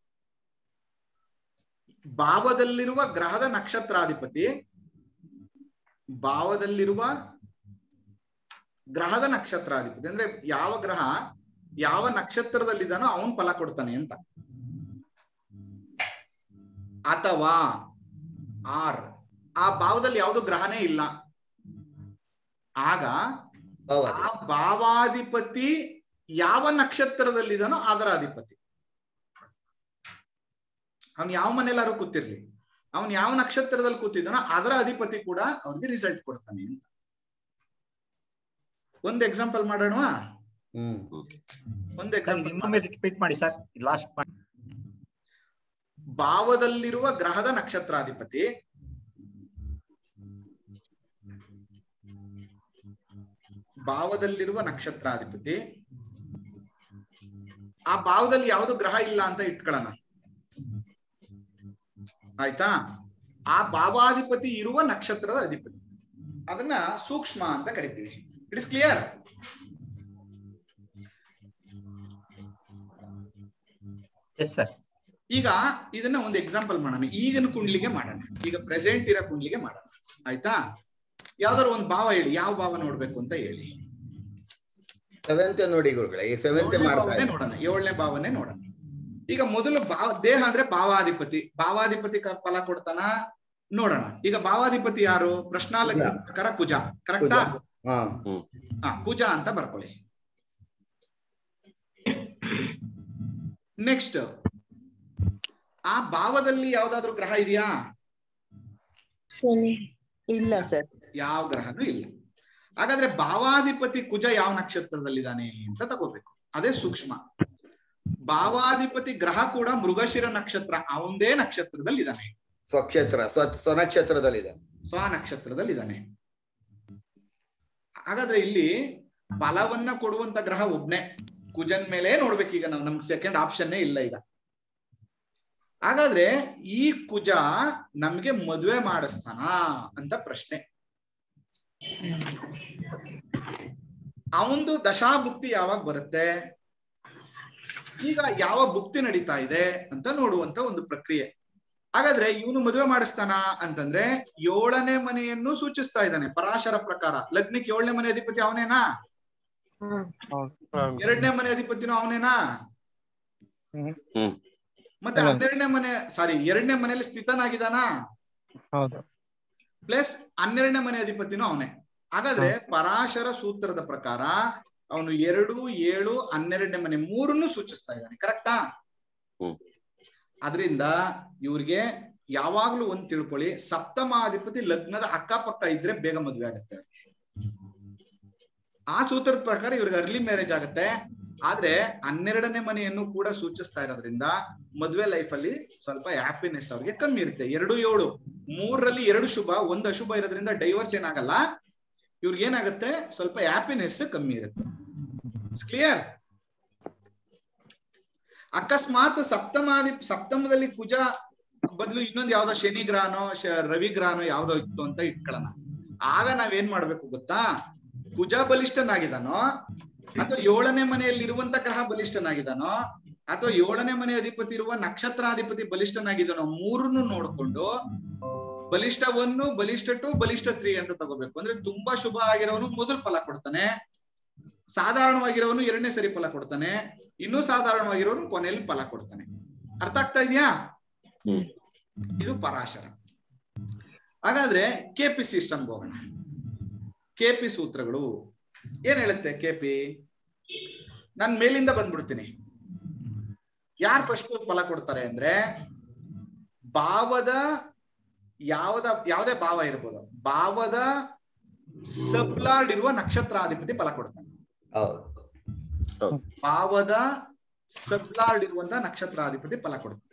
ಭಾವದಲ್ಲಿರುವ ಗ್ರಹದ ನಕ್ಷತ್ರಾಧಿಪತಿ ಭಾವದಲ್ಲಿರುವ ಗ್ರಹದ ನಕ್ಷತ್ರಾಧಿಪತಿ ಅಂದ್ರೆ ಯಾವ ಗ್ರಹ ಯಾವ ನಕ್ಷತ್ರದಲ್ಲಿದ್ದಾನೋ ಅವನ್ ಫಲ ಕೊಡ್ತಾನೆ ಅಂತ ಅಥವಾ ಆರ್ ಆ ಭಾವದಲ್ಲಿ ಯಾವುದು ಗ್ರಹನೇ ಇಲ್ಲ ಆಗ ಆ ಭಾವಾಧಿಪತಿ ಯಾವ ನಕ್ಷತ್ರದಲ್ಲಿದ್ದಾನೋ ಅದರ ಅಧಿಪತಿ ಅವನ್ ಯಾವ ಮನೆಯಲ್ಲಾರು ಕೂತಿರ್ಲಿ ಅವನ್ ಯಾವ ನಕ್ಷತ್ರದಲ್ಲಿ ಕೂತಿದ್ದಾನೋ ಅದರ ಅಧಿಪತಿ ಕೂಡ ಅವನಿಗೆ ರಿಸಲ್ಟ್ ಕೊಡ್ತಾನೆ ಅಂತ ಒಂದ್ ಎಕ್ಸಾಂಪಲ್ ಮಾಡೋಣ ಒಂದ್ ಇನ್ನೊಮ್ಮೆ ರಿಪೀಟ್ ಮಾಡಿ ಸರ್ ಲಾಸ್ಟ್ ಭಾವದಲ್ಲಿರುವ ಗ್ರಹದ ನಕ್ಷತ್ರಾಧಿಪತಿ ಭಾವದಲ್ಲಿರುವ ನಕ್ಷತ್ರಾಧಿಪತಿ ಆ ಭಾವದಲ್ಲಿ ಯಾವುದು ಗ್ರಹ ಇಲ್ಲ ಅಂತ ಇಟ್ಕೊಳ್ಳೋಣ ಆಯ್ತಾ ಆ ಭಾವಾಧಿಪತಿ ಇರುವ ನಕ್ಷತ್ರದ ಅಧಿಪತಿ ಅದನ್ನ ಸೂಕ್ಷ್ಮ ಅಂತ ಕರಿತೀವಿ it is clear yes sir ಈಗ ಇದನ್ನ ಒಂದು ಎಕ್ಸಾಂಪಲ್ ಮಾಡೋಣ ಈಗಿನ ಕುಂಡ್ಲಿಗೆ ಮಾಡೋಣ ಈಗ ಪ್ರೆಸೆಂಟ್ ಇರೋ ಕುಂಡ್ಲಿಗೆ ಮಾಡೋಣ ಆಯ್ತಾ ಯಾವ್ದಾದ್ರು ಒಂದು ಭಾವ ಹೇಳಿ ಯಾವ ಭಾವ ನೋಡ್ಬೇಕು ಅಂತ ಹೇಳಿ ಸೆವೆಂತ್ ನೋಡಿ ಗುರುಗಳೇ ಈ ಸೆವೆಂತ್ ಏಳನೇ ಮಾಡ್ತಾ ಭಾವನೆ ನೋಡೋಣ ಏಳನೇ ಭಾವನೆ ನೋಡೋಣ ಈಗ ಮೊದಲು ಭಾವ ದೇಹ ಅಂದ್ರೆ ಭಾವಾಧಿಪತಿ ಭಾವಾಧಿಪತಿ ಕ- ಫಲ ಕೊಡ್ತಾನ ನೋಡೋಣ ಈಗ ಭಾವಾಧಿಪತಿ ಯಾರು ಪ್ರಶ್ನಾಲಗ್ನ ಪ್ರಕಾರ ಕುಜ ಕರೆಕ್ಟಾ ಹಾ ಹಾ ಕುಜ ಅಂತ ಬರ್ಕೊಳ್ಳಿ ನೆಕ್ಸ್ಟ್ ಆ ಭಾವದಲ್ಲಿ ಯಾವ್ದಾದ್ರು ಗ್ರಹ ಇದೆಯಾ ಇಲ್ಲ ಸರ್ ಯಾವ ಗ್ರಹನೂ ಇಲ್ಲ ಹಾಗಾದ್ರೆ ಭಾವಾಧಿಪತಿ ಕುಜ ಯಾವ ನಕ್ಷತ್ರದಲ್ಲಿದ್ದಾನೆ ಅಂತ ತಗೋಬೇಕು ಅದೇ ಸೂಕ್ಷ್ಮ ಭಾವಾಧಿಪತಿ ಗ್ರಹ ಕೂಡ ಮೃಗಶಿರ ನಕ್ಷತ್ರ ಅವಂದೇ ನಕ್ಷತ್ರದಲ್ಲಿದ್ದಾನೆ ಸ್ವಕ್ಷೇತ್ರ ಸ್ವ ಸ್ವನಕ್ಷತ್ರದಲ್ಲಿದೆ ಸ್ವ ನಕ್ಷತ್ರದಲ್ಲಿದ್ದಾನೆ ಹಾಗಾದ್ರೆ ಇಲ್ಲಿ ಫಲವನ್ನ ಕೊಡುವಂತ ಗ್ರಹ ಒಬ್ನೇ ಕುಜನ್ ಮೇಲೆ ನೋಡ್ಬೇಕೀಗ ನಾವು ನಮ್ಗೆ ಸೆಕೆಂಡ್ ಆಪ್ಷನ್ನೇ ಇಲ್ಲ ಈಗ ಹಾಗಾದ್ರೆ ಈ ಕುಜ ನಮ್ಗೆ ಮದ್ವೆ ಮಾಡಿಸ್ತಾನ ಅಂತ ಪ್ರಶ್ನೆ ಅವಂದು ದಶಾಭುಕ್ತಿ ಯಾವಾಗ ಬರುತ್ತೆ ಈಗ ಯಾವ ಭುಕ್ತಿ ನಡೀತಾ ಇದೆ ಅಂತ ನೋಡುವಂತ ಒಂದು ಪ್ರಕ್ರಿಯೆ ಹಾಗಾದ್ರೆ ಇವನು ಮದುವೆ ಮಾಡಿಸ್ತಾನ ಅಂತಂದ್ರೆ ಏಳನೇ ಮನೆಯನ್ನು ಸೂಚಿಸ್ತಾ ಇದ್ದಾನೆ ಪರಾಶರ ಪ್ರಕಾರ ಲಗ್ನಕ್ಕೆ ಏಳನೇ ಮನೆ ಅಧಿಪತಿ ಅವನೇನಾ ಎರಡನೇ ಮನೆ ಅಧಿಪತಿನೂ ಅವನೇನಾ ಮತ್ತೆ ಹನ್ನೆರಡನೇ ಮನೆ ಸಾರಿ ಎರಡನೇ ಮನೆಯಲ್ಲಿ ಸ್ಥಿತನಾಗಿದ್ದಾನ ಹೌದು ಪ್ಲಸ್ ಹನ್ನೆರಡನೇ ಮನೆ ಅಧಿಪತಿನೂ ಅವನೇ ಹಾಗಾದ್ರೆ ಪರಾಶರ ಸೂತ್ರದ ಪ್ರಕಾರ ಅವನು ಎರಡು ಏಳು ಹನ್ನೆರಡನೇ ಮನೆ ಮೂರನ್ನು ಸೂಚಿಸ್ತಾ ಇದ್ದಾನೆ ಕರೆಕ್ಟಾ ಅದರಿಂದ ಇವ್ರಿಗೆ ಯಾವಾಗ್ಲೂ ಒಂದ್ ತಿಳ್ಕೊಳ್ಳಿ ಸಪ್ತಮಾಧಿಪತಿ ಲಗ್ನದ ಅಕ್ಕಪಕ್ಕ ಇದ್ರೆ ಬೇಗ ಮದ್ವೆ ಆಗತ್ತೆ ಆ ಸೂತ್ರದ ಪ್ರಕಾರ ಇವ್ರಿಗೆ ಅರ್ಲಿ ಮ್ಯಾರೇಜ್ ಆಗತ್ತೆ ಆದ್ರೆ ಹನ್ನೆರಡನೇ ಮನೆಯನ್ನು ಕೂಡ ಸೂಚಿಸ್ತಾ ಇರೋದ್ರಿಂದ ಮದ್ವೆ ಲೈಫ್ ಅಲ್ಲಿ ಸ್ವಲ್ಪ ಹ್ಯಾಪಿನೆಸ್ ಅವ್ರಿಗೆ ಕಮ್ಮಿ ಇರುತ್ತೆ ಎರಡು ಏಳು ಮೂರರಲ್ಲಿ ಎರಡು ಶುಭ ಒಂದು ಅಶುಭ ಇರೋದ್ರಿಂದ ಡೈವರ್ಸ್ ಏನಾಗಲ್ಲ ಇವ್ರಿಗೆ ಏನಾಗುತ್ತೆ ಸ್ವಲ್ಪ ಹ್ಯಾಪಿನೆಸ್ ಕಮ್ಮಿ ಇರುತ್ತೆ ಕ್ಲಿಯರ್ ಅಕಸ್ಮಾತ್ ಸಪ್ತಮಾದಿ ಸಪ್ತಮದಲ್ಲಿ ಕುಜ ಬದಲು ಇನ್ನೊಂದು ಯಾವ್ದೋ ಶನಿ ಗ್ರಹನೋ ಶ- ರವಿ ಗ್ರಹನೋ ಯಾವ್ದೋ ಇತ್ತು ಅಂತ ಇಟ್ಕೊಳ್ಳೋಣ ಆಗ ನಾವೇನ್ ಮಾಡ್ಬೇಕು ಗೊತ್ತಾ ಕುಜ ಬಲಿಷ್ಠನಾಗಿದ್ದಾನೋ ಅಥವಾ ಏಳನೇ ಮನೆಯಲ್ಲಿ ಇರುವಂತ ಗ್ರಹ ಬಲಿಷ್ಠನಾಗಿದ್ದಾನೋ ಅಥವಾ ಏಳನೇ ಮನೆ ಅಧಿಪತಿ ಇರುವ ನಕ್ಷತ್ರಾಧಿಪತಿ ಬಲಿಷ್ಠನಾಗಿದ್ದಾನೋ ಮೂರನ್ನು ನೋಡ್ಕೊಂಡು ಬಲಿಷ್ಠ ಒನ್ನು ಬಲಿಷ್ಠ ಟು ಬಲಿಷ್ಠ ತ್ರೀ ಅಂತ ತಗೋಬೇಕು ಅಂದ್ರೆ ತುಂಬಾ ಶುಭ ಆಗಿರೋನು ಮೊದಲು ಫಲ ಕೊಡ್ತಾನೆ ಸಾಧಾರಣವಾಗಿರೋನು ಎರಡನೇ ಸರಿ ಫಲ ಕೊಡ್ತಾನೆ ಇನ್ನೂ ಸಾಧಾರಣವಾಗಿರೋನು ಕೊನೆಯಲ್ಲಿ ಫಲ ಕೊಡ್ತಾನೆ ಅರ್ಥ ಆಗ್ತಾ ಇದೆಯಾ ಇದು ಪರಾಶರ ಹಾಗಾದ್ರೆ ಕೆಪಿ ಸಿಸ್ಟಮ್ ಹೋಗೋಣ ಕೆಪಿ ಸೂತ್ರಗಳು ಏನ್ ಹೇಳುತ್ತೆ ಕೆಪಿ ನಾನ್ ಮೇಲಿಂದ ಬಂದ್ಬಿಡ್ತೀನಿ ಯಾರು ಫಸ್ಟ್ ಫಲ ಕೊಡ್ತಾರೆ ಅಂದ್ರೆ ಭಾವದ ಯಾವದ ಯಾವುದೇ ಭಾವ ಇರ್ಬೋದು ಭಾವದ ಸಬ್ಲಾರ್ಡ್ ಇರುವ ನಕ್ಷತ್ರಾಧಿಪತಿ ಫಲ ಕೊಡ್ತಾನೆ ಭಾವದ ಸಬ್ಲಾರ್ಡ್ ಇರುವಂತ ನಕ್ಷತ್ರಾಧಿಪತಿ ಫಲ ಕೊಡ್ತಾನೆ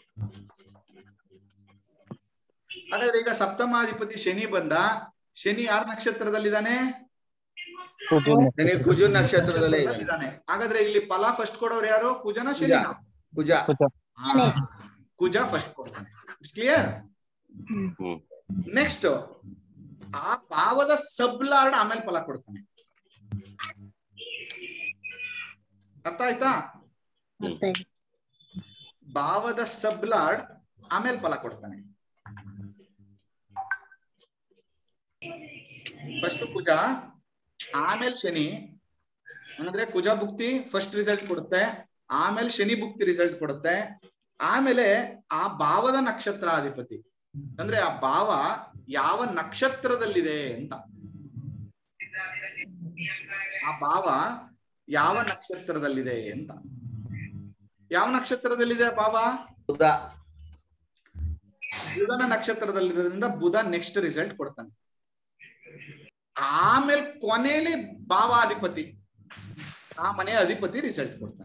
ಹಾಗಾದ್ರೆ ಈಗ ಸಪ್ತಮಾಧಿಪತಿ ಶನಿ ಬಂದ ಶನಿ ಯಾರ ನಕ್ಷತ್ರದಲ್ಲಿದ್ದಾನೆ ಶನಿ ಕುಜ ನಕ್ಷತ್ರದಲ್ಲೇ ಇದ್ದಾನೆ ಇದ್ದಾನೆ ಹಾಗಾದ್ರೆ ಇಲ್ಲಿ ಫಲ ಫಸ್ಟ್ ಕೊಡೋರು ಯಾರು ಕುಜನ ಶನಿನ ಕುಜ ಹಾ, ಕುಜ ಫಸ್ಟ್ ಕೊಡ್ತಾನೆ ಇಟ್ಸ್ ಕ್ಲಿಯರ್ ನೆಕ್ಸ್ಟ್ ಆ ಭಾವದ ಸಬ್ಲಾರ್ಡ್ ಆಮೇಲೆ ಫಲ ಕೊಡ್ತಾನೆ ಅರ್ಥ ಆಯ್ತಾ ಭಾವದ ಸಬ್ಲಾರ್ಡ್ ಆಮೇಲೆ ಫಲ ಕೊಡ್ತಾನೆ ಫಸ್ಟ್ ಕುಜ ಆಮೇಲೆ ಶನಿ ಅಂದ್ರೆ ಕುಜ ಭುಕ್ತಿ ಫಸ್ಟ್ ರಿಸಲ್ಟ್ ಕೊಡುತ್ತೆ ಆಮೇಲೆ ಶನಿ ಭುಕ್ತಿ ರಿಸಲ್ಟ್ ಕೊಡುತ್ತೆ ಆಮೇಲೆ ಆ ಭಾವದ ನಕ್ಷತ್ರಾಧಿಪತಿ ಅಂದ್ರೆ ಆ ಭಾವ ಯಾವ ನಕ್ಷತ್ರದಲ್ಲಿದೆ ಅಂತ ಆ ಭಾವ ಯಾವ ನಕ್ಷತ್ರದಲ್ಲಿದೆ ಅಂತ ಯಾವ ನಕ್ಷತ್ರದಲ್ಲಿದೆ ಆ ಭಾವ ಬುಧ ಬುಧನ ನಕ್ಷತ್ರದಲ್ಲಿರೋದ್ರಿಂದ ಬುಧ ನೆಕ್ಸ್ಟ್ ರಿಸಲ್ಟ್ ಕೊಡ್ತಾನೆ ಆಮೇಲೆ ಕೊನೆಯಲ್ಲಿ ಭಾವಾಧಿಪತಿ ಆ ಮನೆಯ ಅಧಿಪತಿ ರಿಸಲ್ಟ್ ಕೊಡ್ತಾನೆ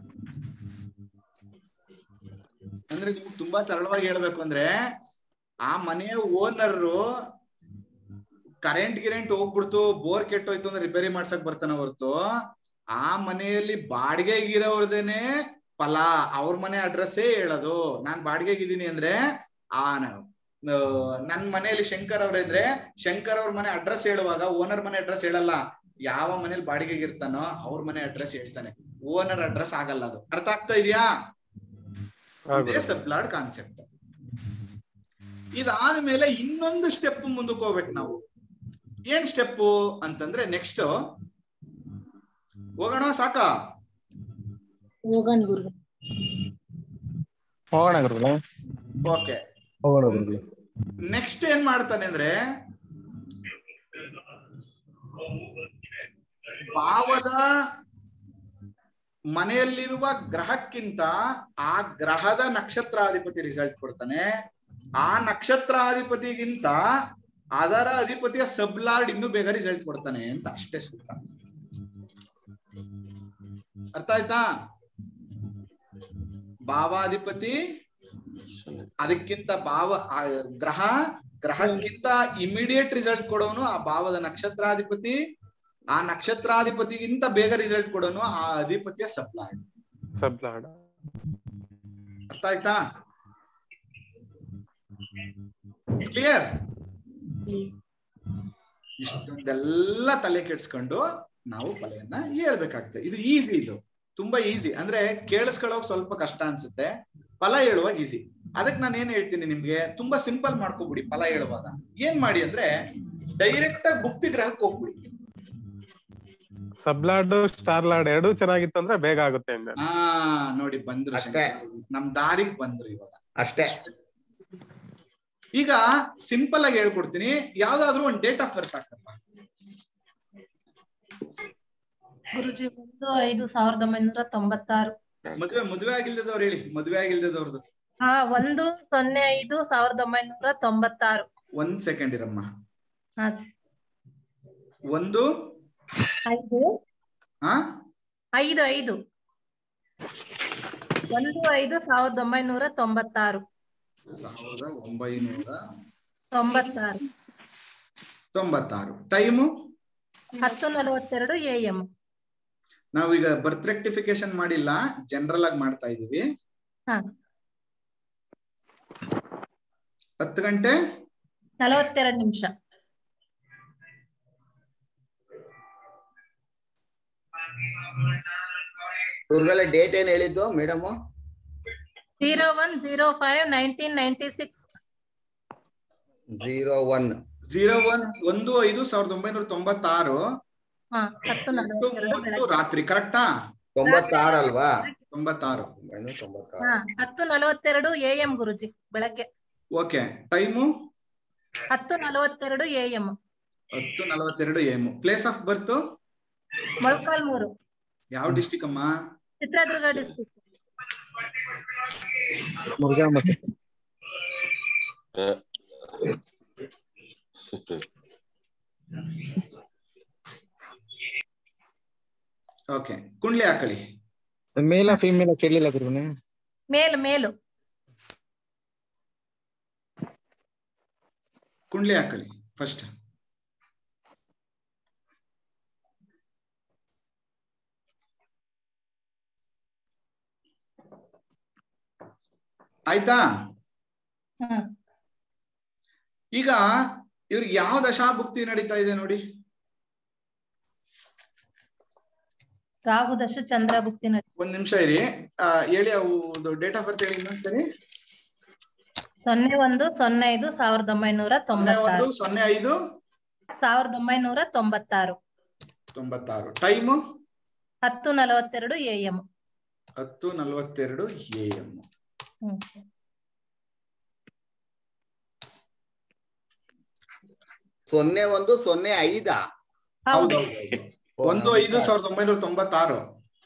ಅಂದ್ರೆ ನಿಮ್ಗೆ ತುಂಬಾ ಸರಳವಾಗಿ ಹೇಳ್ಬೇಕು ಅಂದ್ರೆ ಆ ಮನೆಯ ಓನರ್ ಕರೆಂಟ್ ಗಿರೆಂಟ್ ಹೋಗ್ಬಿಡ್ತು ಬೋರ್ ಕೆಟ್ಟೋಯ್ತು ಅಂದ್ರೆ ರಿಪೇರಿ ಮಾಡ್ಸಕ್ ಬರ್ತಾನೆ ಹೊರ್ತು ಆ ಮನೆಯಲ್ಲಿ ಬಾಡಿಗೆಗಿರೋರ್ದೇನೆ ಫಲ ಅವ್ರ ಮನೆ ಅಡ್ರೆಸ್ಸೇ ಹೇಳೋದು ನಾನ್ ಬಾಡಿಗೆಗಿದ್ದೀನಿ ಅಂದ್ರೆ ಆ ನ- ಆ, ನನ್ ಮನೆಯಲ್ಲಿ ಶಂಕರ್ ಅವ್ರ ಇದ್ರೆ ಶಂಕರ್ ಅವ್ರ ಮನೆ ಅಡ್ರೆಸ್ ಹೇಳುವಾಗ ಓನರ್ ಮನೆ ಅಡ್ರೆಸ್ ಹೇಳಲ್ಲ ಯಾವ ಮನೇಲಿ ಬಾಡಿಗೆಗೆ ಇರ್ತಾನೋ ಅವ್ರ ಮನೆ ಅಡ್ರೆಸ್ ಹೇಳ್ತಾನೆ ಓನರ್ ಅಡ್ರೆಸ್ ಆಗಲ್ಲ ಅದು ಅರ್ಥ ಆಗ್ತಾ ಇದೆಯಾ ಇದೇ ಸಬ್ಲಾರ್ಡ್ ಕಾನ್ಸೆಪ್ಟ್ ಇದಾದ್ಮೇಲೆ ಇನ್ನೊಂದು ಸ್ಟೆಪ್ ಮುಂದಕ್ಕೆ ಹೋಗ್ಬೇಕು ನಾವು ಏನ್ ಸ್ಟೆಪ್ ಅಂತಂದ್ರೆ ನೆಕ್ಸ್ಟ್ ಹೋಗೋಣ ಸಾಕ ಹೋಗನ್ ಗುರು ಹೋಗೋಣ ಗುರುಗಳೇ ಓಕೆ ಹೋಗೋಣ ಗುರುಗಳೇ ನೆಕ್ಸ್ಟ್ ಏನ್ ಮಾಡ್ತಾನೆ ಅಂದ್ರೆ ಭಾವದ ಮನೆಯಲ್ಲಿರುವ ಗ್ರಹಕ್ಕಿಂತ ಆ ಗ್ರಹದ ನಕ್ಷತ್ರಾಧಿಪತಿ ರಿಸಲ್ಟ್ ಕೊಡ್ತಾನೆ ಆ ನಕ್ಷತ್ರಾಧಿಪತಿಗಿಂತ ಅದರ ಅಧಿಪತಿಯ ಸಬ್ಲಾರ್ಡ್ ಇನ್ನೂ ಬೇಗ ರಿಸಲ್ಟ್ ಕೊಡ್ತಾನೆ ಅಂತ ಅಷ್ಟೇ ಸೂತ್ರ ಅರ್ಥ ಆಯ್ತಾ ಭಾವಾಧಿಪತಿ ಅದಕ್ಕಿಂತ ಭಾವ ಆ ಗ್ರಹ ಗ್ರಹಕ್ಕಿಂತ ಇಮಿಡಿಯೇಟ್ ರಿಸಲ್ಟ್ ಕೊಡೋನು ಆ ಭಾವದ ನಕ್ಷತ್ರಾಧಿಪತಿ ಆ ನಕ್ಷತ್ರಾಧಿಪತಿಗಿಂತ ಬೇಗ ರಿಸಲ್ಟ್ ಕೊಡೋನು ಆ ಅಧಿಪತಿಯ ಸಬ್ಲಾರ್ಡ್ ಸಬ್ಲಾಡ್ ಅರ್ಥ ಆಯ್ತಾ ಕ್ಲಿಯರ್ ಇಷ್ಟೊಂದೆಲ್ಲ ತಲೆ ಕೆಡ್ಸ್ಕೊಂಡು ನಾವು ಫಲೆಯನ್ನ ಹೇಳ್ಬೇಕಾಗ್ತದೆ ಇದು ಈಸಿ ಇದು ತುಂಬಾ ಈಸಿ ಅಂದ್ರೆ ಕೇಳಿಸ್ಕೊಳ್ಳೋಕ್ ಸ್ವಲ್ಪ ಕಷ್ಟ ಅನ್ಸುತ್ತೆ ಫಲ ಹೇಳುವಾಗ ಈಸಿ ಅದಕ್ಕೆ ನಾನು ಏನ್ ಹೇಳ್ತೀನಿ ನಿಮ್ಗೆ ತುಂಬಾ ಸಿಂಪಲ್ ಮಾಡ್ಕೊಬಿಡಿ ಫಲ ಹೇಳುವಾಗ ಏನ್ ಮಾಡಿ ಅಂದ್ರೆ ಡೈರೆಕ್ಟ್ ಆಗಿ ಭುಕ್ತಿ ಗ್ರಹಕ್ಕೆ ಹೋಗ್ಬಿಡಿ ಸಬ್ಲಾಡ್ ಸ್ಟಾರ್ ಲಾಡ್ ಎರಡೂ ಚೆನ್ನಾಗಿತ್ತು ಅಂದ್ರೆ ಬೇಗ ಆಗುತ್ತೆ ಅಂದೆ ಹಾ ನೋಡಿ ಬಂದ್ರು ಅಷ್ಟೇ. ಶಂಕರ್. ನಮ್ ದಾರಿಗ್ ಬಂದ್ರು ಇವಾಗ ಅಷ್ಟೇ ಈಗ ಸಿಂಪಲ್ ಆಗಿ ಹೇಳ್ಕೊಡ್ತೀನಿ ಯಾವ್ದಾದ್ರು ಒಂದ್ ಡೇಟ್ ಆಫ್ ಬರ್ತ್ ಹಾಕಪ್ಪ ಗುರುಜಿ ಒಂದು ಐದು ಸಾವಿರದ ಒಂಬೈನೂರ ತೊಂಬತ್ತಾರು ಮದ್ವೆ ಮದ್ವೆ ಆಗಿಲ್ದದವ್ರು ಹೇಳಿ ಮದ್ವೆ ಆಗಿಲ್ದದವ್ರದ್ದು ಹಾ ಒಂದು ಸೊನ್ನೆ ಐದು ಸಾವಿರದ ಒಂಬೈನೂರ ತೊಂಬತ್ತಾರು ಒಂದ್ ಸೆಕೆಂಡ್ ಇರಮ್ಮ ಹಾ ಒಂದು ಐದು ಆ ಐದು ಐದು ಒಂದು ಐದು ಸಾವಿರದ ಒಂಬೈನೂರ ತೊಂಬತ್ತಾರು ಸಾವಿರದ ಒಂಬೈನೂರ ತೊಂಬತ್ತಾರು ತೊಂಬತ್ತಾರು ಟೈಮು ಹತ್ತು ನಲವತ್ತೆರಡು ಎ ಎಂ ನಾವೀಗ ಬರ್ತ್ ರೆಕ್ಟಿಫಿಕೇಶನ್ ಮಾಡಿಲ್ಲ ಜನರಲ್ ಆಗಿ ಮಾಡ್ತಾ ಇದೀವಿ ಹಾ ಹತ್ತು ಗಂಟೆ ನಲವತ್ತೆರಡು ನಿಮಿಷ ಗುರುಗಳೇ ಡೇಟ್ ಏನ್ ಹೇಳಿದ್ದು madam zero one zero five nineteen ninety six zero one zero one ಒಂದು ಐದು ಸಾವಿರದ ಒಂಬೈನೂರ ತೊಂಬತ್ತಾರು ಹಾ ಹತ್ತು ನಲವತ್ತೆರಡು ಮೂವತ್ತು ಬೆಳಗ್ಗೆ ರಾತ್ರಿ ಕರೆಕ್ಟಾ ತೊಂಬತ್ತಾರು ಅಲ್ವಾ ತೊಂಬತ್ತಾರು ಒಂಬೈನೂರ ತೊಂಬತ್ತಾರು ಹಾ ಹತ್ತು ನಲವತ್ತೆರಡು ಎ ಎಂ ಗುರುಜಿ ಬೆಳಗ್ಗೆ ಓಕೆ ಟೈಮು ಹತ್ತು ನಲವತ್ತೆರಡು ಎ ಎಂ ಹತ್ತು ನಲವತ್ತೆರಡು ಎಮ್ ಪ್ಲೇಸ್ ಆಫ್ ಬರ್ತ್ ಮೊಳಕಾಲ್ಮೂರು ಯಾವ ಡಿಸ್ಟಿಕ್ ಅಮ್ಮ ಚಿತ್ರದುರ್ಗ ಡಿಸ್ಟ್ರಿಕ್ಟ್ ಮುರುಘಾ ಮಠ ಓಕೆ ಕುಂಡ್ಲಿ ಹಾಕಳಿ ಮೇಲ ಫಿಮೇಲ ಕೇಳಿಲ್ಲ ಗುರುನೆ ಮೇಲು ಮೇಲು ಕುಂಡ್ಲಿ ಹಾಕಳಿ ಫಸ್ಟ್ ಆಯ್ತಾ ಹ್ಮ್ ಈಗ ಇವ್ರಿಗೆ ಯಾವ ದಶಾಭುಕ್ತಿ ನಡೀತಾ ಇದೆ ನೋಡಿ ರಾಹು ದಶ ಚಂದ್ರ ಭುಕ್ತಿ ನಡಿ ಒಂದ್ ನಿಮಿಷ ಇರಿ ಆ, ಹೇಳಿ ಅವು ಡೇಟ್ ಆಫ್ ಬರ್ತ್ ಹೇಳಿ ಇನ್ನೊಂದ್ಸರಿ ಸೊನ್ನೆ ಒಂದು ಸೊನ್ನೆ ಐದು ಸಾವಿರದ ಒಂಬೈನೂರ ಸೊನ್ನೆ ಒಂದು ತೊಂಬತ್ತಾರು ಸೊನ್ನೆ ಐದು ಸಾವಿರದ ಒಂಬೈನೂರ ತೊಂಬತ್ತಾರು ತೊಂಬತ್ತಾರು ಟೈಮು ಹತ್ತು ನಲವತ್ತೆರಡು ಎ ಎಂ ಹತ್ತು ನಲವತ್ತೆರಡು ಎ ಎಂ ಹ್ಮ್ ಸೊನ್ನೆ ಒಂದು ಸೊನ್ನೆ ಐದಾ ಹೌದು ಒಂದು ಐದು ಸಾವಿರದ ಒಂಬೈನೂರ ತೊಂಬತ್ತಾರು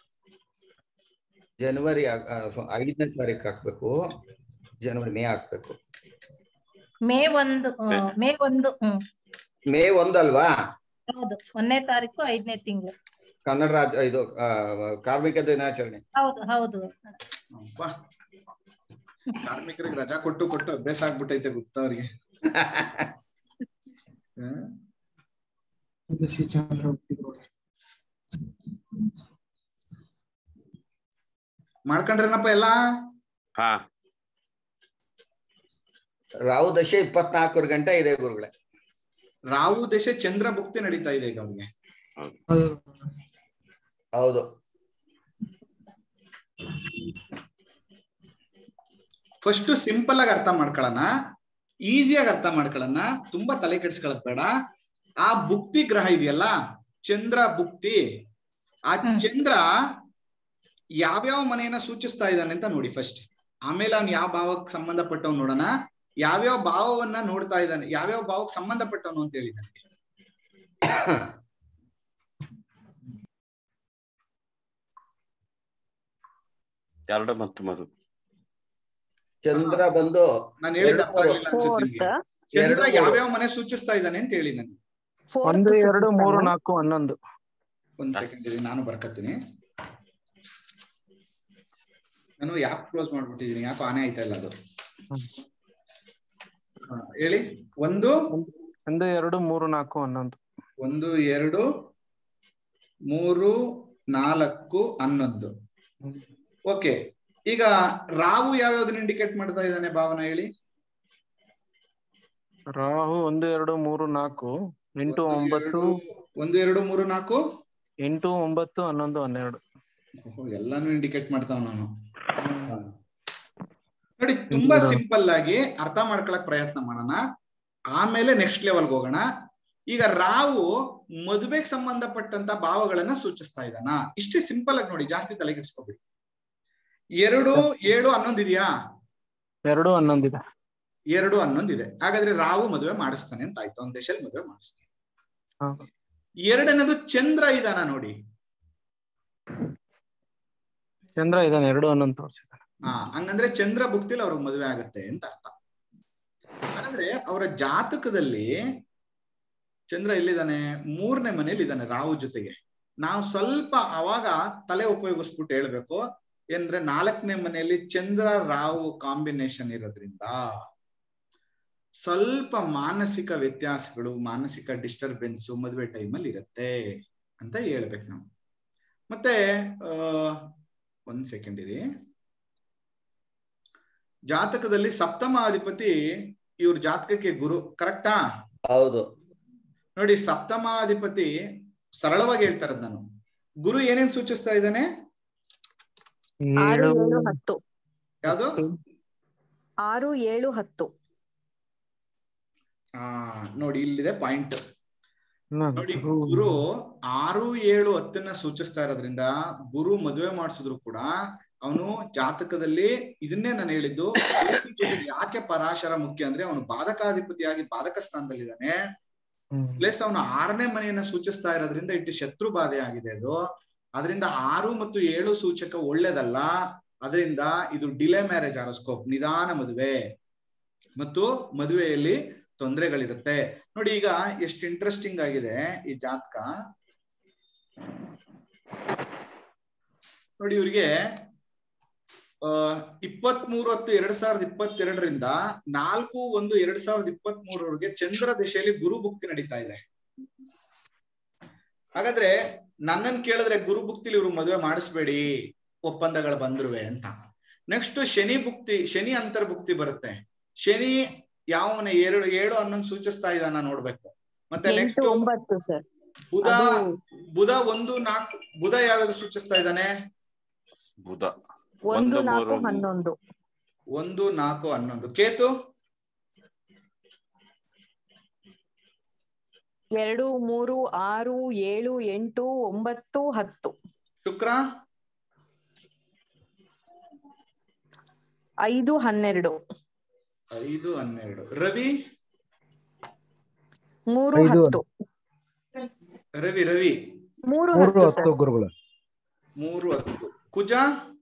ಜನವರಿ ಆ- ಆ, ಸೊ- ಐದನೇ ತಾರೀಕು ಹಾಕ್ಬೇಕು ಜನವರಿ ಮೇ ಹಾಕ್ಬೇಕು ಮೇ ಒಂದು ಆ, ಮೇ ಒಂದು ಹ್ಮ್ ಮೇ ಒಂದಲ್ವಾ ಹೌದು ಒಂದನೇ ತಾರೀಕು ಐದನೇ ತಿಂಗಳು ಕನ್ನಡ ರಾಜ್ಯ ಇದು ಆ, ಕಾರ್ಮಿಕ ದಿನಾಚರಣೆ ಹೌದು ಹೌದು ಅಬ್ಬಾ. ಕಾರ್ಮಿಕರಿಗೆ ರಜಾ ಕೊಟ್ಟು ಕೊಟ್ಟು ಅಭ್ಯಾಸ ಆಗ್ಬಿಟ್ಟೈತೆ ಗುಪ್ತ ಅವ್ರಿಗೆ ಹ್ಮ್. ಮಾಡ್ಕೊಂಡ್ರೇನಪ್ಪ ಎಲ್ಲ ಹಾ ರಾಹು ದಶೆ ಇಪ್ಪತ್ನಾಲ್ಕು ಗಂಟೆ ಇದೆ ಗುರುಗಳೇ ರಾಹು ದೇಶ ಚಂದ್ರ ಭುಕ್ತಿ ನಡೀತಾ ಇದೆ ಈಗ ಅವ್ರಿಗೆ ಹೌದು ಫಸ್ಟ್ ಸಿಂಪಲ್ ಆಗಿ ಅರ್ಥ ಮಾಡ್ಕೊಳ್ಳೋಣ ಈಸಿಯಾಗಿ ಅರ್ಥ ಮಾಡ್ಕೊಳ್ಳೋಣ ತುಂಬಾ ತಲೆ ಕೆಡ್ಸ್ಕೊಳ್ಳೋದ್ ಬೇಡ ಆ ಭುಕ್ತಿ ಗ್ರಹ ಇದೆಯಲ್ಲ ಚಂದ್ರ ಭುಕ್ತಿ ಆ ಚಂದ್ರ ಯಾವ್ಯಾವ ಮನೆಯನ್ನ ಸೂಚಿಸ್ತಾ ಇದ್ದಾನೆ ಅಂತ ನೋಡಿ ಫಸ್ಟ್ ಆಮೇಲೆ ಅವ್ನು ಯಾವ ಭಾವಕ್ಕೆ ಸಂಬಂಧಪಟ್ಟವ್ ನೋಡೋಣ ಯಾವ್ಯಾವ ಭಾವವನ್ನ ನೋಡ್ತಾ ಇದ್ದಾನೆ ಯಾವ್ಯಾವ ಭಾವಕ್ಕೆ ಸಂಬಂಧಪಟ್ಟವನು ಅಂತ ಹೇಳಿದ್ದಾನೆ ಎರಡು ಮತ್ತು ಮರು ಚಂದ್ರ ಬಂದು ನಾನು ಹೇಳಿದ ಅರ್ಥ ಎರಡು- ಆಗ್ಲಿಲ್ಲ ಅನ್ಸುತ್ತೆ ನಿಮ್ಗೆ. ಚಂದ್ರ ಎರಡು ಮೂರು. ಯಾವ್ಯಾವ ಮನೆ ಸೂಚಿಸ್ತಾ ಇದ್ದಾನೆ ಅಂತ ಹೇಳಿ ನಾನು ಒಂದು ಎರಡು ಮೂರು ನಾಲ್ಕು ಹನ್ನೊಂದು ಒಂದ್ ಸೆಕೆಂಡ್ ಇರಿ ನಾನು ಬರ್ಕತ್ತೀನಿ ನಾನು ಯಾಕೆ ಕ್ಲೋಸ್ ಮಾಡ್ಬಿಟ್ಟಿದೀನಿ ಯಾಕೋ ಆನೆ ಆಯ್ತಾ ಇಲ್ಲ ಅದು ಹಾ, ಹೇಳಿ ಒಂದು ಒಂದು ಎರಡು ಮೂರು ನಾಲ್ಕು ಹನ್ನೊಂದು ಒಂದು ಎರಡು ಮೂರು ನಾಲ್ಕು ಹನ್ನೊಂದು ಓಕೆ ಈಗ ರಾವು ಯಾವ್ಯಾವ್ದನ್ನ ಇಂಡಿಕೇಟ್ ಮಾಡ್ತಾ ಇದ್ದಾನೆ ಭಾವನ ಹೇಳಿ ರಾಹು ಒಂದು ಎರಡು ಮೂರು ನಾಲ್ಕು ಎಂಟು ಒಂಬತ್ತು ಒಂದು ಎರಡು ಮೂರು ನಾಲ್ಕು ಎಂಟು ಒಂಬತ್ತು ಹನ್ನೊಂದು ಹನ್ನೆರಡು ಓಹೋ, ಎಲ್ಲಾನು ಇಂಡಿಕೇಟ್ ಮಾಡ್ತಾವ ನಾನು ನೋಡಿ ತುಂಬಾ ಸಿಂಪಲ್ ಆಗಿ ಅರ್ಥ ಮಾಡ್ಕೊಳಕ್ ಪ್ರಯತ್ನ ಮಾಡೋಣ ಆಮೇಲೆ ನೆಕ್ಸ್ಟ್ ಲೆವೆಲ್ಗೆ ಹೋಗೋಣ ಈಗ ರಾವು ಮದುವೆಗೆ ಸಂಬಂಧಪಟ್ಟಂತ ಭಾವಗಳನ್ನ ಸೂಚಿಸ್ತಾ ಇದ್ದಾನ ಇಷ್ಟೇ ಸಿಂಪಲ್ ಆಗಿ ನೋಡಿ ಜಾಸ್ತಿ ತಲೆಗೆಡ್ಸ್ಕೊಬೇಡಿ ಎರಡು ಏಳು ಹನ್ನೊಂದು ಇದೆಯಾ ಎರಡು ಹನ್ನೊಂದಿದೆ ಎರಡು ಹನ್ನೊಂದು ಇದೆ ಹಾಗಾದ್ರೆ ರಾವು ಮದುವೆ ಮಾಡಿಸ್ತಾನೆ ಅಂತ ಆಯ್ತು ಒಂದ್ ದೇಶದಲ್ಲಿ ಮದುವೆ ಮಾಡಿಸ್ತಾನೆ ಹೌದು. ಎರಡನೇದು ಚಂದ್ರ ಇದಾನ ನೋಡಿ ಚಂದ್ರ ಇದ್ದಾನೆ ಎರಡು ಹನ್ನೊಂದು ತೋರಿಸಿದ್ದಾನೆ ಹಾ ಹಂಗಂದ್ರೆ ಚಂದ್ರ ಭುಕ್ತಿಲಿ ಅವ್ರಿಗೆ ಮದುವೆ ಆಗತ್ತೆ ಅಂತ ಅರ್ಥ ಹಾಗಾದ್ರೆ ಅವರ ಜಾತಕದಲ್ಲಿ ಚಂದ್ರ ಎಲ್ಲಿದ್ದಾನೆ ಮೂರನೇ ಮನೇಲಿ ಇದ್ದಾನೆ ರಾಹು ಜೊತೆಗೆ ನಾವು ಸ್ವಲ್ಪ ಅವಾಗ ತಲೆ ಉಪಯೋಗಿಸ್ಬಿಟ್ಟು ಹೇಳ್ಬೇಕು ಏನಂದ್ರೆ ನಾಲ್ಕನೇ ಮನೆಯಲ್ಲಿ ಚಂದ್ರ ರಾಹು ಕಾಂಬಿನೇಷನ್ ಇರೋದ್ರಿಂದ ಸ್ವಲ್ಪ ಮಾನಸಿಕ ವ್ಯತ್ಯಾಸಗಳು ಮಾನಸಿಕ ಡಿಸ್ಟರ್ಬೆನ್ಸ್ ಮದುವೆ ಟೈಮಲ್ಲಿ ಇರುತ್ತೆ ಅಂತ ಹೇಳ್ಬೇಕು ನಾವು ಮತ್ತೆ ಆ ಒಂದ್ ಸೆಕೆಂಡ್ ಇರಿ ಜಾತಕದಲ್ಲಿ ಸಪ್ತಮ ಅಧಿಪತಿ ಇವ್ರ ಜಾತಕಕ್ಕೆ ಗುರು ಕರೆಕ್ಟಾ ಹೌದು ನೋಡಿ ಸಪ್ತಮಾಧಿಪತಿ ಸರಳವಾಗಿ ಹೇಳ್ತಾರೆ ನಾನು ಗುರು ಏನೇನ್ ಸೂಚಿಸ್ತಾ ಇದ್ದಾನೆ ಆರು ಏಳು ಹತ್ತು ಯಾವ್ದು ಆರು ಏಳು ಹತ್ತು ಆ ನೋಡಿ ಇಲ್ಲಿದೆ ಪಾಯಿಂಟ್ ನೋಡಿ ಗುರು ಆರು ಏಳು ಹತ್ತನ್ನ ಸೂಚಿಸ್ತಾ ಇರೋದ್ರಿಂದ ಗುರು ಮದುವೆ ಮಾಡಿಸಿದ್ರು ಕೂಡ ಅವನು ಜಾತಕದಲ್ಲಿ ಇದನ್ನೇ ನಾನು ಹೇಳಿದ್ದು ಜೊತೆಗೆ ಯಾಕೆ ಪರಾಶರ ಮುಖ್ಯ ಅಂದ್ರೆ ಅವನು ಬಾಧಕಾಧಿಪತಿಯಾಗಿ ಬಾಧಕ ಸ್ಥಾನದಲ್ಲಿದ್ದಾನೆ ಪ್ಲಸ್ ಅವನು ಆರನೇ ಮನೆಯನ್ನ ಸೂಚಿಸ್ತಾ ಇರೋದ್ರಿಂದ ಇಟ್ಟು ಶತ್ರು ಬಾಧೆ ಆಗಿದೆ ಅದು ಅದರಿಂದ ಆರು ಮತ್ತು ಏಳು ಸೂಚಕ ಒಳ್ಳೇದಲ್ಲ ಅದರಿಂದ ಇದು ಡಿಲೇ ಮ್ಯಾರೇಜ್ ಆರೋಸ್ಕೋಪ್ ನಿಧಾನ ಮದುವೆ ಮತ್ತು ಮದುವೆಯಲ್ಲಿ ತೊಂದರೆಗಳಿರುತ್ತೆ ನೋಡಿ ಈಗ ಎಷ್ಟು ಇಂಟ್ರೆಸ್ಟಿಂಗ್ ಆಗಿದೆ ಈ ಜಾತಕ ನೋಡಿ ಇವ್ರಿಗೆ ಆ ಇಪ್ಪತ್ಮೂರು ಹತ್ತು ಎರಡ್ ಸಾವಿರದ ಇಪ್ಪತ್ತೆರಡರಿಂದ ನಾಲ್ಕು ಒಂದು ಎರಡ್ ಸಾವಿರದ ಇಪ್ಪತ್ತ್ ಮೂರವರೆಗೆ ಚಂದ್ರ ದಿಶೆಯಲ್ಲಿ ಗುರು ಭುಕ್ತಿ ನಡೀತಾ ಇದೆ ಹಾಗಾದ್ರೆ ನನ್ನನ್ ಕೇಳಿದ್ರೆ ಗುರು ಭುಕ್ತಿಲಿ ಇವ್ರು ಮದುವೆ ಮಾಡಿಸ್ಬೇಡಿ ಒಪ್ಪಂದಗಳು ಬಂದ್ರುವೆ ಅಂತ ನೆಕ್ಸ್ಟ್ ಶನಿ ಭುಕ್ತಿ ಶನಿ ಅಂತರ್ಭುಕ್ತಿ ಬರುತ್ತೆ ಶನಿ ಯಾವ ಮನೆ ಎರಡು ಏಳು ಹನ್ನೊಂದು ಸೂಚಿಸ್ತಾ ಇದ್ದಾನ ನೋಡ್ಬೇಕು ಮತ್ತೆ ನೆಕ್ಸ್ಟ್ ಎಂಟು ಒಂಬತ್ತು ಸರ್ ಬುಧ ಅದು- ಬುಧ ಒಂದು ನಾಲ್ಕು ಬುಧ ಯಾವ್ದು ಸೂಚಿಸ್ತಾ ಇದ್ದಾನೆ ಬುಧ ಒಂದು ಒಂದು ನಾಲ್ಕು ಮೂರು ಹನ್ನೊಂದು ಒಂದು ನಾಲ್ಕು ಹನ್ನೊಂದು ಕೇತು ಎರಡು ಮೂರು ಆರು ಏಳು ಎಂಟು ಒಂಬತ್ತು ಹತ್ತು ಶುಕ್ರ ಐದು ಹನ್ನೆರಡು ಐದು ಹನ್ನೆರಡು ರವಿ ಮೂರು ಐದು ಹತ್ತು ರವಿ ರವಿ ಮೂರು ಮೂರು ಹತ್ತು ಹತ್ತು ಸರ್ ಗುರುಗಳ ಮೂರು ಹತ್ತು ಕುಜ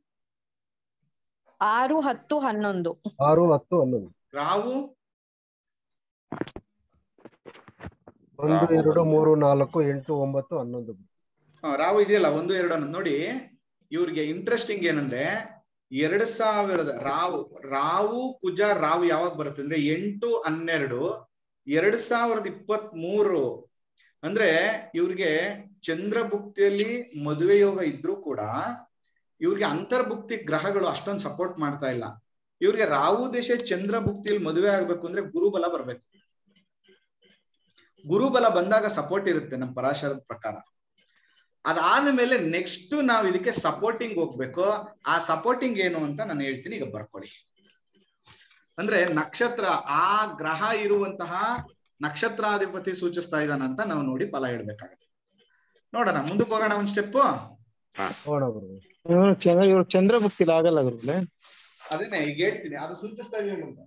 ಆರು ಹತ್ತು ಹನ್ನೊಂದು ಆರು ಹತ್ತು ಹನ್ನೊಂದು ರಾವು ಒಂದು ರಾಹು ಎರಡು ಒಂದು. ಮೂರು ನಾಲ್ಕು ಎಂಟು ಒಂಬತ್ತು ಹನ್ನೊಂದು ಆ, ರಾವು ಇದೆಯಲ್ಲ ಒಂದು ಎರಡು ಅನ್ನೋದು ನೋಡಿ ಇವ್ರಿಗೆ ಇಂಟ್ರೆಸ್ಟಿಂಗ್ ಏನಂದ್ರೆ ಎರಡ್ ಸಾವಿರದ ರಾವು ರಾವು ಕುಜ ರಾವು ಯಾವಾಗ ಬರುತ್ತೆ ಅಂದ್ರೆ ಎಂಟು ಹನ್ನೆರಡು ಎರಡ್ ಸಾವಿರದ ಇಪ್ಪತ್ತ್ ಮೂರು ಅಂದ್ರೆ ಇವ್ರಿಗೆ ಚಂದ್ರಭುಕ್ತಿಯಲ್ಲಿ ಮದುವೆ ಯೋಗ ಇದ್ರೂ ಕೂಡ ಇವ್ರಿಗೆ ಅಂತರ್ಭುಕ್ತಿ ಗ್ರಹಗಳು ಅಷ್ಟೊಂದು ಸಪೋರ್ಟ್ ಮಾಡ್ತಾ ಇಲ್ಲ ಇವ್ರಿಗೆ ರಾಹು ದೇಶ ಚಂದ್ರಭುಕ್ತಿಯಲ್ಲಿ ಮದುವೆ ಆಗ್ಬೇಕು ಅಂದ್ರೆ ಗುರುಬಲ ಬರ್ಬೇಕು ಗುರುಬಲ ಬಂದಾಗ ಸಪೋರ್ಟ್ ಇರುತ್ತೆ ನಮ್ಮ ಪರಾಶರದ ಪ್ರಕಾರ ಅದಾದ ಮೇಲೆ ನೆಕ್ಸ್ಟ್ ನಾವ್ ಇದಕ್ಕೆ ಸಪೋರ್ಟಿಂಗ್ ಹೋಗ್ಬೇಕು ಆ ಸಪೋರ್ಟಿಂಗ್ ಏನು ಅಂತ ನಾನು ಹೇಳ್ತೀನಿ ಈಗ ಬರ್ಕೊಳ್ಳಿ ಅಂದ್ರೆ ನಕ್ಷತ್ರ ಆ ಗ್ರಹ ಇರುವಂತಹ ನಕ್ಷತ್ರಾಧಿಪತಿ ಸೂಚಿಸ್ತಾ ಇದ್ದಾನಂತ ನಾವು ನೋಡಿ ಫಲ ಹೇಳ್ಬೇಕಾಗತ್ತೆ ನೋಡೋಣ ಮುಂದಕ್ಕೆ ಹೋಗೋಣ ಒಂದ್ ಸ್ಟೆಪ್ ಹೋಗೋಣ ಗುರುಗಳು ಹ್ಮ್ ಚಂದ್ರ ಇವ್ರು ಚಂದ್ರ ಭಕ್ತಿಲಿ ಆಗಲ್ಲ ಗುರುಗಳೇ ಅದೇನೆ ಈಗ ಹೇಳ್ತೀನಿ ಅದು ಸೂಚಿಸ್ತಾ ಇದೀವಿ ಅಂತ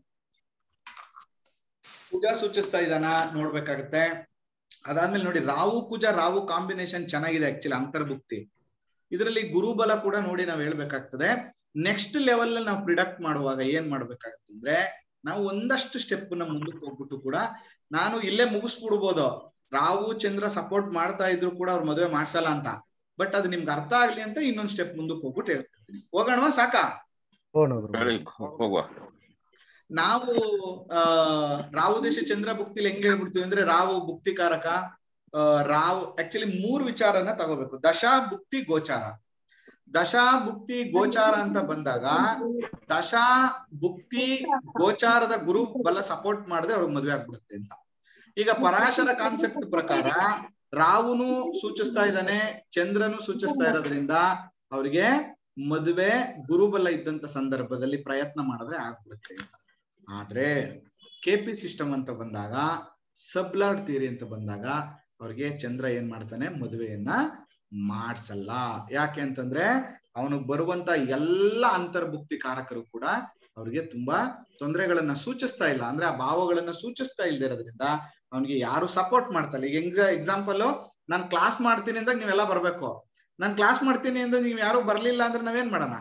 ಕುಜ ಸೂಚಿಸ್ತಾ ಇದ್ದಾನ ನೋಡ್ಬೇಕಾಗತ್ತೆ ಅದಾದ್ಮೇಲೆ ನೋಡಿ ರಾವು ಕುಜ ರಾವು ಕಾಂಬಿನೇಷನ್ ಚೆನ್ನಾಗಿದೆ ಆಕ್ಚುಲಿ ಅಂತರ್ಭುಕ್ತಿ ಇದರಲ್ಲಿ ಗುರುಬಲ ಕೂಡ ನೋಡಿ ನಾವ್ ಹೇಳ್ಬೇಕಾಗ್ತದೆ ನೆಕ್ಸ್ಟ್ ಲೆವೆಲ್ ನಾವು ಪ್ರಿಡಕ್ಟ್ ಮಾಡುವಾಗ ಏನ್ ಮಾಡ್ಬೇಕಾಗತ್ತೆ ಅಂದ್ರೆ ನಾವು ಒಂದಷ್ಟು ಸ್ಟೆಪ್ ನ ಮುಂದಕ್ಕೆ ಹೋಗ್ಬಿಟ್ಟು ಕೂಡ ನಾನು ಇಲ್ಲೇ ಮುಗಿಸ್ಬಿಡ್ಬೋದು ರಾವು ಚಂದ್ರ ಸಪೋರ್ಟ್ ಮಾಡ್ತಾ ಇದ್ರು ಕೂಡ ಅವ್ರ ಮದುವೆ ಮಾಡ್ಸಲ್ಲ ಅಂತ ಬಟ್ ಅದು ನಿಮ್ಗೆ ಅರ್ಥ ಆಗ್ಲಿ ಅಂತ ಇನ್ನೊಂದ್ ಸ್ಟೆಪ್ ಮುಂದಕ್ಕೆ ಹೋಗ್ಬಿಟ್ಟು ಹೇಳ್ತಿರ್ತೀನಿ ಹೋಗೋಣವಾ ಸಾಕಾ ಹೋಗೋಣ ಗುರುಗಳು ಹೇಳಿ ಹೋಗುವ ನಾವು ಆ ರಾವು ದೇಶ ಚಂದ್ರ ಭುಕ್ತಿಲಿ ಹೆಂಗ್ ಹೇಳ್ಬಿಡ್ತೀವಿ ಅಂದ್ರೆ ರಾವು ಭುಕ್ತಿಕಾರಕ ಆ, ರಾವು ಆಕ್ಚುಲಿ ಮೂರ್ ವಿಚಾರನ ತಗೋಬೇಕು ದಶಾ ಭುಕ್ತಿ ಗೋಚಾರ ದಶಾ ಭುಕ್ತಿ ಗೋಚಾರ ಅಂತ ಬಂದಾಗ ದಶಾ ಭುಕ್ತಿ ಗೋಚಾರದ ಗುರು ಬಲ ಸಪೋರ್ಟ್ ಮಾಡಿದ್ರೆ ಅವ್ರಿಗೆ ಮದ್ವೆ ಆಗ್ಬಿಡುತ್ತೆ ಅಂತ ಈಗ ಪರಾಶರ ಕಾನ್ಸೆಪ್ಟ್ ಪ್ರಕಾರ ರಾವುನು ಸೂಚಿಸ್ತಾ ಇದ್ದಾನೆ ಚಂದ್ರನು ಸೂಚಿಸ್ತಾ ಇರೋದ್ರಿಂದ ಅವ್ರಿಗೆ ಮದುವೆ ಗುರುಬಲ ಇದ್ದಂತ ಸಂದರ್ಭದಲ್ಲಿ ಪ್ರಯತ್ನ ಮಾಡಿದ್ರೆ ಆಗ್ಬಿಡುತ್ತೆ ಅಂತ ಆದ್ರೆ ಕೆ ಪಿ ಸಿಸ್ಟಮ್ ಅಂತ ಬಂದಾಗ ಸಬ್ಲಾಡ್ ಥಿಯರಿ ಅಂತ ಬಂದಾಗ ಅವ್ರಿಗೆ ಚಂದ್ರ ಏನ್ ಮಾಡ್ತಾನೆ ಮದುವೆಯನ್ನ ಮಾಡ್ಸಲ್ಲ ಯಾಕೆ ಅಂತಂದ್ರೆ ಅವನು ಬರುವಂತ ಎಲ್ಲ ಅಂತರ್ಭುಕ್ತಿ ಕಾರಕರು ಕೂಡ ಅವ್ರಿಗೆ ತುಂಬಾ ತೊಂದರೆಗಳನ್ನ ಸೂಚಿಸ್ತಾ ಇಲ್ಲ ಅಂದ್ರೆ ಆ ಭಾವಗಳನ್ನ ಸೂಚಿಸ್ತಾ ಇಲ್ದೇ ಇರೋದ್ರಿಂದ ಅವನಿಗೆ ಯಾರು ಸಪೋರ್ಟ್ ಮಾಡ್ತಾರೆ ಈಗ ಎಕ್ಸಾ ಎಕ್ಸಾಂಪಲ್ ನಾನ್ ಕ್ಲಾಸ್ ಮಾಡ್ತೀನಿ ಅಂದಾಗ ನೀವೆಲ್ಲ ಬರ್ಬೇಕು ನಾನ್ ಕ್ಲಾಸ್ ಮಾಡ್ತೀನಿ ಅಂದ್ರೆ ನೀವ್ ಯಾರು ಬರ್ಲಿಲ್ಲ ಅಂದ್ರೆ ನಾವೇನ್ ಮಾಡೋಣ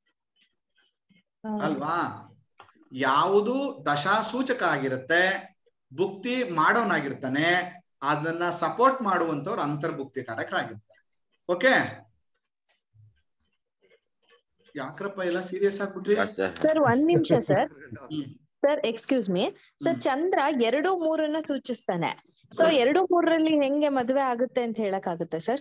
ಅಲ್ವಾ ಯಾವುದು ದಶಾ ಸೂಚಕ ಆಗಿರುತ್ತೆ ಭುಕ್ತಿ ಮಾಡೋನಾಗಿರ್ತಾನೆ ಅದನ್ನ ಸಪೋರ್ಟ್ ಮಾಡುವಂತವ್ರು ಅಂತರ್ಭುಕ್ತಿ ಕಾರಕರಾಗಿರ್ತಾರೆ ಓಕೆ ಯಾಕ್ರಪ್ಪ ಎಲ್ಲ ಸೀರಿಯಸ್ ಆಗ್ಬಿಟ್ರಿ ಸರ್ ಒಂದ್ ನಿಮಿಷ ಸರ್ ಹ್ಮ್. Sir excuse me sir Chandra ಎರಡು ಮೂರನ್ನ ಸೂಚಿಸ್ತಾನೆ ಸೊ ಎರಡು ಮೂರರಲ್ಲಿ ಹೆಂಗೆ ಮದ್ವೆ ಆಗುತ್ತೆ ಅಂತ ಹೇಳಕ್ ಆಗುತ್ತೆ ಸರ್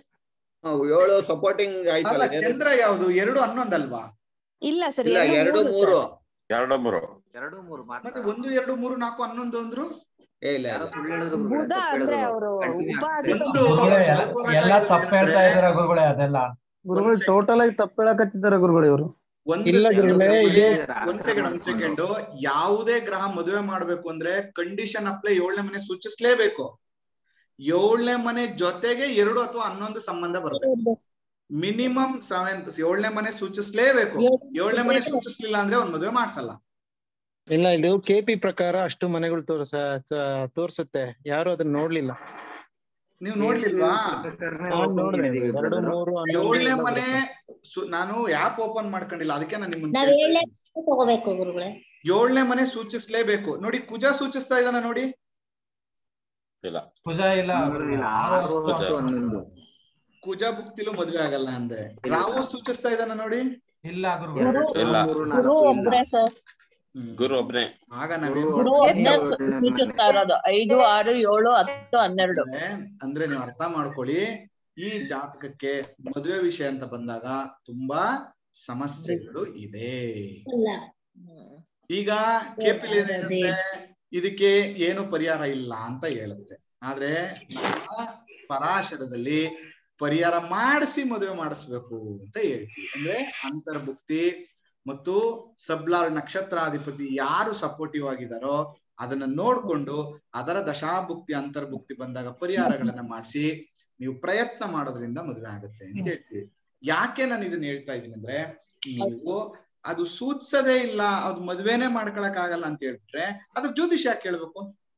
ಏಳು ಸಪೋರ್ಟಿಂಗ್ ಅಲ್ಲ ಆಯ್ತಲ್ಲ ಚಂದ್ರ ಯಾವ್ದು ಎರಡು ಹನ್ನೊಂದಲ್ವಾ ಇಲ್ಲ ಸರ್ ಇಲ್ಲ ಎರಡು ಮೂರು ಎರಡು ಮೂರು ಎರಡು ಮೂರು ಮತ್ತೆ ಒಂದು ಎರಡು ಮೂರು ನಾಲ್ಕು ಹನ್ನೊಂದು ಅಂದ್ರು ಏ ಇಲ್ಲ ಇಲ್ಲ ಬುಧ ಅಂದ್ರೆ ಅವರು ಒಂದು ಗುರುಗಳೇ ಎಲ್ಲ ತಿಳ್ಕೊಬೇಕಾಗಿರೋದು ತಪ್ಪು ಹೇಳ್ತಾ ಏನಂದ್ರೆ ಇದಾರೆ ಗುರುಗಳೇ ಅದೆಲ್ಲ ಗುರುಗಳು ಟೋಟಲ್ ಆಗಿ ತಪ್ಪು ಹೇಳಕತ್ತಿದ್ದಾರೆ ಗುರುಗಳು ಇವರು ಒಂದು ಇಲ್ಲ ಗುರುಗಳೇ ಇದು ಒಂದ್ ಸೆಕೆಂಡ್ ಒಂದ್ ಸೆಕೆಂಡ್ ಯಾವುದೇ ಗ್ರಹ ಮದುವೆ ಮಾಡ್ಬೇಕು ಅಂದ್ರೆ ಕಂಡೀಷನ್ ಅಪ್ಲೈ ಏಳನೇ ಮನೆ ಸೂಚಿಸ್ಲೇಬೇಕು ಏಳನೇ ಮನೆ ಜೊತೆಗೆ ಎರಡು ಅಥವಾ ಹನ್ನೊಂದು ಸಂಬಂಧ ಬರಬೇಕು ಮಿನಿಮಮ್ ಸೆವೆನ್ ಏಳನೇ ಮನೆ ಸೂಚಿಸ್ಲೇಬೇಕು ಏಳನೇ ಮನೆ ಸೂಚಿಸ್ಲಿಲ್ಲ ಅಂದ್ರೆ ಅವ್ನ್ ಮದುವೆ ಮಾಡ್ಸಲ್ಲ ಇಲ್ಲ ಇದು ಕೆಪಿ ಪ್ರಕಾರ ಅಷ್ಟು ಮನೆಗಳು ತೋರ್ಸ ಸ- ತೋರ್ಸುತ್ತೆ ಯಾರು ಅದನ್ನ ನೋಡ್ಲಿಲ್ಲ ನೀವು ನೋಡ್ಲಿಲ್ವಾ ನಾನ್ ನೋಡ್ದೆ ಎರಡು ಮೂರು ಹನ್ನೊಂದು ಏಳನೇ ಎಲ್ಲ ಮನೆ ಬರುತ್ತೆ. ಸು- ನಾನು ಆಪ್ ಓಪನ್ ಮಾಡ್ಕೊಂಡಿಲ್ಲ ಅದಕ್ಕೆ ನಾನು ನಿಮ್ಮನ್ನ ನಾವ್ ಕೇಳ್ತಾ ಏಳನೇ ಇದ್ದೀನಿ. ತಗೋಬೇಕು ಗುರುಗಳೇ ಏಳನೇ ಮನೆ ಸೂಚಿಸ್ಲೇಬೇಕು ನೋಡಿ ಕುಜ ಸೂಚಿಸ್ತಾ ಇದ್ದಾನ ನೋಡಿ ಇಲ್ಲ ಕುಜ ಇಲ್ಲ ಇಲ್ಲ ಆರು ಆರು ಹತ್ತು ಹತ್ತು ಹನ್ನೊಂದು ಕುಜ ಭುಕ್ತಿಲು ಮದ್ವೆ ಆಗಲ್ಲ ಅಂದ್ರೆ ರಾಹು ಸೂಚಿಸ್ತಾ ಇದ್ದಾನ ನೋಡಿ ಇಲ್ಲ ಗುರುಗಳೇ ಇಲ್ಲ ಗುರು ಒಬ್ರೇ ಸರ್ ಗುರು ಒಬ್ನೇ ಆಗ ನಾವೇನ್ ಗುರು ಒಬ್ನೇ ಸೂಚಿಸ್ತಾ ಇರೋದು ಐದು ಆರು ಏಳು ಹತ್ತು ಹನ್ನೆರಡು ಅಂದ್ರೆ ಅಂದ್ರೆ ನೀವು ಅರ್ಥ ಮಾಡ್ಕೊಳ್ಳಿ ಈ ಜಾತಕಕ್ಕೆ ಮದುವೆ ವಿಷಯ ಅಂತ ಬಂದಾಗ ತುಂಬಾ ಸಮಸ್ಯೆಗಳು ಇದೆ ಅಲ್ಲ ಈಗ ಕೆಪಿಲ್ ಏನ್ ಹೇಳುತ್ತೆ ಇದಕ್ಕೆ ಏನು ಪರಿಹಾರ ಇಲ್ಲ ಅಂತ ಹೇಳುತ್ತೆ ಆದ್ರೆ ನಮ್ಮ ಪರಾಶರದಲ್ಲಿ ಪರಿಹಾರ ಮಾಡಿಸಿ ಮದುವೆ ಮಾಡಿಸ್ಬೇಕು ಅಂತ ಹೇಳ್ತೀವಿ ಅಂದ್ರೆ ಅಂತರ್ಭುಕ್ತಿ ಮತ್ತು ಸಬ್ಲಾರ್ ನಕ್ಷತ್ರಾಧಿಪತಿ ಯಾರು ಸಪೋರ್ಟಿವ್ ಆಗಿದಾರೋ ಅದನ್ನ ನೋಡ್ಕೊಂಡು ಅದರ ದಶಾಭುಕ್ತಿ ಅಂತರ್ಭುಕ್ತಿ ಬಂದಾಗ ಪರಿಹಾರಗಳನ್ನ ಮಾಡಿಸಿ ನೀವು ಪ್ರಯತ್ನ ಮಾಡೋದ್ರಿಂದ ಮದುವೆ ಆಗುತ್ತೆ ಅಂತ ಹೇಳ್ತೀವಿ ಯಾಕೆ ನಾನು ಇದನ್ನ ಹೇಳ್ತಾ ಇದ್ದೀನಿ ಅಂದ್ರೆ ನೀವು ಅದು ಸೂಚಿಸದೇ ಇಲ್ಲ ಅದು ಮದ್ವೆನೇ ಮಾಡ್ಕೊಳಕ್ ಆಗಲ್ಲ ಅಂತ ಹೇಳ್ಬಿಟ್ರೆ ಅದಕ್ಕೆ ಜ್ಯೋತಿಷ್ ಯಾಕೆ ಕೇಳ್ಬೇಕು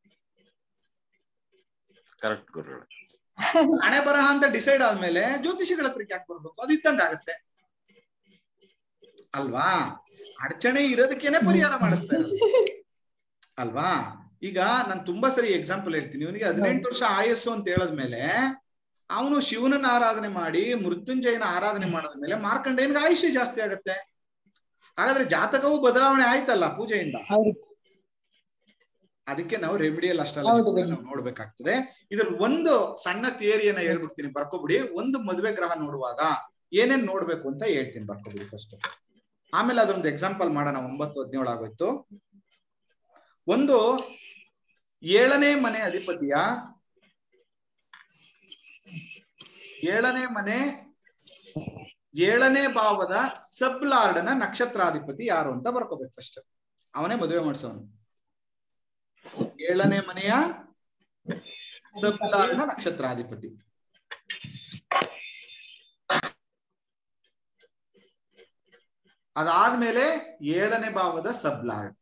ಕರೆಕ್ಟ್ ಗುರುಗಳು ಹಣೆ ಬರಹ ಅಂತ ಡಿಸೈಡ್ ಆದ್ಮೇಲೆ ಜ್ಯೋತಿಷಿಗಳ ಹತ್ರಕ್ಕೆ ಯಾಕೆ ಬರ್ಬೇಕು ಅದು ಇದ್ದಂಗ ಆಗತ್ತೆ ಅಲ್ವಾ ಅಡಚಣೆ ಇರೋದಕ್ಕೇನೆ ಪರಿಹಾರ ಮಾಡಿಸ್ತಾ ಇರೋದು ಅಲ್ವಾ ಈಗ ನಾನು ತುಂಬಾ ಸರಿ ಎಕ್ಸಾಂಪಲ್ ಹೇಳ್ತೀನಿ ಇವನಿಗೆ ಹದಿನೆಂಟು ವರ್ಷ ಆಯಸ್ಸು ಅಂತ ಹೇಳದ್ಮೇಲೆ ಅವನು ಶಿವನನ್ನ ಆರಾಧನೆ ಮಾಡಿ ಮೃತ್ಯುಂಜಯನ ಆರಾಧನೆ ಮಾಡಾದ್ಮೇಲೆ ಮಾರ್ಕಂಡೇಯನ್ಗೆ ಆಯುಷ್ಯ ಜಾಸ್ತಿ ಆಗತ್ತೆ ಹಾಗಾದ್ರೆ ಜಾತಕವು ಬದಲಾವಣೆ ಆಯ್ತಲ್ಲ ಪೂಜೆಯಿಂದ ಅದಕ್ಕೆ ನಾವು ರೆಮಿಡಿಯಲ್ ಅಸ್ಟ್ರಾಲಜಿ ನಾವು ನೋಡ್ಬೇಕಾಗ್ತದೆ ಇದ್ರ ಒಂದು ಸಣ್ಣ ಥಿಯರಿಯನ್ನ ಹೇಳ್ಬಿಡ್ತೀನಿ ಬರ್ಕೊಬಿಡಿ ಒಂದು ಮದುವೆ ಗ್ರಹ ನೋಡುವಾಗ ಏನೇನ್ ನೋಡ್ಬೇಕು ಅಂತ ಹೇಳ್ತೀನಿ ಬರ್ಕೊಬಿಡಿ ಫಸ್ಟ್ ಆಮೇಲೆ ಅದೊಂದು ಎಕ್ಸಾಂಪಲ್ ಮಾಡೋಣ ಒಂಬತ್ತು ಹದಿನೇಳು ಆಗೋಯ್ತು ಒಂದು ಏಳನೇ ಮನೆ ಅಧಿಪತಿಯ ಏಳನೇ ಮನೆ ಏಳನೇ ಭಾವದ ಸಬ್ಲಾರ್ಡ್ನ ನಕ್ಷತ್ರಾಧಿಪತಿ ಯಾರು ಅಂತ ಬರ್ಕೋಬೇಕು ಫಸ್ಟ್ ಅವನೇ ಮದುವೆ ಮಾಡಿಸೋನು ಏಳನೇ ಮನೆಯ ಸಬ್ಲಾರ್ಡ್ನ ನಕ್ಷತ್ರಾಧಿಪತಿ ಅದಾದ್ಮೇಲೆ ಏಳನೇ ಭಾವದ ಸಬ್ಲಾರ್ಡ್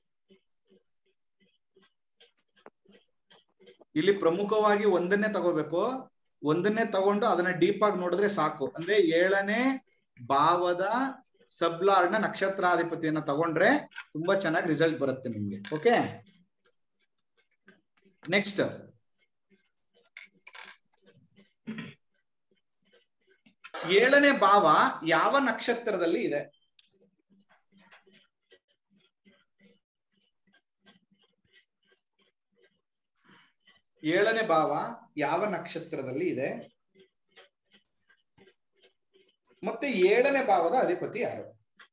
ಇಲ್ಲಿ ಪ್ರಮುಖವಾಗಿ ಒಂದನ್ನೇ ತಗೋಬೇಕು ಒಂದನ್ನೇ ತಗೊಂಡು ಅದನ್ನ ಡೀಪ್ ಆಗಿ ನೋಡಿದ್ರೆ ಸಾಕು ಅಂದ್ರೆ ಏಳನೇ ಭಾವದ ಸಬ್ಲಾರ್ಡ್ ನ ನಕ್ಷತ್ರಾಧಿಪತಿಯನ್ನ ತಗೊಂಡ್ರೆ ತುಂಬಾ ಚೆನ್ನಾಗಿ ರಿಸಲ್ಟ್ ಬರುತ್ತೆ ನಿಮ್ಗೆ ಓಕೆ ನೆಕ್ಸ್ಟ್ ಏಳನೇ ಭಾವ ಯಾವ ನಕ್ಷತ್ರದಲ್ಲಿ ಇದೆ ಏಳನೇ ಭಾವ ಯಾವ ನಕ್ಷತ್ರದಲ್ಲಿ ಇದೆ ಮತ್ತೆ ಏಳನೇ ಭಾವದ ಅಧಿಪತಿ ಯಾರು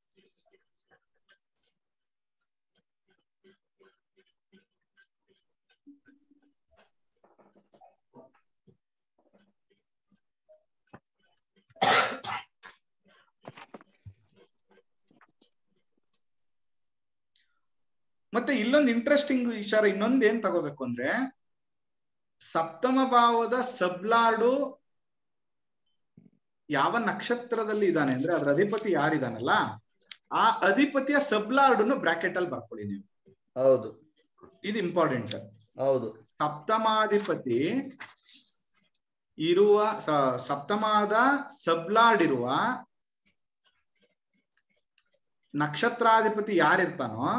ಮತ್ತೆ ಇಲ್ಲೊಂದು ಇಂಟ್ರೆಸ್ಟಿಂಗ್ ವಿಚಾರ ಇನ್ನೊಂದು ಏನ್ ತಗೋಬೇಕು ಅಂದ್ರೆ ಸಪ್ತಮ ಭಾವದ ಸಬ್ಲಾರ್ಡು ಯಾವ ನಕ್ಷತ್ರದಲ್ಲಿ ಇದ್ದಾನೆ ಅಂದ್ರೆ ಅದ್ರ ಅಧಿಪತಿ ಯಾರಿದಾನಲ್ಲ ಆ ಅಧಿಪತಿಯ ಸಬ್ಲಾರ್ಡ್ ಬ್ರಾಕೆಟ್ ಅಲ್ಲಿ ಬರ್ಕೊಳ್ಳಿ ನೀವು ಹೌದು ಇದು ಇಂಪಾರ್ಟೆಂಟ್ ಹೌದು ಸಪ್ತಮಾಧಿಪತಿ ಇರುವ ಸ- ಸಪ್ತಮಾದ ಸಬ್ಲಾರ್ಡ್ ಇರುವ ನಕ್ಷತ್ರಾಧಿಪತಿ ಯಾರಿರ್ತಾನೋ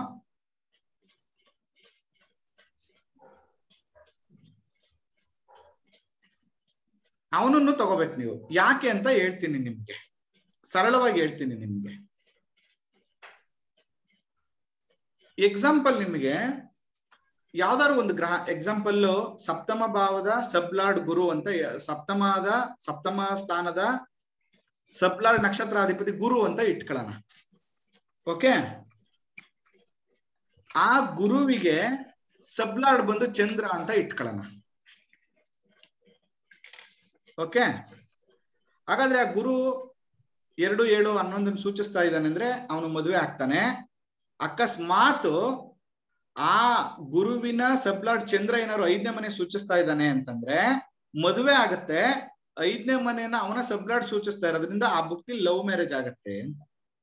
ಅವನನ್ನು ತಗೋಬೇಕು ನೀವು ಯಾಕೆ ಅಂತ ಹೇಳ್ತೀನಿ ನಿಮ್ಗೆ ಸರಳವಾಗಿ ಹೇಳ್ತೀನಿ ನಿಮ್ಗೆ ಎಕ್ಸಾಂಪಲ್ ನಿಮಗೆ ಯಾವ್ದಾದ್ರು ಒಂದು ಗ್ರಹ ಎಕ್ಸಾಂಪಲ್ ಸಪ್ತಮ ಭಾವದ ಸಬ್ಲಾರ್ಡ್ ಗುರು ಅಂತ ಯ- ಸಪ್ತಮದ ಸಪ್ತಮ ಸ್ಥಾನದ ಸಬ್ಲಾರ್ಡ್ ನಕ್ಷತ್ರಾಧಿಪತಿ ಗುರು ಅಂತ ಇಟ್ಕೊಳ್ಳೋಣ ಓಕೆ ಆ ಗುರುವಿಗೆ ಸಬ್ಲಾಡ್ ಬಂದು ಚಂದ್ರ ಅಂತ ಇಟ್ಕೊಳ್ಳೋಣ ಓಕೆ ಹಾಗಾದ್ರೆ ಆ ಗುರು ಎರಡು ಏಳು ಹನ್ನೊಂದನ್ನು ಸೂಚಿಸ್ತಾ ಇದ್ದಾನೆ ಅಂದ್ರೆ ಅವನು ಮದುವೆ ಆಗ್ತಾನೆ ಅಕಸ್ಮಾತ್ ಆ ಗುರುವಿನ ಸಬ್ಲಾಡ್ ಚಂದ್ರ ಏನಾದ್ರು ಐದನೇ ಮನೆ ಸೂಚಿಸ್ತಾ ಇದ್ದಾನೆ ಅಂತಂದ್ರೆ ಮದುವೆ ಆಗತ್ತೆ ಐದನೇ ಮನೆಯನ್ನ ಅವನ ಸಬ್ಲಾಡ್ ಸೂಚಿಸ್ತಾ ಇರೋದ್ರಿಂದ ಆ ಬುಕ್ತಿ ಲವ್ ಮ್ಯಾರೇಜ್ ಆಗತ್ತೆ ಅಂತ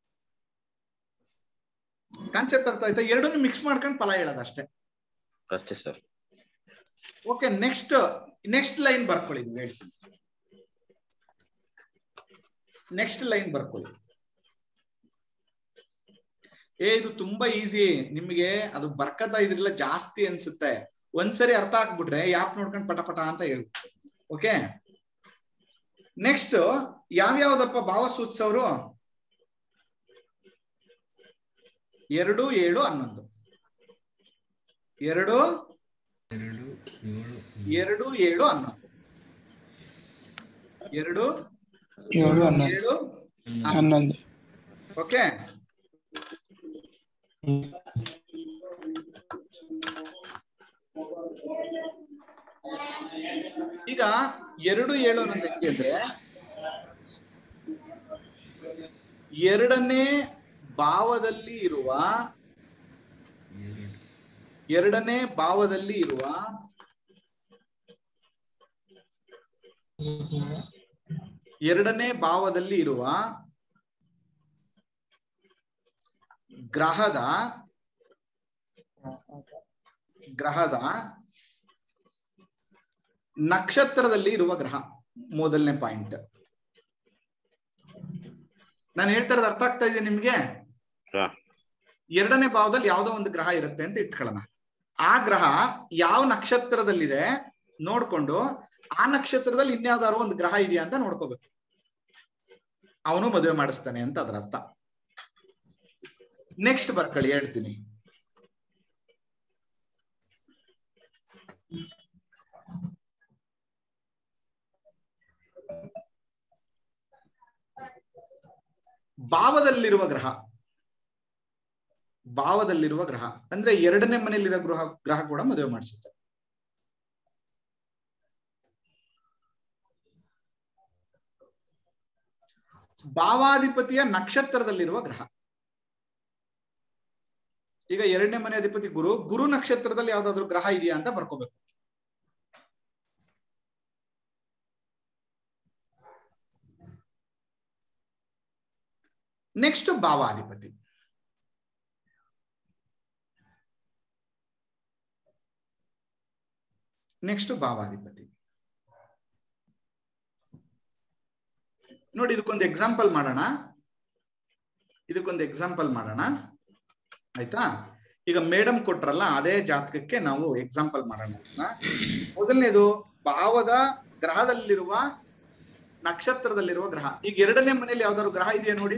ಕಾನ್ಸೆಪ್ಟ್ ಅರ್ಥ ಆಯ್ತಾ ಎರಡನ್ನು ಮಿಕ್ಸ್ ಮಾಡ್ಕೊಂಡು ಫಲ ಹೇಳೋದು ಅಷ್ಟೇ ಅಷ್ಟೇ sir okay next next line ಬರ್ಕೊಳ್ಳಿ ನೀವು ಹೇಳ್ತೀನಿ ನೆಕ್ಸ್ಟ್ ಲೈನ್ ಬರ್ಕೊಳ್ಳಿ ಏ ಇದು ತುಂಬಾ ಈಸಿ ನಿಮಗೆ ಅದು ಬರ್ಕತಾ ಇದ್ರಿಲ್ಲ ಜಾಸ್ತಿ ಅನ್ಸುತ್ತೆ ಒಂದ್ಸರಿ ಅರ್ಥ ಆಗ್ಬಿಟ್ರೆ ಯಾಪ್ ನೋಡ್ಕೊಂಡು ಪಟ ಪಟ ಅಂತ ಹೇಳ್ಬಿಟ್ಟು ಓಕೆ ನೆಕ್ಸ್ಟ್ ಯಾವ್ಯಾವ್ದಪ್ಪ ಭಾವ ಸೂಚಿಸೋರು ಎರಡು ಏಳು ಹನ್ನೊಂದು ಎರಡು ಎರಡು ಏಳು ಹನ್ನೊಂದು ಎರಡು ಏಳು ಹನ್ನೊಂದು ಏಳು ಹನ್ನೊಂದು ಓಕೆ ಈಗ ಎರಡು ಏಳು ಅನ್ನೋದು ಹೆಂಗೆ ಅಂದ್ರೆ ಎರಡನೇ ಭಾವದಲ್ಲಿ ಇರುವ ಎರಡನೇ ಭಾವದಲ್ಲಿ ಇರುವ ಎರಡನೇ ಭಾವದಲ್ಲಿ ಇರುವ ಗ್ರಹದ ಗ್ರಹದ ನಕ್ಷತ್ರದಲ್ಲಿ ಇರುವ ಗ್ರಹ ಮೊದಲನೇ ಪಾಯಿಂಟ್ ನಾನು ಹೇಳ್ತಾ ಇರೋದು ಅರ್ಥ ಆಗ್ತಾ ಇದೆ ನಿಮ್ಗೆ ಎರಡನೇ ಭಾವದಲ್ಲಿ ಯಾವ್ದೋ ಒಂದು ಗ್ರಹ ಇರುತ್ತೆ ಅಂತ ಇಟ್ಕೊಳ್ಳೋಣ ಆ ಗ್ರಹ ಯಾವ ನಕ್ಷತ್ರದಲ್ಲಿದೆ ನೋಡ್ಕೊಂಡು ಆ ನಕ್ಷತ್ರದಲ್ಲಿ ಇನ್ಯಾವ್ದಾದ್ರು ಒಂದು ಗ್ರಹ ಇದೆಯಾ ಅಂತ ನೋಡ್ಕೋಬೇಕು ಅವನು ಮದುವೆ ಮಾಡಿಸ್ತಾನೆ ಅಂತ ಅದರ ಅರ್ಥ ನೆಕ್ಸ್ಟ್ ಬರ್ಕೊಳ್ಳಿ ಹೇಳ್ತೀನಿ ಭಾವದಲ್ಲಿರುವ ಗ್ರಹ ಭಾವದಲ್ಲಿರುವ ಗ್ರಹ ಅಂದ್ರೆ ಎರಡನೇ ಮನೆಯಲ್ಲಿರೋ ಗೃಹ ಗ್ರಹ ಕೂಡ ಮದುವೆ ಮಾಡಿಸುತ್ತೆ ಭಾವಾಧಿಪತಿಯ ನಕ್ಷತ್ರದಲ್ಲಿರುವ ಗ್ರಹ ಈಗ ಎರಡನೇ ಮನೆ ಅಧಿಪತಿ ಗುರು ಗುರು ನಕ್ಷತ್ರದಲ್ಲಿ ಯಾವ್ದಾದ್ರು ಗ್ರಹ ಇದೆಯಾ ಅಂತ ಬರ್ಕೋಬೇಕು ನೆಕ್ಸ್ಟ್ ಭಾವಾಧಿಪತಿ ನೆಕ್ಸ್ಟ್ ಭಾವಾಧಿಪತಿ ನೋಡಿ ಇದಕ್ಕೊಂದು ಎಕ್ಸಾಂಪಲ್ ಮಾಡೋಣ ಇದಕ್ಕೊಂದು ಎಕ್ಸಾಂಪಲ್ ಮಾಡೋಣ ಆಯ್ತಾ ಈಗ ಮೇಡಮ್ ಕೊಟ್ರಲ್ಲ ಅದೇ ಜಾತಕಕ್ಕೆ ನಾವು ಎಕ್ಸಾಂಪಲ್ ಮಾಡೋಣ ಅದನ್ನ. ಮೊದಲನೇದು ಭಾವದ ಗ್ರಹದಲ್ಲಿರುವ ನಕ್ಷತ್ರದಲ್ಲಿರುವ ಗ್ರಹ ಈಗ ಎರಡನೇ ಮನೆಯಲ್ಲಿ ಯಾವ್ದಾದ್ರು ಗ್ರಹ ಇದೆಯಾ ನೋಡಿ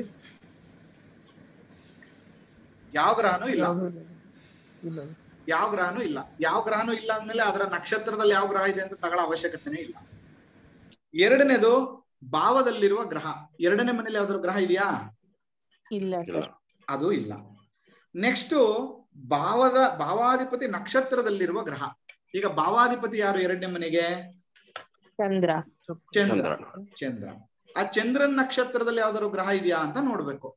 ಯಾವ ಗ್ರಹನೂ ಇಲ್ಲ ಇಲ್ಲ ಯಾವ ಗ್ರಹನೂ ಇಲ್ಲ ಯಾವ ಗ್ರಹನೂ ಇಲ್ಲ ಅಂದ್ಮೇಲೆ ಅದರ ನಕ್ಷತ್ರದಲ್ಲಿ ಯಾವ ಗ್ರಹ ಇದೆ ಅಂತ ತಗೊಳ್ಳೋ ಅವಶ್ಯಕತೆನೇ ಇಲ್ಲ ಎರಡನೇದು ಭಾವದಲ್ಲಿರುವ ಗ್ರಹ ಎರಡನೇ ಮನೇಲಿ ಯಾವ್ದಾದ್ರು ಗ್ರಹ ಇದೆಯಾ ಇಲ್ಲ ಸರ್ ಅದು ಇಲ್ಲ ನೆಕ್ಸ್ಟ್ ಭಾವದ ಭಾವಾಧಿಪತಿ ನಕ್ಷತ್ರದಲ್ಲಿರುವ ಗ್ರಹ ಈಗ ಭಾವಾಧಿಪತಿ ಯಾರು ಎರಡನೇ ಮನೆಗೆ ಚಂದ್ರ ಚಂದ್ರ ಚಂದ್ರ ಆ ಚಂದ್ರನ್ ನಕ್ಷತ್ರದಲ್ಲಿ ಯಾವ್ದಾದ್ರು ಗ್ರಹ ಇದೆಯಾ ಅಂತ ನೋಡ್ಬೇಕು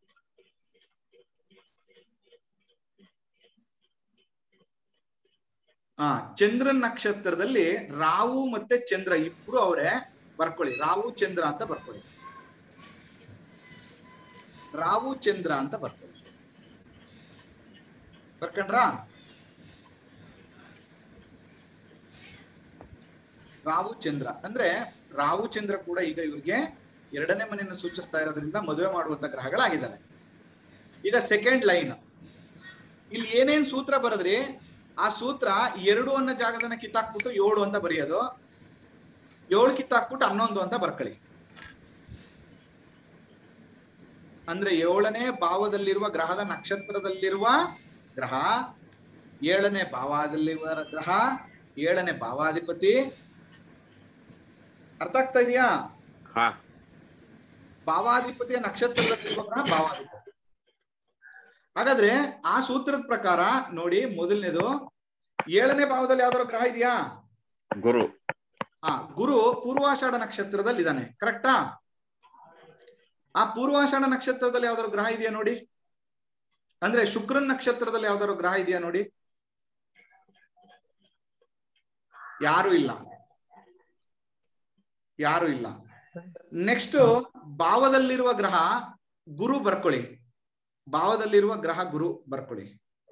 ಆ ಚಂದ್ರನ್ ನಕ್ಷತ್ರದಲ್ಲಿ ರಾವು ಮತ್ತೆ ಚಂದ್ರ ಇಬ್ರು ಅವರೇ ಬರ್ಕೊಳ್ಳಿ ರಾವು ಚಂದ್ರ ಅಂತ ಬರ್ಕೊಳ್ಳಿ ರಾವು ಚಂದ್ರ ಅಂತ ಬರ್ಕೊಳ್ಳಿ ಬರ್ಕೊಂಡ್ರಾ ರಾವು ಚಂದ್ರ ಅಂದ್ರೆ ರಾವು ಚಂದ್ರ ಕೂಡ ಈಗ ಇವ್ರಿಗೆ ಎರಡನೇ ಮನೆಯನ್ನು ಸೂಚಿಸ್ತಾ ಇರೋದ್ರಿಂದ ಮದುವೆ ಮಾಡುವಂತ ಗ್ರಹಗಳಾಗಿದ್ದಾರೆ ಈಗ ಸೆಕೆಂಡ್ ಲೈನ್ ಇಲ್ಲಿ ಏನೇನ್ ಸೂತ್ರ ಬರದ್ರಿ ಆ ಸೂತ್ರ ಎರಡು ಅನ್ನೋ ಜಾಗದನ್ನ ಕಿತ್ತಾಕ್ಬಿಟ್ಟು ಏಳು ಅಂತ ಬರೆಯೋದು ಏಳು ಕಿತ್ತಾಕ್ಬಿಟ್ಟು ಹನ್ನೊಂದು ಅಂತ ಬರ್ಕೊಳ್ಳಿ ಅಂದ್ರೆ ಏಳನೇ ಭಾವದಲ್ಲಿರುವ ಗ್ರಹದ ನಕ್ಷತ್ರದಲ್ಲಿರುವ ಗ್ರಹ ಏಳನೇ ಭಾವದಲ್ಲಿರುವ ಗ್ರಹ ಏಳನೇ ಭಾವಾಧಿಪತಿ ಅರ್ಥ ಆಗ್ತಾ ಇದೆಯಾ ಹಾ ಭಾವಾಧಿಪತಿಯ ನಕ್ಷತ್ರದಲ್ಲಿರುವ ಗ್ರಹ ಭಾವಾಧಿಪತಿ ಹಾಗಾದ್ರೆ ಆ ಸೂತ್ರದ ಪ್ರಕಾರ ನೋಡಿ ಮೊದಲನೇದು ಏಳನೇ ಭಾವದಲ್ಲಿ ಯಾವ್ದಾದ್ರು ಗ್ರಹ ಇದೆಯಾ ಗುರು ಆ ಗುರು ಪೂರ್ವಾಷಾಢ ನಕ್ಷತ್ರದಲ್ಲಿ ಇದ್ದಾನೆ ಕರೆಕ್ಟಾ ಆ ಪೂರ್ವಾಷಾಢ ನಕ್ಷತ್ರದಲ್ಲಿ ಯಾವ್ದಾದ್ರು ಗ್ರಹ ಇದೆಯಾ ನೋಡಿ ಅಂದ್ರೆ ಶುಕ್ರನ್ ನಕ್ಷತ್ರದಲ್ಲಿ ಯಾವ್ದಾದ್ರು ಗ್ರಹ ಇದೆಯಾ ನೋಡಿ ಯಾರು ಇಲ್ಲ ಯಾರು ಇಲ್ಲ ನೆಕ್ಸ್ಟ್ ಭಾವದಲ್ಲಿರುವ ಗ್ರಹ ಗುರು ಬರ್ಕೊಳ್ಳಿ ಭಾವದಲ್ಲಿರುವ ಗ್ರಹ ಗುರು ಬರ್ಕೊಳ್ಳಿ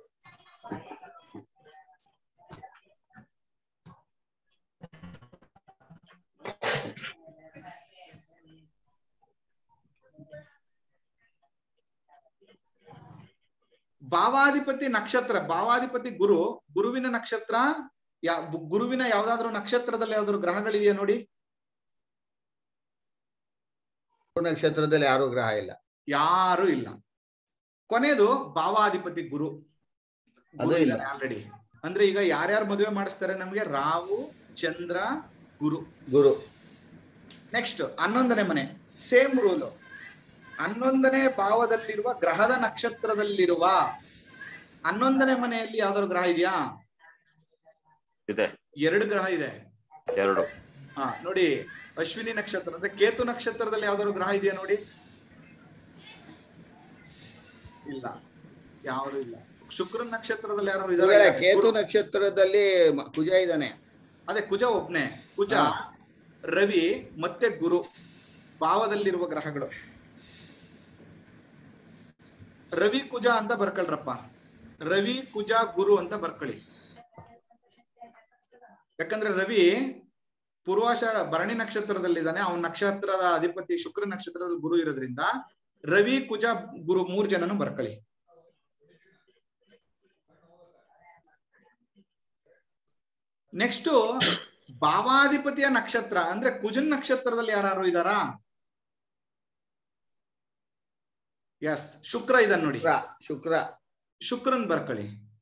ಭಾವಾಧಿಪತಿ ನಕ್ಷತ್ರ ಭಾವಾಧಿಪತಿ ಗುರು ಗುರುವಿನ ನಕ್ಷತ್ರ ಯಾ ಗುರುವಿನ ಯಾವ್ದಾದ್ರು ನಕ್ಷತ್ರದಲ್ಲಿ ಯಾವ್ದಾದ್ರು ಗ್ರಹಗಳಿದೆಯಾ ನೋಡಿ ನಕ್ಷತ್ರದಲ್ಲಿ ಯಾರು ಗ್ರಹ ಇಲ್ಲ ಯಾರು ಇಲ್ಲ ಕೊನೆಯದು ಭಾವಾಧಿಪತಿ ಗುರು ಅದು ಇಲ್ಲ. ಆಲ್ರೆಡಿ ಅಂದ್ರೆ ಈಗ ಯಾರ್ಯಾರು ಮದುವೆ ಮಾಡಿಸ್ತಾರೆ ನಮ್ಗೆ ರಾಹು ಚಂದ್ರ ಗುರು ಗುರು ನೆಕ್ಸ್ಟ್ ಹನ್ನೊಂದನೇ ಮನೆ ಸೇಮ್ ರೂಲ್ ಹನ್ನೊಂದನೇ ಭಾವದಲ್ಲಿರುವ ಗ್ರಹದ ನಕ್ಷತ್ರದಲ್ಲಿರುವ ಹನ್ನೊಂದನೇ ಮನೆಯಲ್ಲಿ ಯಾವ್ದಾದ್ರು ಗ್ರಹ ಇದೆಯಾ ಇದೆ ಎರಡು ಗ್ರಹ ಇದೆ ಎರಡು ಹಾ ನೋಡಿ ಅಶ್ವಿನಿ ನಕ್ಷತ್ರ ಅಂದ್ರೆ ಕೇತು ನಕ್ಷತ್ರದಲ್ಲಿ ಯಾವ್ದಾದ್ರು ಗ್ರಹ ಇದೆಯಾ ನೋಡಿ ಇಲ್ಲ ಯಾರು ಇಲ್ಲ ಶುಕ್ರನ್ ನಕ್ಷತ್ರದಲ್ಲಿ ಯಾರು ಗುರುಗಳೇ, ಇದಾರೆ ಕೇತು ನಕ್ಷತ್ರದಲ್ಲಿ ಮ- ಕುಜ ಇದ್ದಾನೆ ಅದೇ ಕುಜ ಒಬ್ನೇ ಕುಜ ರವಿ ಮತ್ತೆ ಗುರು ಭಾವದಲ್ಲಿರುವ ಗ್ರಹಗಳು ರವಿ ಕುಜ ಅಂತ ಬರ್ಕೊಳ್ರಪ್ಪ ರವಿ ಕುಜ ಗುರು ಅಂತ ಬರ್ಕೊಳ್ಳಿ ಯಾಕಂದ್ರೆ ರವಿ ಪೂರ್ವಾಷಾಢ ಭರಣಿ ನಕ್ಷತ್ರದಲ್ಲಿದ್ದಾನೆ ಅವನ ನಕ್ಷತ್ರದ ಅಧಿಪತಿ ಶುಕ್ರ ನಕ್ಷತ್ರದಲ್ಲಿ ಗುರು ಇರೋದ್ರಿಂದ ರವಿ ಕುಜ ಗುರು ಮೂರ್ ಜನನು ಬರ್ಕೊಳ್ಳಿ ನೆಕ್ಸ್ಟ್ ಭಾವಾಧಿಪತಿಯ ನಕ್ಷತ್ರ ಅಂದ್ರೆ ಕುಜನ್ ನಕ್ಷತ್ರದಲ್ಲಿ ಯಾರು ಇದಾರಾ ಎಸ್ ಶುಕ್ರ ಇದಾನೆ ನೋಡಿ ಶುಕ್ರ ಶುಕ್ರನ್ ಬರ್ಕೊಳ್ಳಿ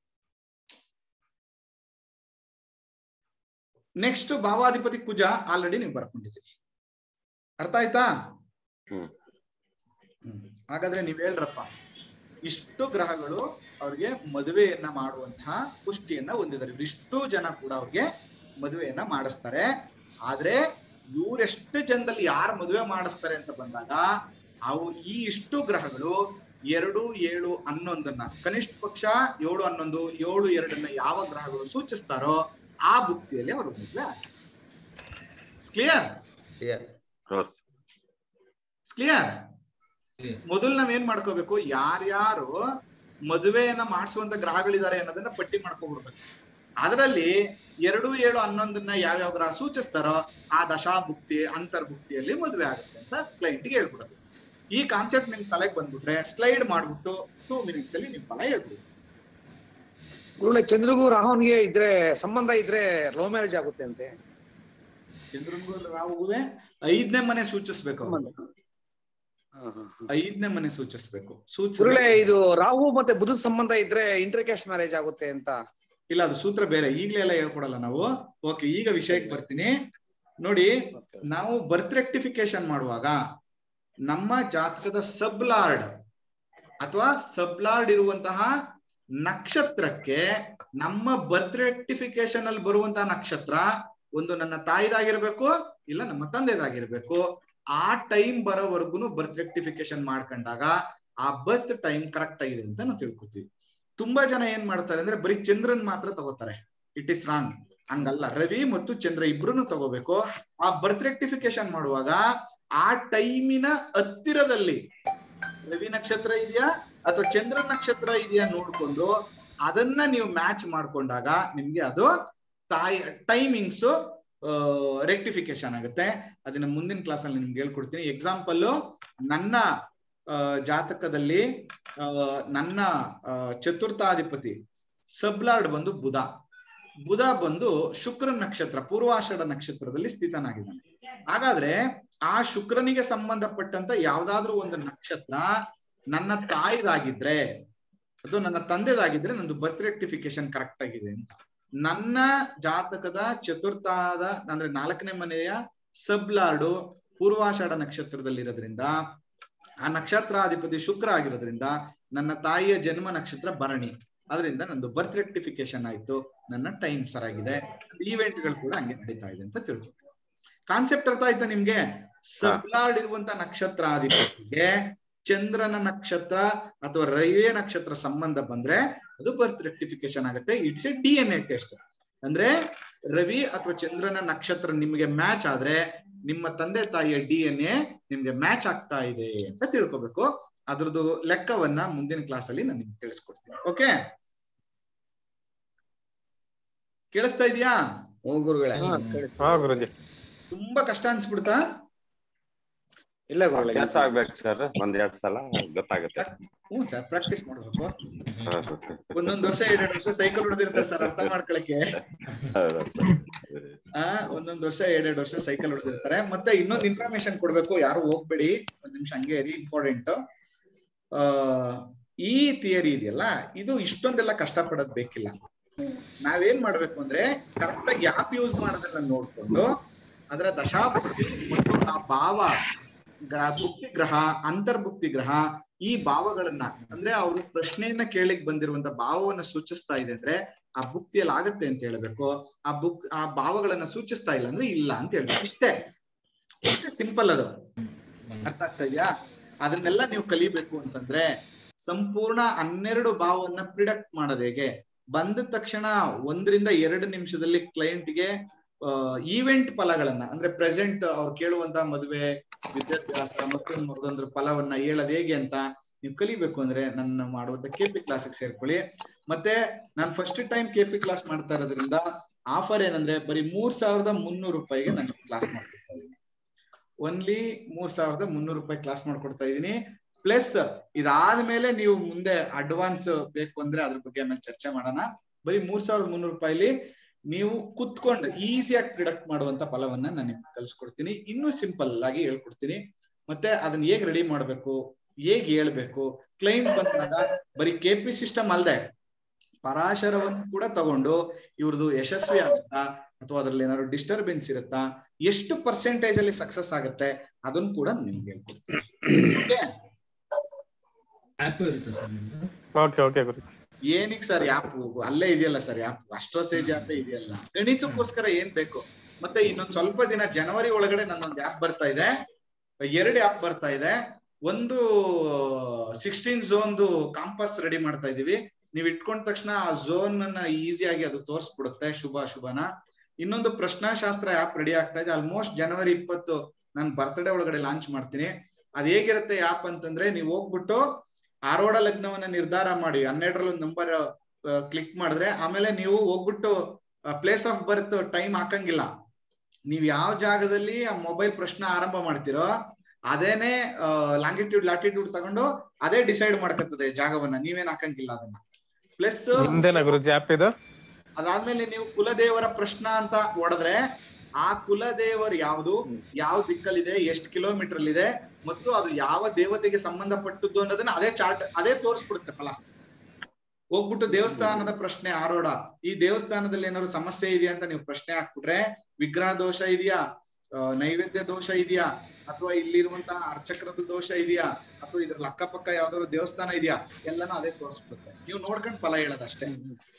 ನೆಕ್ಸ್ಟ್ ಭಾವಾಧಿಪತಿ ಕುಜ ಆಲ್ರೆಡಿ ನೀವು ಬರ್ಕೊಂಡಿದ್ದೀರಿ ಅರ್ಥ ಆಯ್ತಾ ಹ್ಮ್ ಹ್ಮ್. ಹಾಗಾದ್ರೆ ನೀವ್ ಹೇಳ್ರಪ್ಪ ಇಷ್ಟು ಗ್ರಹಗಳು ಅವ್ರಿಗೆ ಮದುವೆಯನ್ನ ಮಾಡುವಂತಹ ಪುಷ್ಟಿಯನ್ನ ಹೊಂದಿದ್ದಾರೆ ಇಷ್ಟು ಜನ ಕೂಡ ಅವ್ರಿಗೆ ಮದುವೆಯನ್ನ ಮಾಡಿಸ್ತಾರೆ ಆದ್ರೆ ಇವ್ರೆಷ್ಟು ಜನದಲ್ಲಿ ಯಾರು ಮದುವೆ ಮಾಡಿಸ್ತಾರೆ ಅಂತ ಬಂದಾಗ ಅವು ಈ ಇಷ್ಟು ಗ್ರಹಗಳು ಎರಡು ಏಳು ಹನ್ನೊಂದನ್ನ ಕನಿಷ್ಠ ಪಕ್ಷ ಏಳು ಹನ್ನೊಂದು ಏಳು ಎರಡನ್ನ ಯಾವ ಗ್ರಹಗಳು ಸೂಚಿಸ್ತಾರೋ ಆ ಬುಕ್ತಿಯಲ್ಲಿ ಅವರು ಮದುವೆ ಕ್ಲಿಯರ್ ಕ್ರಾಸ್ ಕ್ಲಿಯರ್ ಮೊದಲು ನಾವ್ ಏನ್ ಮಾಡ್ಕೋಬೇಕು ಯಾರ್ಯಾರು ಮದುವೆಯನ್ನ ಮಾಡಿಸುವಂತ ಗ್ರಹಗಳಿದ್ದಾರೆ ಅನ್ನೋದನ್ನ ಪಟ್ಟಿ ಮಾಡ್ಕೊಬಿಡ್ಬೇಕು ಅದರಲ್ಲಿ ಎರಡು ಏಳು ಹನ್ನೊಂದನ್ನ ಯಾವ್ಯಾವ ಗ್ರಹ ಸೂಚಿಸ್ತಾರೋ ಆ ದಶಾಭುಕ್ತಿ ಅಂತರ್ಭುಕ್ತಿಯಲ್ಲಿ ಮದುವೆ ಆಗುತ್ತೆ ಅಂತ ಕ್ಲೈಂಟ್ಗೆ ಹೇಳ್ಬಿಡೋದು ಈ ಕಾನ್ಸೆಪ್ಟ್ ನಿಮ್ ತಲೆಗೆ ಬಂದ್ಬಿಟ್ರೆ ಸ್ಲೈಡ್ ಮಾಡ್ಬಿಟ್ಟು ಟೂ ಮಿನಿಟ್ಸ್ ಅಲ್ಲಿ ನಿಮ್ ಫಲ ಹೇಳ್ಬಿಡಿ ಗುರುಳೆ ಚಂದ್ರಗೂ ರಾಹುನ್ಗೆ ಇದ್ರೆ ಸಂಬಂಧ ಇದ್ರೆ ಲವ್ ಮ್ಯಾರೇಜ್ ಆಗುತ್ತೆ ಅಂತೆ ಚಂದ್ರನ್ಗೂ ರಾಹುವೆ ಐದನೇ ಮನೆ ಸೂಚಿಸ್ಬೇಕು ಅವ್ರು. ಐದನೇ ಮನೆ ಸೂಚಿಸ್ಬೇಕು ಸೂಚಿಸ ಗುರುಳೆ ಇದು ರಾಹು ಮತ್ತೆ ಬುಧದ ಸಂಬಂಧ ಇದ್ರೆ ಇಂಟರ್ ಕ್ಯಾಸ್ಟ್ ಮ್ಯಾರೇಜ್ ಆಗುತ್ತೆ ಅಂತ ಇಲ್ಲ ಅದು ಸೂತ್ರ ಬೇರೆ ಈಗ್ಲೇ ಎಲ್ಲ ಹೇಳ್ಕೊಡಲ್ಲ ನಾವು ಓಕೆ ಈಗ ವಿಷಯಕ್ಕೆ ಬರ್ತೀನಿ ನೋಡಿ ನಾವು ಬರ್ತ್ ರೆಕ್ಟಿಫಿಕೇಶನ್ ಮಾಡುವಾಗ ನಮ್ಮ ಜಾತಕದ ಸಬ್ಲಾರ್ಡ್ ಅಥವಾ ಸಬ್ಲಾರ್ಡ್ ಇರುವಂತಹ ನಕ್ಷತ್ರಕ್ಕೆ ನಮ್ಮ ಬರ್ತ್ ರೆಕ್ಟಿಫಿಕೇಶನ್ ಅಲ್ಲಿ ಬರುವಂತಹ ನಕ್ಷತ್ರ ಒಂದು ನನ್ನ ತಾಯಿದಾಗಿರ್ಬೇಕು ಇಲ್ಲ ನಮ್ಮ ತಂದೆದಾಗಿರ್ಬೇಕು ಆ ಟೈಮ್ ಬರೋವರೆಗೂ ಬರ್ತ್ ರೆಕ್ಟಿಫಿಕೇಶನ್ ಮಾಡ್ಕೊಂಡಾಗ ಆ ಬರ್ತ್ ಟೈಮ್ ಕರೆಕ್ಟ್ ಆಗಿದೆ ಅಂತ ನಾವು ತಿಳ್ಕೊತೀವಿ ತುಂಬಾ ಜನ ಏನ್ ಮಾಡ್ತಾರೆ ಅಂದ್ರೆ ಬರೀ ಚಂದ್ರನ್ ಮಾತ್ರ ತಗೋತಾರೆ ಇಟ್ ಇಸ್ ರಾಂಗ್ ಹಂಗಲ್ಲ ರವಿ ಮತ್ತು ಚಂದ್ರ ಇಬ್ರು ತಗೋಬೇಕು ಆ ಬರ್ತ್ ರೆಕ್ಟಿಫಿಕೇಶನ್ ಮಾಡುವಾಗ ಆ ಟೈಮಿನ ಹತ್ತಿರದಲ್ಲಿ ರವಿ ನಕ್ಷತ್ರ ಇದೆಯಾ ಅಥವಾ ಚಂದ್ರ ನಕ್ಷತ್ರ ಇದೆಯಾ ನೋಡ್ಕೊಂಡು ಅದನ್ನ ನೀವು ಮ್ಯಾಚ್ ಮಾಡ್ಕೊಂಡಾಗ ನಿಮ್ಗೆ ಅದು ತಾಯಿ ಟೈಮಿಂಗ್ಸ್ ರೆಕ್ಟಿಫಿಕೇಶನ್ ಆಗುತ್ತೆ ಅದನ್ನ ಮುಂದಿನ ಕ್ಲಾಸ್ ಅಲ್ಲಿ ನಿಮ್ಗೆ ಹೇಳ್ಕೊಡ್ತೀನಿ ಎಕ್ಸಾಂಪಲ್ ನನ್ನ ಆ, ಜಾತಕದಲ್ಲಿ ಆ, ನನ್ನ ಆ, ಚತುರ್ಥಾಧಿಪತಿ ಸಬ್ಲಾರ್ಡ್ ಬಂದು ಬುಧ ಬುಧ ಬಂದು ಶುಕ್ರ ನಕ್ಷತ್ರ ಪೂರ್ವಾಷಾಢ ನಕ್ಷತ್ರದಲ್ಲಿ ಸ್ಥಿತನಾಗಿದ್ದಾನೆ ಹಾಗಾದ್ರೆ ಆ ಶುಕ್ರನಿಗೆ ಸಂಬಂಧಪಟ್ಟಂತ ಯಾವ್ದಾದ್ರೂ ಒಂದು ನಕ್ಷತ್ರ ನನ್ನ ತಾಯಿದಾಗಿದ್ರೆ ಅದು ನನ್ನ ತಂದೆದಾಗಿದ್ರೆ ನಂದು ಬರ್ತ್ ರೆಕ್ಟಿಫಿಕೇಶನ್ ಕರೆಕ್ಟ್ ಆಗಿದೆ ಅಂತ ನನ್ನ ಜಾತಕದ ಚತುರ್ಥಾದ ಅಂದ್ರೆ ನಾಲ್ಕನೇ ಮನೆಯ ಸಬ್ಲಾರ್ಡು ಪೂರ್ವಾಷಾಢ ನಕ್ಷತ್ರದಲ್ಲಿ ಇರೋದ್ರಿಂದ ಆ ನಕ್ಷತ್ರಾಧಿಪತಿ ಶುಕ್ರ ಆಗಿರೋದ್ರಿಂದ ನನ್ನ ತಾಯಿಯ ಜನ್ಮ ನಕ್ಷತ್ರ ಭರಣಿ ಅದರಿಂದ ನಂದು ಬರ್ತ್ ರೆಕ್ಟಿಫಿಕೇಶನ್ ಆಯ್ತು ನನ್ನ ಟೈಮ್ ಸರಾಗಿದೆ ಈವೆಂಟ್ ಗಳು ಕೂಡ ಹಂಗೆ ನಡೀತಾ ಇದೆ ಅಂತ ತಿಳ್ಕೊಬೇಕು ಕಾನ್ಸೆಪ್ಟ್ ಅರ್ಥ ಆಯ್ತಾ ನಿಮ್ಗೆ ಸಬ್ಲಾಡ್ ಇರುವಂತ ನಕ್ಷತ್ರಾಧಿಪತಿಗೆ ಚಂದ್ರನ ನಕ್ಷತ್ರ ಅಥವಾ ರವಿಯ ನಕ್ಷತ್ರ ಸಂಬಂಧ ಬಂದ್ರೆ ಅದು ಬರ್ತ್ ರೆಕ್ಟಿಫಿಕೇಶನ್ ಆಗುತ್ತೆ it's a D N A test ಅಂದ್ರೆ ರವಿ ಅಥವಾ ಚಂದ್ರನ ನಕ್ಷತ್ರ ನಿಮ್ಗೆ ಮ್ಯಾಚ್ ಆದ್ರೆ ನಿಮ್ಮ ತಂದೆ ತಾಯಿಯ ಡಿ ಎನ್ ಎ ನಿಮ್ಗೆ ಮ್ಯಾಚ್ ಆಗ್ತಾ ಇದೆ ಅಂತ ತಿಳ್ಕೊಬೇಕು ಅದ್ರದ್ದು ಲೆಕ್ಕವನ್ನ ಮುಂದಿನ ಕ್ಲಾಸ್ ಅಲ್ಲಿ ನಾನು ನಿಮ್ಗೆ ತಿಳಿಸ್ಕೊಡ್ತೀನಿ ಓಕೆ ಕೇಳಿಸ್ತಾ ಇದೆಯಾ ಗುರುಗಳೇ ಹಾ ಗುರುಜಿ ತುಂಬಾ ಕಷ್ಟ ಅನ್ಸ್ಬಿಡ್ತಾ ಇಲ್ಲ ಗುರುಗಳೇ ಅಭ್ಯಾಸ ಆಗ್ಬೇಕು ಸರ್ ಒಂದ್ ಎರಡ್ ಸಲ ಗೊತ್ತಾಗುತ್ತೆ ಹ್ಞೂ ಸರ್ ಪ್ರಾಕ್ಟೀಸ್ ಮಾಡ್ಬೇಕು ಹಾ, ಹಾ, ಹಾ. ಒಂದೊಂದ್ ವರ್ಷ ಎರಡೆರಡು ವರ್ಷ ಸೈಕಲ್ ಹೊಡೆದಿರ್ತಾರೆ ಸರ್ ಅರ್ಥ ಮಾಡ್ಕೊಳಕ್ಕೆ ಹೌದಾ sir? ಆ ಒಂದೊಂದ್ ವರ್ಷ ಎರಡೆರಡು ವರ್ಷ ಸೈಕಲ್ ಹೊಡೆದಿರ್ತಾರೆ ಮತ್ತೆ ಇನ್ನೊಂದು ಇನ್ಫಾರ್ಮೇಶನ್ ಕೊಡ್ಬೇಕು ಯಾರು ಹೋಗ್ಬೇಡಿ ಒಂದ್ ನಿಮಿಷ ಹಂಗೆ ಇರಿ ಇಂಪಾರ್ಟೆಂಟ್ ಆ ಈ ಥಿಯರಿ ಇದೆಯಲ್ಲ ಇದು ಇಷ್ಟೊಂದೆಲ್ಲ ಕಷ್ಟ ಪಡೋದ್ ಬೇಕಿಲ್ಲ ನಾವೇನ್ ಮಾಡ್ಬೇಕು ಅಂದ್ರೆ ಕರೆಕ್ಟ್ ಆಗಿ ಆಪ್ ಯೂಸ್ ಮಾಡೋದನ್ನ ನೋಡ್ಕೊಂಡು ಅದರ ದಶಾಭುಕ್ತಿ ಮತ್ತು ಆ ಭಾವ ಗ್ರಹ ಭುಕ್ತಿ ಗ್ರಹ ಅಂತರ್ಭುಕ್ತಿ ಗ್ರಹ ಈ ಭಾವಗಳನ್ನ ಅಂದ್ರೆ ಅವರು ಪ್ರಶ್ನೆಯನ್ನ ಕೇಳಿಕ್ ಬಂದಿರುವಂತ ಭಾವವನ್ನ ಸೂಚಿಸ್ತಾ ಇದೆ ಅಂದ್ರೆ ಆ ಭುಕ್ತಿಯಲ್ಲಿ ಆಗತ್ತೆ ಅಂತ ಹೇಳ್ಬೇಕು ಆ ಬುಕ್ ಆ ಭಾವಗಳನ್ನ ಸೂಚಿಸ್ತಾ ಇಲ್ಲ ಅಂದ್ರೆ ಇಲ್ಲ ಅಂತ ಹೇಳ್ಬೇಕು ಇಷ್ಟೇ ಇಷ್ಟೇ ಸಿಂಪಲ್ ಅದು ಅರ್ಥ ಆಗ್ತಾ ಇದೆಯಾ ಅದನ್ನೆಲ್ಲ ನೀವು ಕಲಿಬೇಕು ಅಂತಂದ್ರೆ ಸಂಪೂರ್ಣ ಹನ್ನೆರಡು ಭಾವವನ್ನ ಪ್ರಿಡಕ್ಟ್ ಮಾಡೋದು ಹೇಗೆ ಬಂದ ತಕ್ಷಣ ಒಂದರಿಂದ ಎರಡು ನಿಮಿಷದಲ್ಲಿ ಕ್ಲೈಂಟ್ಗೆ ಈವೆಂಟ್ ಫಲಗಳನ್ನ ಅಂದ್ರೆ ಪ್ರೆಸೆಂಟ್ ಅವ್ರು ಕೇಳುವಂತ ಮದುವೆ ವಿದ್ಯಾಭ್ಯಾಸ ಮತ್ತೊಂದು ಮತ್ತೊಂದ್ರ ಫಲವನ್ನ ಹೇಳೋದ್ ಹೇಗೆ ಅಂತ ನೀವು ಕಲಿಬೇಕು ಅಂದ್ರೆ ನನ್ನ ಮಾಡುವಂತ ಕೆ ಪಿ ಕ್ಲಾಸಿಗೆ ಸೇರ್ಕೊಳ್ಳಿ ಮತ್ತೆ ನಾನು first time K P class ಮಾಡ್ತಾ ಇರೋದ್ರಿಂದ ಆಫರ್ ಏನಂದ್ರೆ ಬರೀ ಮೂರ್ ಸಾವಿರದ ಮುನ್ನೂರು ರೂಪಾಯಿಗೆ ನಾನು ಕ್ಲಾಸ್ ಮಾಡ್ಕೊಡ್ತಾ ಇದ್ದೀನಿ ಓನ್ಲಿ ಮೂರ್ ಸಾವಿರದ ಮುನ್ನೂರು ರೂಪಾಯಿ ಕ್ಲಾಸ್ ಮಾಡ್ಕೊಡ್ತಾ ಇದ್ದೀನಿ ಪ್ಲಸ್ ಇದಾದ್ಮೇಲೆ ನೀವು ಮುಂದೆ ಅಡ್ವಾನ್ಸ್ ಬೇಕು ಅಂದ್ರೆ ಅದ್ರ ಬಗ್ಗೆ ಆಮೇಲೆ ಚರ್ಚೆ ಮಾಡೋಣ ಬರೀ ಮೂರ್ ಸಾವಿರದ ಮುನ್ನೂರು ರೂಪಾಯಿಲಿ ನೀವು ಕುತ್ಕೊಂಡು ಈಸಿಯಾಗಿ ಪ್ರಿಡಕ್ಟ್ ಮಾಡುವಂತ ಫಲವನ್ನ ನಾನು ನಿಮ್ಗೆ ಕಲ್ಸ್ಕೊಡ್ತೀನಿ ಇನ್ನೂ ಸಿಂಪಲ್ ಆಗಿ ಹೇಳ್ಕೊಡ್ತೀನಿ ಮತ್ತೆ ಅದನ್ನ ಹೇಗ್ ರೆಡಿ ಮಾಡ್ಬೇಕು ಹೇಗ್ ಹೇಳ್ಬೇಕು ಕ್ಲೈಂಟ್ ಬಂದಾಗ ಬರೀ ಕೆ ಪಿ ಸಿಸ್ಟಮ್ ಅಲ್ದೆ ಪರಾಶರವನ್ನು ಕೂಡ ತಗೊಂಡು ಇವ್ರದ್ದು ಯಶಸ್ವಿ ಆಗುತ್ತಾ ಅಥವಾ ಅದ್ರಲ್ಲಿ ಏನಾದ್ರು ಡಿಸ್ಟರ್ಬೆನ್ಸ್ ಇರುತ್ತಾ ಎಷ್ಟು ಪರ್ಸೆಂಟೇಜ್ ಅಲ್ಲಿ ಸಕ್ಸಸ್ ಆಗುತ್ತೆ ಅದನ್ನು ಕೂಡ ನಿಮ್ಗೆ ಹೇಳ್ಕೊಡ್ತೀನಿ ಓಕೆ ಆ್ಯಪ್ ಇರುತ್ತೆ ಸರ್ ನಿಮ್ದು ಓಕೆ ಓಕೆ ಗುರು ಏನಿಗ್ ಸರ್ ಆ್ಯಪ್ ಅಲ್ಲೇ ಇದೆಯಲ್ಲ ಸರ್ ಆ್ಯಪ್ ಅಸ್ಟ್ರೋಸೇಜ್ ಆ್ಯಪ್ ಇದೆಯಲ್ಲ ಗಣಿತಕ್ಕೋಸ್ಕರ ಏನ್ ಬೇಕು ಮತ್ತೆ ಇನ್ನೊಂದ್ ಸ್ವಲ್ಪ ದಿನ ಜನವರಿ ಒಳಗಡೆ ನನ್ನೊಂದು ಆ್ಯಪ್ ಬರ್ತಾ ಇದೆ ಎರಡು ಆ್ಯಪ್ ಬರ್ತಾ ಇದೆ ಒಂದು ಸಿಕ್ಸ್ಟೀನ್ ಝೋನ್ದು ಕಾಂಪಸ್ ರೆಡಿ ಮಾಡ್ತಾ ಇದೀವಿ ನೀವ್ ಇಟ್ಕೊಂಡ ತಕ್ಷಣ ಆ ಝೋನ್ ಅನ್ನ ಈಸಿಯಾಗಿ ಅದು ತೋರಿಸ್ಬಿಡುತ್ತೆ ಶುಭ ಶುಭನ ಇನ್ನೊಂದು ಪ್ರಶ್ನಾಶಾಸ್ತ್ರ ಆ್ಯಪ್ ರೆಡಿ ಆಗ್ತಾ ಇದೆ ಆಲ್ಮೋಸ್ಟ್ ಜನವರಿ ಇಪ್ಪತ್ತು ನಾನು ಬರ್ತ್ಡೇ ಒಳಗಡೆ ಲಾಂಚ್ ಮಾಡ್ತೀನಿ ಅದ್ ಹೇಗಿರುತ್ತೆ ಆ್ಯಪ್ ಅಂತಂದ್ರೆ ನೀವು ಹೋಗ್ಬಿಟ್ಟು ಆರೋಢ ಲಗ್ನವನ್ನ ನಿರ್ಧಾರ ಮಾಡಿ ಹನ್ನೆರಡರಲ್ಲಿ ಒಂದು ನಂಬರ್ ಕ್ಲಿಕ್ ಮಾಡಿದ್ರೆ ಆಮೇಲೆ ನೀವು ಹೋಗ್ಬಿಟ್ಟು ಪ್ಲೇಸ್ ಆಫ್ ಬರ್ತ್ ಟೈಮ್ ಹಾಕಂಗಿಲ್ಲ ನೀವ್ ಯಾವ ಜಾಗದಲ್ಲಿ ಆ ಮೊಬೈಲ್ ಪ್ರಶ್ನೆ ಆರಂಭ ಮಾಡ್ತಿರೋ ಅದೇನೆ ಲಾಂಗಿಟ್ಯೂಡ್ ಲ್ಯಾಟಿಟ್ಯೂಡ್ ತಗೊಂಡು ಅದೇ ಡಿಸೈಡ್ ಮಾಡ್ಕತ್ತದೆ ಜಾಗವನ್ನ ನೀವೇನ್ ಹಾಕಂಗಿಲ್ಲ ಅದನ್ನ ಪ್ಲಸ್ ನಿಮ್ದೇನಾ ಗುರುಜಿ ಆ್ಯಪ್ ಇದು ಅದಾದ್ಮೇಲೆ ನೀವು ಕುಲದೇವರ ಪ್ರಶ್ನ ಅಂತ ಹೊಡೆದ್ರೆ ಆ ಕುಲದೇವರು ಯಾವುದು ಯಾವ ದಿಕ್ಕಲ್ಲಿದೆ ಎಷ್ಟು ಕಿಲೋಮೀಟರ್ ಇದೆ ಮತ್ತು ಅದು ಯಾವ ದೇವತೆಗೆ ಸಂಬಂಧಪಟ್ಟದ್ದು ಅನ್ನೋದನ್ನ ಅದೇ ಚಾರ್ಟ್ ಅದೇ ತೋರಿಸ್ಬಿಡುತ್ತೆ ಫಲ ಹೋಗ್ಬಿಟ್ಟು ದೇವಸ್ಥಾನದ ಪ್ರಶ್ನೆ ಆರೋಡ ಈ ದೇವಸ್ಥಾನದಲ್ಲಿ ಏನಾದ್ರು ಸಮಸ್ಯೆ ಇದೆಯಾ ಅಂತ ನೀವು ಪ್ರಶ್ನೆ ಹಾಕ್ಬಿಟ್ರೆ ವಿಗ್ರಹ ದೋಷ ಇದೆಯಾ ನೈವೇದ್ಯ ದೋಷ ಇದೆಯಾ ಅಥವಾ ಇಲ್ಲಿರುವಂತಹ ಅರ್ಚಕರದ ದೋಷ ಇದೆಯಾ ಅಥವಾ ಇದ್ರಲ್ಲಿ ಅಕ್ಕಪಕ್ಕ ಯಾವ್ದಾದ್ರು ದೇವಸ್ಥಾನ ಇದೆಯಾ ಎಲ್ಲಾನು ಅದೇ ತೋರಿಸ್ಬಿಡುತ್ತೆ ನೀವು ನೋಡ್ಕೊಂಡು ಫಲ ಹೇಳೋದಷ್ಟೇ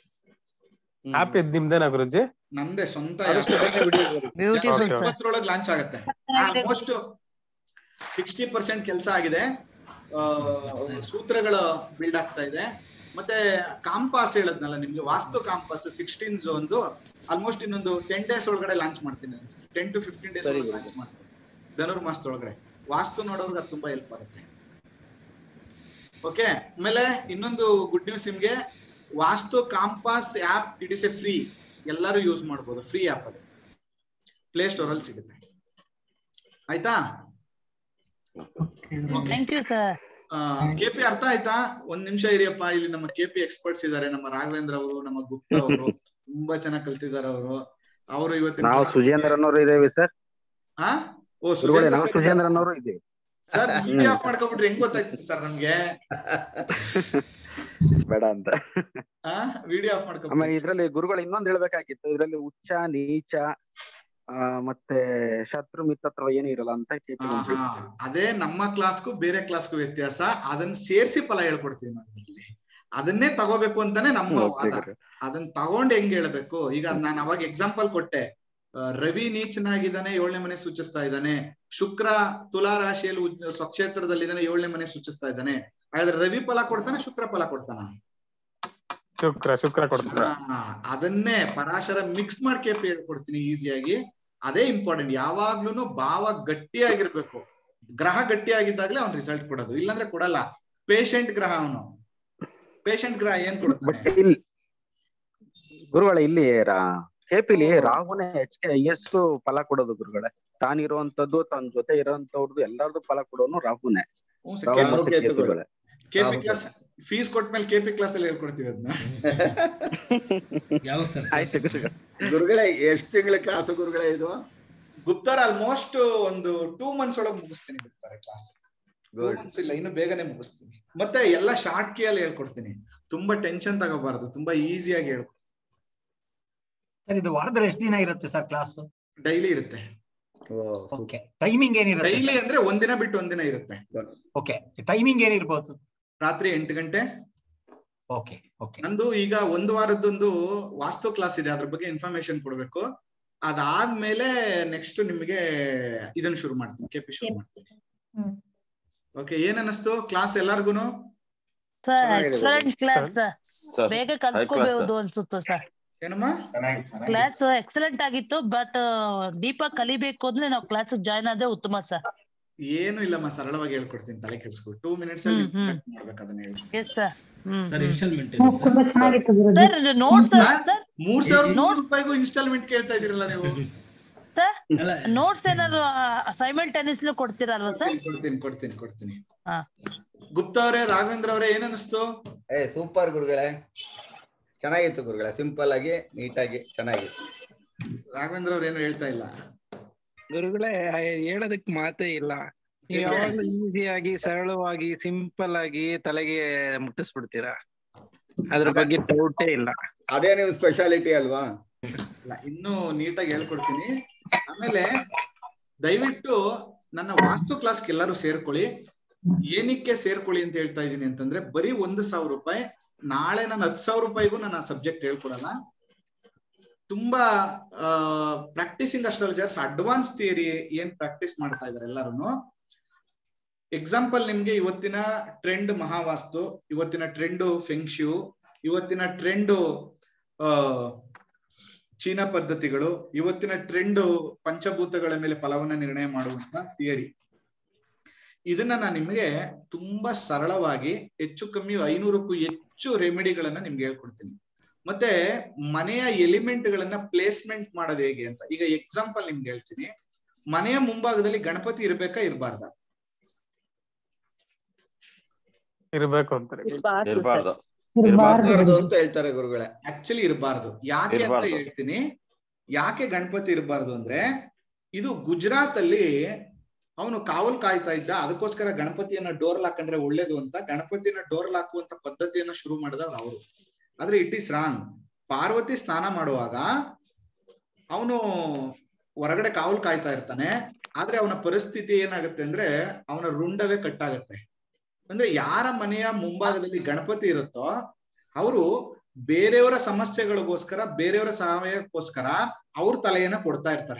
ಆ್ಯಪ್ ಇದ್ ನಿಮ್ದೇನಾ ಗುರುಜಿ ನಂದೇ ಸ್ವಂತ Beautiful, sir. ಇಪ್ಪತ್ತರೊಳಗೆ ಲಾಂಚ್ ಆಗುತ್ತೆ ಆಲ್ಮೋಸ್ಟ್ ಸಿಕ್ಸ್ಟಿ ಪರ್ಸೆಂಟ್ ಕೆಲಸ ಆಗಿದೆ ಆ, ಸೂತ್ರಗಳು ಬಿಲ್ಡ್ ಆಗ್ತಾ ಇದೆ ಮತ್ತೆ ಕಾಂಪಾಸ್ ಹೇಳದ್ನಲ್ಲ ನಿಮ್ಗೆ ವಾಸ್ತು ಕಾಂಪಾಸ್ ಸಿಕ್ಸ್ಟೀನ್ ಝೋನ್ದು ಆಲ್ಮೋಸ್ಟ್ ಇನ್ನೊಂದು ಟೆನ್ ಡೇಸ್ ಒಳಗಡೆ ಲಾಂಚ್ ಮಾಡ್ತೀನಿ ಟೆನ್ ಟು ಫಿಫ್ಟೀನ್ ಡೇಸ್ ಒಳಗೆ ಲಾಂಚ್ ಮಾಡ್ತೀನಿ ಧನುರ್ಮಾಸದೊಳಗಡೆ ವಾಸ್ತು ನೋಡೋರ್ಗೆ ಅದು ತುಂಬಾ ಹೆಲ್ಪ್ ಆಗುತ್ತೆ ಓಕೆ ಆಮೇಲೆ ಇನ್ನೊಂದು ಗುಡ್ ನ್ಯೂಸ್ ನಿಮ್ಗೆ Vastu compass app it is a free ಎಲ್ಲರೂ ಯೂಸ್ ಮಾಡ್ಬೋದು ಫ್ರೀ ಆಪ್ ಅದು ಪ್ಲೇ ಸ್ಟೋರ್ ಅಲ್ಲಿ ಸಿಗುತ್ತೆ ಆಯ್ತಾ ಥ್ಯಾಂಕ್ ಯು ಸರ್ ಕೆಪಿ ಅರ್ಥ ಆಯ್ತಾ ಒಂದ್ ನಿಮಿಷ ಇರಿಯಪ್ಪ ಇಲ್ಲಿ ನಮ್ಮ ಕೆಪಿ ಎಕ್ಸ್ಪರ್ಟ್ಸ್ ಇದಾರೆ ನಮ್ಮ ರಾಘವೇಂದ್ರ ಅವರು ನಮ್ಮ ಗುಪ್ತಾ ಅವರು ತುಂಬಾ ಚೆನ್ನಾಗಿ ಕಲ್ತಿದ್ದಾರೆ ಅವರು ಅವರು ಇವತ್ತಿನ ನಾವು class- ಸುಜೇಂದ್ರ ಅನ್ನೋರು ಇದೇವಿ ಸರ್ ಆ ಓ ಗುರುಗಳೇ ನಾವು ಸುಜೇಂದ್ರ ಸುಜೇಂದ್ರ ಅನ್ನೋರು ಇದ್ದೀವಿ ಸರ್ ವಿಡಿಯೋ ಆಫ್ ಮಾಡ್ಕೊಬಿಟ್ರೆ ಹೆಂಗ್ ಗೊತ್ತಾಯ್ತದೆ ಸರ್ ನಮ್ಗೆ ಬೇಡ ಅಂತ ಆ ವಿಡಿಯೋ ಆಫ್ ಆಮೇಲೆ ಮಾಡ್ಕೊಬಿಟ್ರೆ ಇದ್ರಲ್ಲಿ ಗುರುಗಳು ಇನ್ನೊಂದ್ ಹೇಳ್ಬೇಕಾಗಿತ್ತು ಇದ್ರಲ್ಲಿ ಉಚ್ಚ ನೀಚ ಆ, ಮತ್ತೆ ಶತ್ರು ಮಿತ್ರತ್ವ ಏನು ಇರಲ್ಲ ಅಂತ KP ಹಾ ಹಾ ಅದೇ ನಮ್ಮ ಕ್ಲಾಸ್ಗೂ ಬೇರೆ ಕ್ಲಾಸ್ಗೂ ವ್ಯತ್ಯಾಸ ಅದನ್ನ ಸೇರ್ಸಿ ಫಲ ಹೇಳ್ಕೊಡ್ತೀವಿ ನಾವು ಇಲ್ಲಿ ಅದನ್ನೇ ತಗೋಬೇಕು ಅಂತಾನೆ ನಮ್ಮ Okay, ವಾದ ಗುರು. ಅದನ್ನ ತಗೊಂಡ್ ಹೆಂಗ್ ಹೇಳ್ಬೇಕು ಈಗ ನಾನು ಅವಾಗ ಎಕ್ಸಾಂಪಲ್ ಕೊಟ್ಟೆ ಆ, ರವಿ ನೀಚನಾಗಿದ್ದಾನೆ ಏಳನೇ ಮನೆ ಸೂಚಿಸ್ತಾ ಇದ್ದಾನೆ ಶುಕ್ರ ತುಲಾ ರಾಶಿಯಲ್ಲಿ ಉಜ್- ಸ್ವಕ್ಷೇತ್ರದಲ್ಲಿದ್ದಾನೆ ಏಳನೇ ಮನೆ ಸೂಚಿಸ್ತಾ ಇದ್ದಾನೆ ಹಾಗಾದ್ರೆ ರವಿ ಫಲ ಕೊಡ್ತಾನೆ ಶುಕ್ರ ಫಲ ಕೊಡ್ತಾನ ಶುಕ್ರ ಶುಕ್ರ ಕೊಡ್ತಾರೆ ಅದನ್ನೇ ಪರಾಶರ ಮಿಕ್ಸ್ ಮಾಡಿ ಕೇಪಿ ಹೇಳ್ಕೊಡ್ತೀನಿ ಈಸಿಯಾಗಿ ಅದೇ ಇಂಪಾರ್ಟೆಂಟ್ ಯಾವಾಗ್ಲೂ ಭಾವ ಗಟ್ಟಿಯಾಗಿರ್ಬೇಕು ಗ್ರಹ ಗಟ್ಟಿಯಾಗಿದ್ದಾಗ್ಲೇ ಅವ್ನ್ ರಿಸಲ್ಟ್ ಕೊಡೋದು ಇಲ್ಲಾಂದ್ರೆ ಕೊಡಲ್ಲ ಪೇಷಂಟ್ ಗ್ರಹ ಅವನು ಪೇಷಂಟ್ ಗ್ರಹ ಏನ್ ಕೊಡ್ತಾನೆ ಬಟ್ ಇಲ್ಲಿ ಗುರುಗಳ ಇಲ್ಲಿ ಕೆಪಿಲಿ ರಾಹುನೇ ಹೆಚ್ಚಿಗೆ ಎಷ್ಟು ಫಲ ಕೊಡೋದು ಗುರುಗಳೇ ತಾನಿರುವಂತದ್ದು ತನ್ನ ಜೊತೆ ಇರೋಂತವ್ರದ್ದು ಎಲ್ಲಾರ್ದು ಫಲ ಕೊಡೋನು ರಾಹುನೇ ಹ್ಞೂ ಸರ್, ರಾಹು ಕೆಪಿ ಮತ್ತೆ ಕೇತುಗಳೇ ಕೆಪಿ ಕ್ಲಾಸ್ ಫೀಸ್ ಕೊಟ್ಮೇಲೆ ಕೆಪಿ ಕ್ಲಾಸ್ ಅಲ್ಲಿ ಹೇಳ್ಕೊಡ್ತೀವಿ ಅದನ್ನ ಯಾವಾಗ ಸರ್ ಆಯ್ತು ಗುರುಗಳೇ ಗುರುಗಳೇ ಎಷ್ಟು ತಿಂಗಳ ಕ್ಲಾಸ್ ಗುರುಗಳೇ ಇದು ಗುಪ್ತಾರ ಆಲ್ಮೋಸ್ಟ್ ಒಂದು ಟೂ ಮಂತ್ಸ್ ಒಳಗೆ ಮುಗಿಸ್ತೀನಿ ಗುಪ್ತಾರ ಕ್ಲಾಸ್ ಟೂ Good. ಮಂತ್ಸ್ ಇಲ್ಲ ಇನ್ನು ಬೇಗನೆ ಮುಗಿಸ್ತೀನಿ ಮತ್ತೆ ಎಲ್ಲ ಶಾರ್ಟ್ ಕೀ ಅಲ್ಲಿ ಹೇಳ್ಕೊಡ್ತೀನಿ ತುಂಬಾ ಟೆನ್ಷನ್ ತಗೋಬಾರ್ದು ತುಂಬಾ ಈಸಿಯಾಗಿ ಹೇಳ್ಕೊಡ್ತೀನಿ ಸರ್ ಇದು ವಾರದಲ್ಲಿ ಎಷ್ಟು ದಿನ ಇರುತ್ತೆ ಸರ್ ಕ್ಲಾಸ್ ಡೈಲಿ ಇರುತ್ತೆ ಓಕೆ ಟೈಮಿಂಗ್ ಏನಿರುತ್ತೆ ಡೈಲಿ ಅಂದ್ರೆ ಒಂದಿನ ಬಿಟ್ಟು ಒಂದಿನ ಇರುತ್ತೆ ಓಕೆ ಟೈಮಿಂಗ್ ಏನಿರ್ಬೋದು ರಾತ್ರಿ ಎಂಟು ಗಂಟೆ ಓಕೆ ಓಕೆ ನಂದು ಈಗ ಒಂದು ವಾರದ್ದೊಂದು ವಾಸ್ತು ಕ್ಲಾಸ್ ಇದೆ ಅದ್ರ ಬಗ್ಗೆ ಇನ್ಫಾರ್ಮೇಶನ್ ಕೊಡ್ಬೇಕು ಅದಾದ್ಮೇಲೆ ನೆಕ್ಸ್ಟ್ ನಿಮಗೆ ಇದನ್ನ ಶುರು ಮಾಡ್ತೀನಿ ಕೆಪಿ ಶುರು ಮಾಡ್ತೀನಿ ಓಕೆ ಏನ್ ಅನ್ನಿಸ್ತು ಕ್ಲಾಸ್ ಎಲ್ಲಾರ್ಗುನು ಸರ್ ಚೆನ್ನಾಗಿದೆ ಎಕ್ಸಲೆಂಟ್ ಕ್ಲಾಸ್ Sir, ಬೇಗ high class, ಕಲ್ತ್ಕೋಬಹುದು sir. ಅನ್ಸುತ್ತೆ ಸರ್ ಏನಮ್ಮ ಕ್ಲಾಸ್ ಎಕ್ಸಲೆಂಟ್ ಆಗಿತ್ತು ಬಟ್ ದೀಪ ಕಲಿಬೇಕು ಅಂದ್ರೆ ನಾವು ಕ್ಲಾಸ್ ಜಾಯ್ನ್ ಆದ್ರೆ ಉತ್ತಮ ಸರ್ ಏನು ಇಲ್ಲಮ್ಮ ಸರಳವಾಗಿ ಹೇಳ್ಕೊಡ್ತೀನಿ ತಲೆ ಕೆಡ್ಸ್ಕೊ ಟೂ ಮಿನಿಟ್ಸ್ ಅಲ್ಲಿ ಹ್ಮ್, ಹ್ಮ್. correct ಮಾಡ್ಬೇಕು ಅದನ್ನ ಹೇಳಿ ಎಸ್ ಸರ್ ಹ್ಮ್ sir installment sir notes sir, sir ಮೂರ್ ಸಾವಿರದ ಮುನ್ನೂರು ರೂಪಾಯಿಗೂ ಇನ್ಸ್ಟಾಲ್ಮೆಂಟ್ ಕೇಳ್ತಾ ಇದೀರಲ್ಲ ನೀವು ಸರ್ ನೋಟ್ಸ್ ಏನಾದ್ರು ಅಸೈನ್ಮೆಂಟ್ ಟೆನಿಸ್ಲು ಕೊಡ್ತೀರಲ್ವಾ ಸರ್ ಕೊಡ್ತೀನಿ ಕೊಡ್ತೀನಿ ಕೊಡ್ತೀನಿ ಹಾ ಗುಪ್ತಾ ಅವರೇ ರಾಘವೇಂದ್ರ ಅವರೇ ಏನ್ ಅನಿಸ್ತು ಏ ಸೂಪರ್ ಗುರುಗಳೇ ಚೆನ್ನಾಗಿತ್ತು ಗುರುಗಳೇ ಸಿಂಪಲ್ ಆಗಿ ನೀಟಾಗಿ ಚೆನ್ನಾಗಿ ರಾಘವೇಂದ್ರ ಅವ್ರು ಏನು ಹೇಳ್ತಾ ಇಲ್ಲ ಗುರುಗಳೇ ಹೇಳೋದಕ್ ಮಾತೇ ಇಲ್ಲ ನೀವು ಯಾಕೆ? ಯಾವಾಗ್ಲೂ ಈಸಿಯಾಗಿ ಸರಳವಾಗಿ ಸಿಂಪಲ್ ಆಗಿ ತಲೆಗೆ ಮುಟ್ಟಿಸ್ಬಿಡ್ತೀರಾ ಅದ್ರ ಬಗ್ಗೆ ಡೌಟೇ ಇಲ್ಲ ಅದೇ ನಿಮ್ ಸ್ಪೆಷಾಲಿಟಿ ಅಲ್ವಾ ಇಲ್ಲ ಇನ್ನೂ ನೀಟಾಗಿ ಹೇಳ್ಕೊಡ್ತೀನಿ ಆಮೇಲೆ ದಯವಿಟ್ಟು ನನ್ನ ವಾಸ್ತು ಕ್ಲಾಸ್ಗೆ ಎಲ್ಲರೂ ಸೇರ್ಕೊಳ್ಳಿ ಏನಕ್ಕೆ ಸೇರ್ಕೊಳ್ಳಿ ಅಂತ ಹೇಳ್ತಾ ಇದ್ದೀನಿ ಅಂತಂದ್ರೆ ಬರೀ ಒಂದು ಸಾವಿರ ರೂಪಾಯಿ ನಾಳೆ ನಾನು ಹತ್ತು ಸಾವಿರ ರೂಪಾಯಿಗೂ ನಾನು ಆ ಸಬ್ಜೆಕ್ಟ್ ಹೇಳ್ಕೊಡಲ್ಲ ತುಂಬಾ ಪ್ರಾಕ್ಟೀಸಿಂಗ್ ಅಸ್ಟ್ರಾಲಜರ್ಸ್ ಅಡ್ವಾನ್ಸ್ ಥಿಯರಿ ಏನ್ ಪ್ರಾಕ್ಟೀಸ್ ಮಾಡ್ತಾ ಇದಾರೆ ಎಲ್ಲಾರು ಎಕ್ಸಾಂಪಲ್ ನಿಮ್ಗೆ ಇವತ್ತಿನ ಟ್ರೆಂಡ್ ಮಹಾವಾಸ್ತು ಇವತ್ತಿನ ಟ್ರೆಂಡು ಫೆಂಕ್ಷು ಇವತ್ತಿನ ಟ್ರೆಂಡು ಆ ಚೀನಾ ಪದ್ಧತಿಗಳು ಇವತ್ತಿನ ಟ್ರೆಂಡ್ ಪಂಚಭೂತಗಳ ಮೇಲೆ ಫಲವನ್ನ ನಿರ್ಣಯ ಮಾಡುವಂತ ಥಿಯರಿ ಇದನ್ನ ನಾನು ನಿಮಗೆ ತುಂಬಾ ಸರಳವಾಗಿ ಹೆಚ್ಚು ಕಮ್ಮಿ ಐನೂರಕ್ಕೂ ಹೆಚ್ಚು ರೆಮಿಡಿಗಳನ್ನ ನಿಮ್ಗೆ ಹೇಳ್ಕೊಡ್ತೀನಿ ಮತ್ತೆ ಮನೆಯ ಎಲಿಮೆಂಟ್ ಗಳನ್ನ ಪ್ಲೇಸ್ಮೆಂಟ್ ಮಾಡೋದು ಹೇಗೆ ಅಂತ ಈಗ ಎಕ್ಸಾಂಪಲ್ ನಿಮ್ಗೆ ಹೇಳ್ತೀನಿ ಮನೆಯ ಮುಂಭಾಗದಲ್ಲಿ ಗಣಪತಿ ಇರ್ಬೇಕಾ ಇರಬಾರ್ದ ಇರ್ಬೇಕು ಅಂತಾರೆ ಇರ್ಬಾರ್ದು ಇರ್ಬಾರ್ದು ಅಂತ ಹೇಳ್ತಾರೆ ಗುರುಗಳೇ ಆಕ್ಚುಲಿ ಇರಬಾರ್ದು ಯಾಕೆ ಅಂತ ಇರ್ಬಾರ್ದು. ಹೇಳ್ತೀನಿ ಯಾಕೆ ಗಣಪತಿ ಇರಬಾರ್ದು ಅಂದ್ರೆ ಇದು ಗುಜರಾತ್ ಅಲ್ಲಿ ಅವನು ಕಾವಲ್ ಕಾಯ್ತಾ ಇದ್ದ ಅದಕ್ಕೋಸ್ಕರ ಗಣಪತಿಯನ್ನ ಡೋರ್ ಹಾಕೊಂಡ್ರೆ ಒಳ್ಳೇದು ಅಂತ ಗಣಪತಿಯನ್ನ ಡೋರ್ ಹಾಕುವಂತ ಪದ್ಧತಿಯನ್ನ ಶುರು ಮಾಡಿದವ್ರು ಅವರು ಆದ್ರೆ ಇಟ್ ಈಸ್ ರಾಂಗ್ ಪಾರ್ವತಿ ಸ್ನಾನ ಮಾಡುವಾಗ ಅವನು ಹೊರಗಡೆ ಕಾವಲ್ ಕಾಯ್ತಾ ಇರ್ತಾನೆ ಆದ್ರೆ ಅವನ ಪರಿಸ್ಥಿತಿ ಏನಾಗುತ್ತೆ ಅಂದ್ರೆ ಅವನ ರುಂಡವೇ ಕಟ್ಟಾಗತ್ತೆ ಅಂದ್ರೆ ಯಾರ ಮನೆಯ ಮುಂಭಾಗದಲ್ಲಿ ಗಣಪತಿ ಇರುತ್ತೋ ಅವರು ಬೇರೆಯವರ ಸಮಸ್ಯೆಗಳಿಗೋಸ್ಕರ ಬೇರೆಯವರ ಸಹಾಯಕ್ಕೋಸ್ಕರ ಅವ್ರ ತಲೆಯನ್ನ ಕೊಡ್ತಾ ಇರ್ತಾರೆ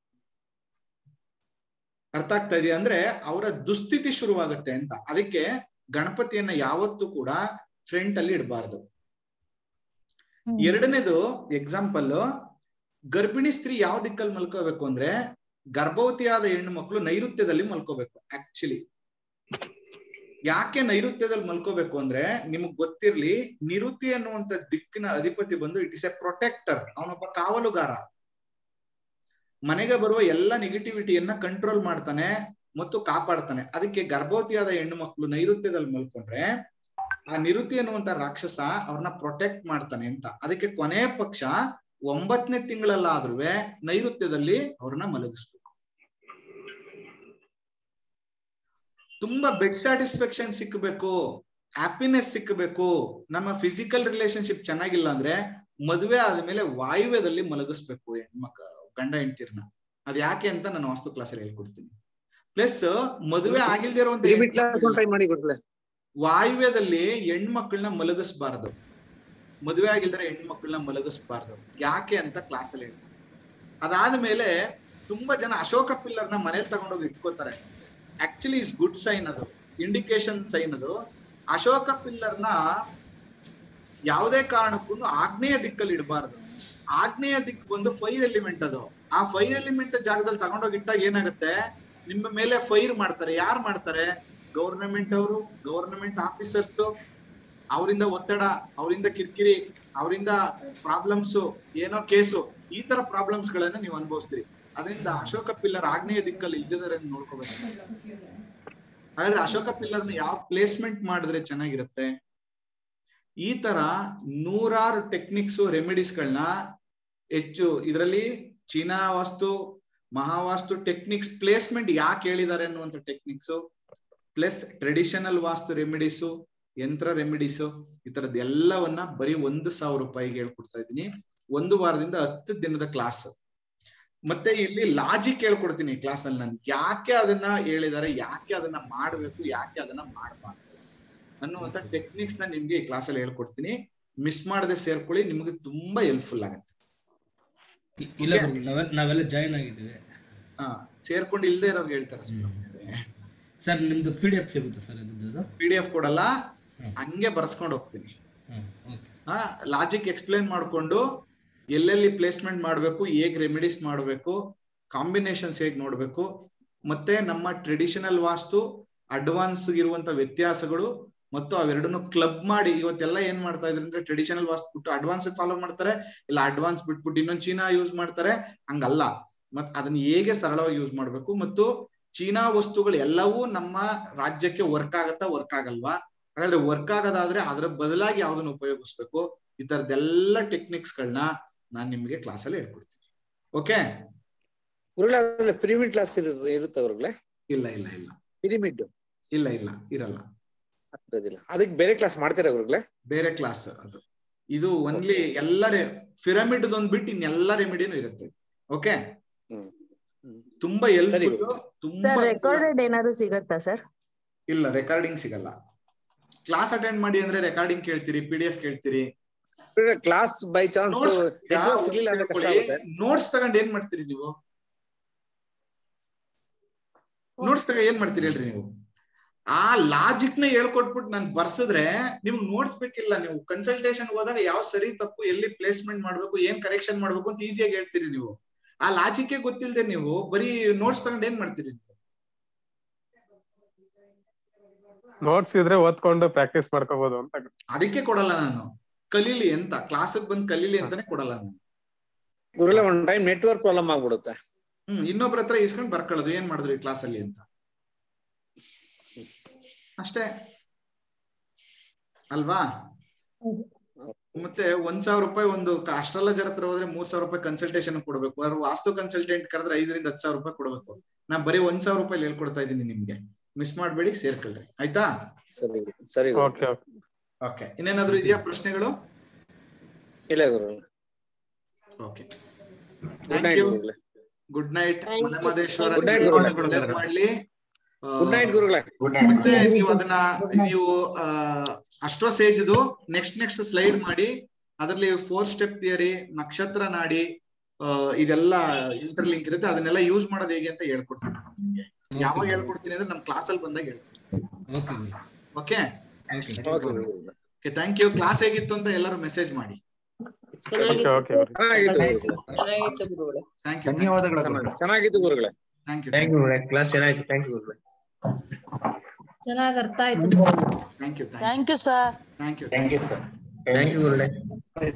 ಅರ್ಥ ಆಗ್ತಾ ಇದೆಯಾ ಅಂದ್ರೆ ಅವರ ದುಸ್ಥಿತಿ ಶುರುವಾಗುತ್ತೆ ಅಂತ ಅದಕ್ಕೆ ಗಣಪತಿಯನ್ನ ಯಾವತ್ತೂ ಕೂಡ ಫ್ರಂಟ್ ಅಲ್ಲಿ ಇಡಬಾರ್ದು ಎರಡನೇದು ಎಕ್ಸಾಂಪಲ್ ಗರ್ಭಿಣಿ ಸ್ತ್ರೀ ಯಾವ ದಿಕ್ಕಲ್ಲಿ ಮಲ್ಕೋಬೇಕು ಅಂದ್ರೆ ಗರ್ಭವತಿಯಾದ ಹೆಣ್ಣು ಮಕ್ಕಳು ನೈಋತ್ಯದಲ್ಲಿ ಮಲ್ಕೋಬೇಕು ಆಕ್ಚುಲಿ ಯಾಕೆ ನೈಋತ್ಯದಲ್ಲಿ ಮಲ್ಕೋಬೇಕು ಅಂದ್ರೆ ನಿಮಗ್ ಗೊತ್ತಿರ್ಲಿ ನಿರುತಿ ಅನ್ನುವಂತ ದಿಕ್ಕಿನ ಅಧಿಪತಿ ಬಂದು ಇಟ್ ಇಸ್ ಎ ಪ್ರೊಟೆಕ್ಟರ್ ಅವನೊಬ್ಬ ಕಾವಲುಗಾರ ಮನೆಗೆ ಬರುವ ಎಲ್ಲ ನೆಗೆಟಿವಿಟಿಯನ್ನ ಕಂಟ್ರೋಲ್ ಮಾಡ್ತಾನೆ ಮತ್ತು ಕಾಪಾಡ್ತಾನೆ ಅದಕ್ಕೆ ಗರ್ಭವತಿಯಾದ ಹೆಣ್ಣು ಮಕ್ಕಳು ನೈಋತ್ಯದಲ್ಲಿ ಮಲ್ಕೊಂಡ್ರೆ ಆ ನಿರುತಿ ಅನ್ನುವಂತ ರಾಕ್ಷಸ ಅವ್ರನ್ನ ಪ್ರೊಟೆಕ್ಟ್ ಮಾಡ್ತಾನೆ ಅಂತ ಅದಕ್ಕೆ ಕೊನೆಯ ಪಕ್ಷ ಒಂಬತ್ತನೇ ತಿಂಗಳಲ್ಲಾದ್ರೂ ನೈಋತ್ಯದಲ್ಲಿ ಅವ್ರನ್ನ ಮಲಗಿಸ್ಬೇಕು ತುಂಬಾ ಬೆಡ್ ಸ್ಯಾಟಿಸ್ಫ್ಯಾಕ್ಷನ್ ಸಿಕ್ಕಬೇಕು ಹ್ಯಾಪಿನೆಸ್ ಸಿಕ್ಕಬೇಕು ನಮ್ಮ ಫಿಸಿಕಲ್ ರಿಲೇಶನ್ಶಿಪ್ ಚೆನ್ನಾಗಿಲ್ಲ ಅಂದ್ರೆ ಮದುವೆ ಆದ್ಮೇಲೆ ವಾಯುವ್ಯದಲ್ಲಿ ಮಲಗಿಸ್ಬೇಕು ಹೆಣ್ಮಕ್ ಗಂಡ ಹೆಂಡ್ತಿರ್ನ ಅದ್ ಯಾಕೆ ಅಂತ ನಾನು ವಾಸ್ತು ಕ್ಲಾಸಲ್ಲಿ ಹೇಳ್ಕೊಡ್ತೀನಿ ಪ್ಲಸ್ ಮದುವೆ ಆಗಿಲ್ದೇ ಇರುವಂತ ಲಿಮಿಟ್ ಕ್ಲಾಸ್ ಒಂದು ಟ್ರೈ ಮಾಡಿ ಗುರುಗಳೇ ವಾಯುವ್ಯದಲ್ಲಿ ಹೆಣ್ಮಕ್ಳನ್ನ ಮಲಗಿಸ್ಬಾರ್ದು ಮದುವೆ ಆಗಿಲ್ದರೆ ಹೆಣ್ಮಕ್ಳನ್ನ ಮಲಗಿಸ್ಬಾರ್ದು ಯಾಕೆ ಅಂತ ಕ್ಲಾಸ್ ಅಲ್ಲಿ ಹೇಳ್ತಾರೆ ಅದಾದ್ಮೇಲೆ ತುಂಬಾ ಜನ ಅಶೋಕ ಪಿಲ್ಲರ್ ನ ಮನೇಲಿ ತಗೊಂಡೋಗಿ ಇಟ್ಕೋತಾರೆ ಆಕ್ಚುಲಿ ಇಸ್ ಗುಡ್ ಸೈನ್ ಅದು ಇಂಡಿಕೇಶನ್ ಸೈನ್ ಅದು ಅಶೋಕ ಪಿಲ್ಲರ್ ನ ಯಾವುದೇ ಕಾರಣಕ್ಕೂ ಆಗ್ನೇಯ ದಿಕ್ಕಲ್ಲಿ ಇಡಬಾರ್ದು ಆಗ್ನೇಯ ದಿಕ್ಕು ಬಂದು ಫೈರ್ ಎಲಿಮೆಂಟ್ ಅದು ಆ ಫೈರ್ ಎಲಿಮೆಂಟ್ ಜಾಗದಲ್ಲಿ ತಗೊಂಡೋಗಿ ಇಟ್ಟಾಗ ಏನಾಗುತ್ತೆ ನಿಮ್ಮ ಮೇಲೆ ಫೈರ್ ಮಾಡ್ತಾರೆ ಯಾರು ಮಾಡ್ತಾರೆ ಗೌರ್ನಮೆಂಟ್ ಅವರು ಗೌರ್ನಮೆಂಟ್ ಆಫೀಸರ್ಸ್ ಅವರಿಂದ ಒತ್ತಡ ಅವರಿಂದ ಕಿರಿಕಿರಿ ಅವರಿಂದ ಪ್ರಾಬ್ಲಮ್ಸ್ ಏನೋ ಕೇಸು ಈ ತರ ಪ್ರಾಬ್ಲಮ್ಸ್ ಗಳನ್ನ ನೀವು ಅನುಭವಿಸ್ತೀರಿ ಅದರಿಂದ ಅಶೋಕ ಪಿಲ್ಲರ್ ಆಗ್ನೇಯ ದಿಕ್ಕಲ್ಲಿ ಇಲ್ಲದರೆ ನೋಡ್ಕೋಬೇಕು ಹಾಗಾದ್ರೆ ಅಶೋಕ ಪಿಲ್ಲರ್ ನ ಯಾವ ಪ್ಲೇಸ್ಮೆಂಟ್ ಮಾಡಿದ್ರೆ ಚೆನ್ನಾಗಿರುತ್ತೆ ಈ ತರ ನೂರಾರು ಟೆಕ್ನಿಕ್ಸ್ ರೆಮಿಡೀಸ್ ಗಳನ್ನ ಹೆಚ್ಚು ಇದರಲ್ಲಿ China vastu Mahavastu techniques placement ಯಾಕೆ ಹೇಳಿದ್ದಾರೆ ಅನ್ನುವಂಥ techniques plus traditional vastu remedies yantra remedies ಈ ತರದ್ ಎಲ್ಲವನ್ನ ಬರೀ ಒಂದು ಸಾವಿರ ರೂಪಾಯಿಗೆ ಹೇಳ್ಕೊಡ್ತಾ ಇದ್ದೀನಿ ಒಂದು ವಾರದಿಂದ ಹತ್ತು ದಿನದ ಕ್ಲಾಸ್ ಮತ್ತೆ ಇಲ್ಲಿ ಲಾಜಿಕ್ ಹೇಳ್ಕೊಡ್ತೀನಿ ಕ್ಲಾಸ್ ಅಲ್ಲಿ ನಾನು ಯಾಕೆ ಅದನ್ನ ಹೇಳಿದ್ದಾರೆ ಯಾಕೆ ಅದನ್ನ ಮಾಡ್ಬೇಕು ಯಾಕೆ ಅದನ್ನ ಮಾಡಬಾರ್ದು ಅನ್ನುವಂತ ಟೆಕ್ನಿಕ್ಸ್ ನ ನಿಮ್ಗೆ ಈ ಕ್ಲಾಸ್ ಅಲ್ಲಿ ಹೇಳ್ಕೊಡ್ತೀನಿ ಮಿಸ್ ಮಾಡದೆ ಸೇರ್ಕೊಳ್ಳಿ ನಿಮ್ಗೆ ತುಂಬಾ ಹೆಲ್ಪ್ಫುಲ್ ಆಗುತ್ತೆ ಇಲ್ಲ ಗುರುಗಳೇ, ನಾವೆಲ್ಲ ನಾವೆಲ್ಲ ಜಾಯಿನ್ ಆಗಿದ್ದೀವಿ ಹಾ ಸೇರ್ಕೊಂಡು ಇಲ್ದೇ ಇರೋರ್ಗೆ ಹೇಳ್ತಾರೆ ಸರ್ ನಿಮ್ದು ಪಿ ಡಿ ಎಫ್ ಸಿಗುತ್ತೆ ಸರ್ ಇದ್ದು ಪಿ ಡಿ ಎಫ್ ಕೊಡಲ್ಲ ಹಂಗೆ ಬರ್ಸ್ಕೊಂಡು ಹೋಗ್ತೀನಿ ಹಾ ಲಾಜಿಕ್ ಎಕ್ಸ್ಪ್ಲೇನ್ ಮಾಡ್ಕೊಂಡು ಎಲ್ಲೆಲ್ಲಿ ಪ್ಲೇಸ್ಮೆಂಟ್ ಮಾಡಬೇಕು ಹೇಗ್ ರೆಮಿಡೀಸ್ ಮಾಡಬೇಕು ಕಾಂಬಿನೇಷನ್ಸ್ ಹೇಗ್ ನೋಡ್ಬೇಕು ಮತ್ತೆ ನಮ್ಮ ಟ್ರೆಡಿಷನಲ್ ವಾಸ್ತು ಅಡ್ವಾನ್ಸ್ ಇರುವಂತ ವ್ಯತ್ಯಾಸಗಳು ಮತ್ತು ಅವೆರಡನ್ನು ಕ್ಲಬ್ ಮಾಡಿ ಇವತ್ತೆಲ್ಲ ಏನ್ ಮಾಡ್ತಾ ಇದ್ರೆ ಅಂದ್ರೆ ಟ್ರೆಡಿಷನಲ್ ವಾಸ್ತು ಬಿಟ್ಟು ಅಡ್ವಾನ್ಸ್ ಫಾಲೋ ಮಾಡ್ತಾರೆ ಇಲ್ಲ ಅಡ್ವಾನ್ಸ್ ಬಿಟ್ಬಿಟ್ಟು ಇನ್ನೊಂದು ಚೀನಾ ಯೂಸ್ ಮಾಡ್ತಾರೆ ಹಂಗಲ್ಲ ಮತ್ ಅದನ್ನ ಹೇಗೆ ಸರಳವಾಗಿ ಯೂಸ್ ಮಾಡ್ಬೇಕು ಮತ್ತು ಚೀನಾ ವಸ್ತುಗಳು ಎಲ್ಲವೂ ನಮ್ಮ ರಾಜ್ಯಕ್ಕೆ ವರ್ಕ್ ಆಗತ್ತಾ ವರ್ಕ್ ಆಗಲ್ವಾ ಹಾಗಾದ್ರೆ ವರ್ಕ್ ಆಗೋದಾದ್ರೆ ಅದರ ಬದಲಾಗಿ ಯಾವ್ದನ್ನ ಉಪಯೋಗಿಸ್ಬೇಕು ಈ ತರದೆಲ್ಲ ಟೆಕ್ನಿಕ್ಸ್ ಗಳನ್ನ ನಾನ್ ನಿಮ್ಗೆ ಕ್ಲಾಸ್ ಅಲ್ಲಿ ಹೇಳ್ಕೊಡ್ತೀನಿ ಓಕೆ ಗುರುಗಳೇ ಪಿರಿಮಿಡ್ ಕ್ಲಾಸ್ ಇರುತ್ತೆ ಗುರುಗಳೇ ಇಲ್ಲ ಇಲ್ಲ ಇಲ್ಲ ಪಿರಿಮಿಡ್ ಇಲ್ಲ ಇಲ್ಲ ಇರಲ್ಲ ಇರೋದಿಲ್ಲ ಅದಕ್ಕೆ ಬೇರೆ ಕ್ಲಾಸ್ ಮಾಡ್ತೀರಾ ಗುರುಗಳೇ ಬೇರೆ ಕ್ಲಾಸ್ ಅದು ಇದು ಒನ್ಲಿ ಎಲ್ಲ ಪಿರಮಿಡ್ ಒಂದ್ ಬಿಟ್ಟು ಇನ್ನೆಲ್ಲ ರೆಮಿಡಿನೂ ಇರುತ್ತೆ ಓಕೆ ತುಂಬಾ ಹೆಲ್ಪ್ಫುಲ್ ತುಂಬಾ ಸರ್ ರೆಕಾರ್ಡೆಡ್ ಏನಾದ್ರು ಸಿಗತ್ತಾ ಸರ್ ಇಲ್ಲ ರೆಕಾರ್ಡಿಂಗ್ ಸಿಗಲ್ಲ ಕ್ಲಾಸ್ ಅಟೆಂಡ್ ಮಾಡಿ ಅಂದ್ರೆ ರೆಕಾರ್ಡಿಂಗ್ ಕೇಳ್ತೀರಿ ಪಿ ಡಿ ಎಫ್ ಕೇಳ್ತೀರಿ ಕ್ಲಾಸ್ ಬೈ ಚಾನ್ಸ್ ಸಿಗ್ಲಿಲ್ಲ ಅಂದ್ರೆ ಕಷ್ಟ ಆಗುತ್ತೆ ನೋಟ್ಸ್ ತಗೊಂಡ್ ಏನ್ ಮಾಡ್ತೀರಿ ನೀವು ನೋಟ್ಸ್ ತಗೊಂಡ್ ಏನ್ ಮಾಡ್ತೀರಿ ಹೇಳ್ರಿ ನೀವು ಆ ಲಾಜಿಕ್ ನ ಹೇಳ್ಕೊಟ್ಬಿಟ್ಟು ನಾನು ಬರ್ಸಿದ್ರೆ ನಿಮ್ಗೆ ನೋಟ್ಸ್ ಬೇಕಿಲ್ಲ ನೀವು ಕನ್ಸಲ್ಟೇಷನ್ ಹೋದಾಗ ಯಾವ ಸರಿ ತಪ್ಪು ಎಲ್ಲಿ ಪ್ಲೇಸ್ಮೆಂಟ್ ಮಾಡ್ಬೇಕು ಏನ್ ಕರೆಕ್ಷನ್ ಮಾಡ್ಬೇಕು ಅಂತ ಈಸಿಯಾಗಿ ಹೇಳ್ತೀರಿ ನೀವು ಆ ಲಾಜಿಕ್ ಗೊತ್ತಿಲ್ಲದೆ ನೀವು ಬರೀ ನೋಟ್ಸ್ ತಗೊಂಡ್ ಏನ್ ಮಾಡ್ತೀರಿ ನೀವು ನೋಟ್ಸ್ ಇದ್ರೆ ಓದ್ಕೊಂಡು ಪ್ರಾಕ್ಟೀಸ್ ಮಾಡ್ಕೋಬಹುದು ಅಂತ ಅದಕ್ಕೆ ಕೊಡಲ್ಲ ನಾನು ಕಲೀಲಿ ಅಂತ ಕ್ಲಾಸಿಗೆ ಬಂದ್ ಕಲೀಲಿ ಅಂತಾನೆ ಕೊಡಲ್ಲ ನಾನು ಗುರುಗಳೇ ಒಂದ್ ಟೈಮ್ ನೆಟ್ವರ್ಕ್ ಪ್ರಾಬ್ಲಮ್ ಆಗ್ಬಿಡುತ್ತೆ ಹ್ಮ್ ಇನ್ನೊಬ್ರ ಹತ್ರ ಇಸ್ಕೊಂಡ್ ಬರ್ಕೊಳ್ಳೋದು ಏನ್ ಮಾಡಿದ್ರು ಈ ಕ್ಲಾಸ್ ಅಲ್ಲಿ ಅಂತ ಅಷ್ಟೇ ಅಲ್ವಾ ಮತ್ತೆ ಒಂದ್ ಸಾವಿರ ರೂಪಾಯಿ ಒಂದು ಅಸ್ಟ್ರಾಲಜರ್ ಹತ್ರ ಹೋದ್ರೆ ಮೂರ್ ಸಾವಿರ ರೂಪಾಯಿ ಕನ್ಸಲ್ಟೇಷನ್ ಕೊಡ್ಬೇಕು ಅವ್ರು ವಾಸ್ತು ಕನ್ಸಲ್ಟೆಂಟ್ ಕರೆದ್ರೆ ಐದರಿಂದ ಹತ್ತು ಸಾವಿರ ರೂಪಾಯಿ ಕೊಡ್ಬೇಕು ನಾ ಬರೀ ಒಂದ್ ಸಾವಿರ ರೂಪಾಯಿ ಹೇಳ್ಕೊಡ್ತಾ ಇದ್ದೀನಿ ನಿಮ್ಗೆ ಮಿಸ್ ಮಾಡ್ಬೇಡಿ ಸೇರ್ಕೊಳ್ರಿ ಆಯ್ತಾ ಸರಿ ಸರಿ ಓಕೆ ಓಕೆ ಓಕೆ ಇನ್ನೇನಾದ್ರೂ ಇದೆಯಾ ಪ್ರಶ್ನೆಗಳು ಇಲ್ಲ ಗುರು okay good thank night you ಗುರುಗಳೇ good night Malemahadeshwara Good night, ನಿಮ್ಗೆ ಗುರುಗಳೇ. ಒಳ್ಳೇದ್ ಮಾಡ್ಲಿ ಆ, ಗುಡ್ ನೈಟ್ ಗುರುಗಳೇ ಮತ್ತೆ ನೀವು ಅದನ್ನ ನೀವು ಅಸ್ಟ್ರೋಸೇಜ್ದು ನೆಕ್ಸ್ಟ್ ನೆಕ್ಸ್ಟ್ ಸ್ಲೈಡ್ ಮಾಡಿ ಅದರಲ್ಲಿ ಫೋರ್ ಸ್ಟೆಪ್ ಥಿಯರಿ ನಕ್ಷತ್ರ ನಾಡಿ ಆ, ಇದೆಲ್ಲ ಇಂಟರ್ಲಿಂಕ್ ಇರುತ್ತೆ ಅದನ್ನೆಲ್ಲ ಯೂಸ್ ಮಾಡೋದು ಹೇಗೆ ಅಂತ ಹೇಳ್ಕೊಡ್ತೀನಿ ನಾನು ನಿಮ್ಗೆ ಯಾವಾಗ ಹೇಳ್ಕೊಡ್ತೀನಿ ಅಂದ್ರೆ ನಮ್ ಕ್ಲಾಸ್ ಅಲ್ಲಿ ಬಂದಾಗ ಹೇಳ್ಕೊಡ್ತೀನಿ okay okay okay okay thank you class ಹೇಗಿತ್ತು ಅಂತ ಎಲ್ಲರೂ ಮೆಸೇಜ್ ಮಾಡಿ ಓಕೆ ಓಕೆ ಚೆನ್ನಾಗಿತ್ತು ಗುರುಗಳೇ ಥ್ಯಾಂಕ್ ಯು ಧನ್ಯವಾದಗಳು ಚೆನ್ನಾಗಿತ್ತು ಗುರುಗಳೇ thank you thank you class ಚೆನ್ನಾಗಿತ್ತು ಥ್ಯಾಂಕ್ ಯು ಗುರುಗಳೇ ಚೆನ್ನಾಗ್ ಅರ್ಥ ಆಯ್ತು thank you thank you sir thank you thank you sir thank you ಗುರುಗಳೇ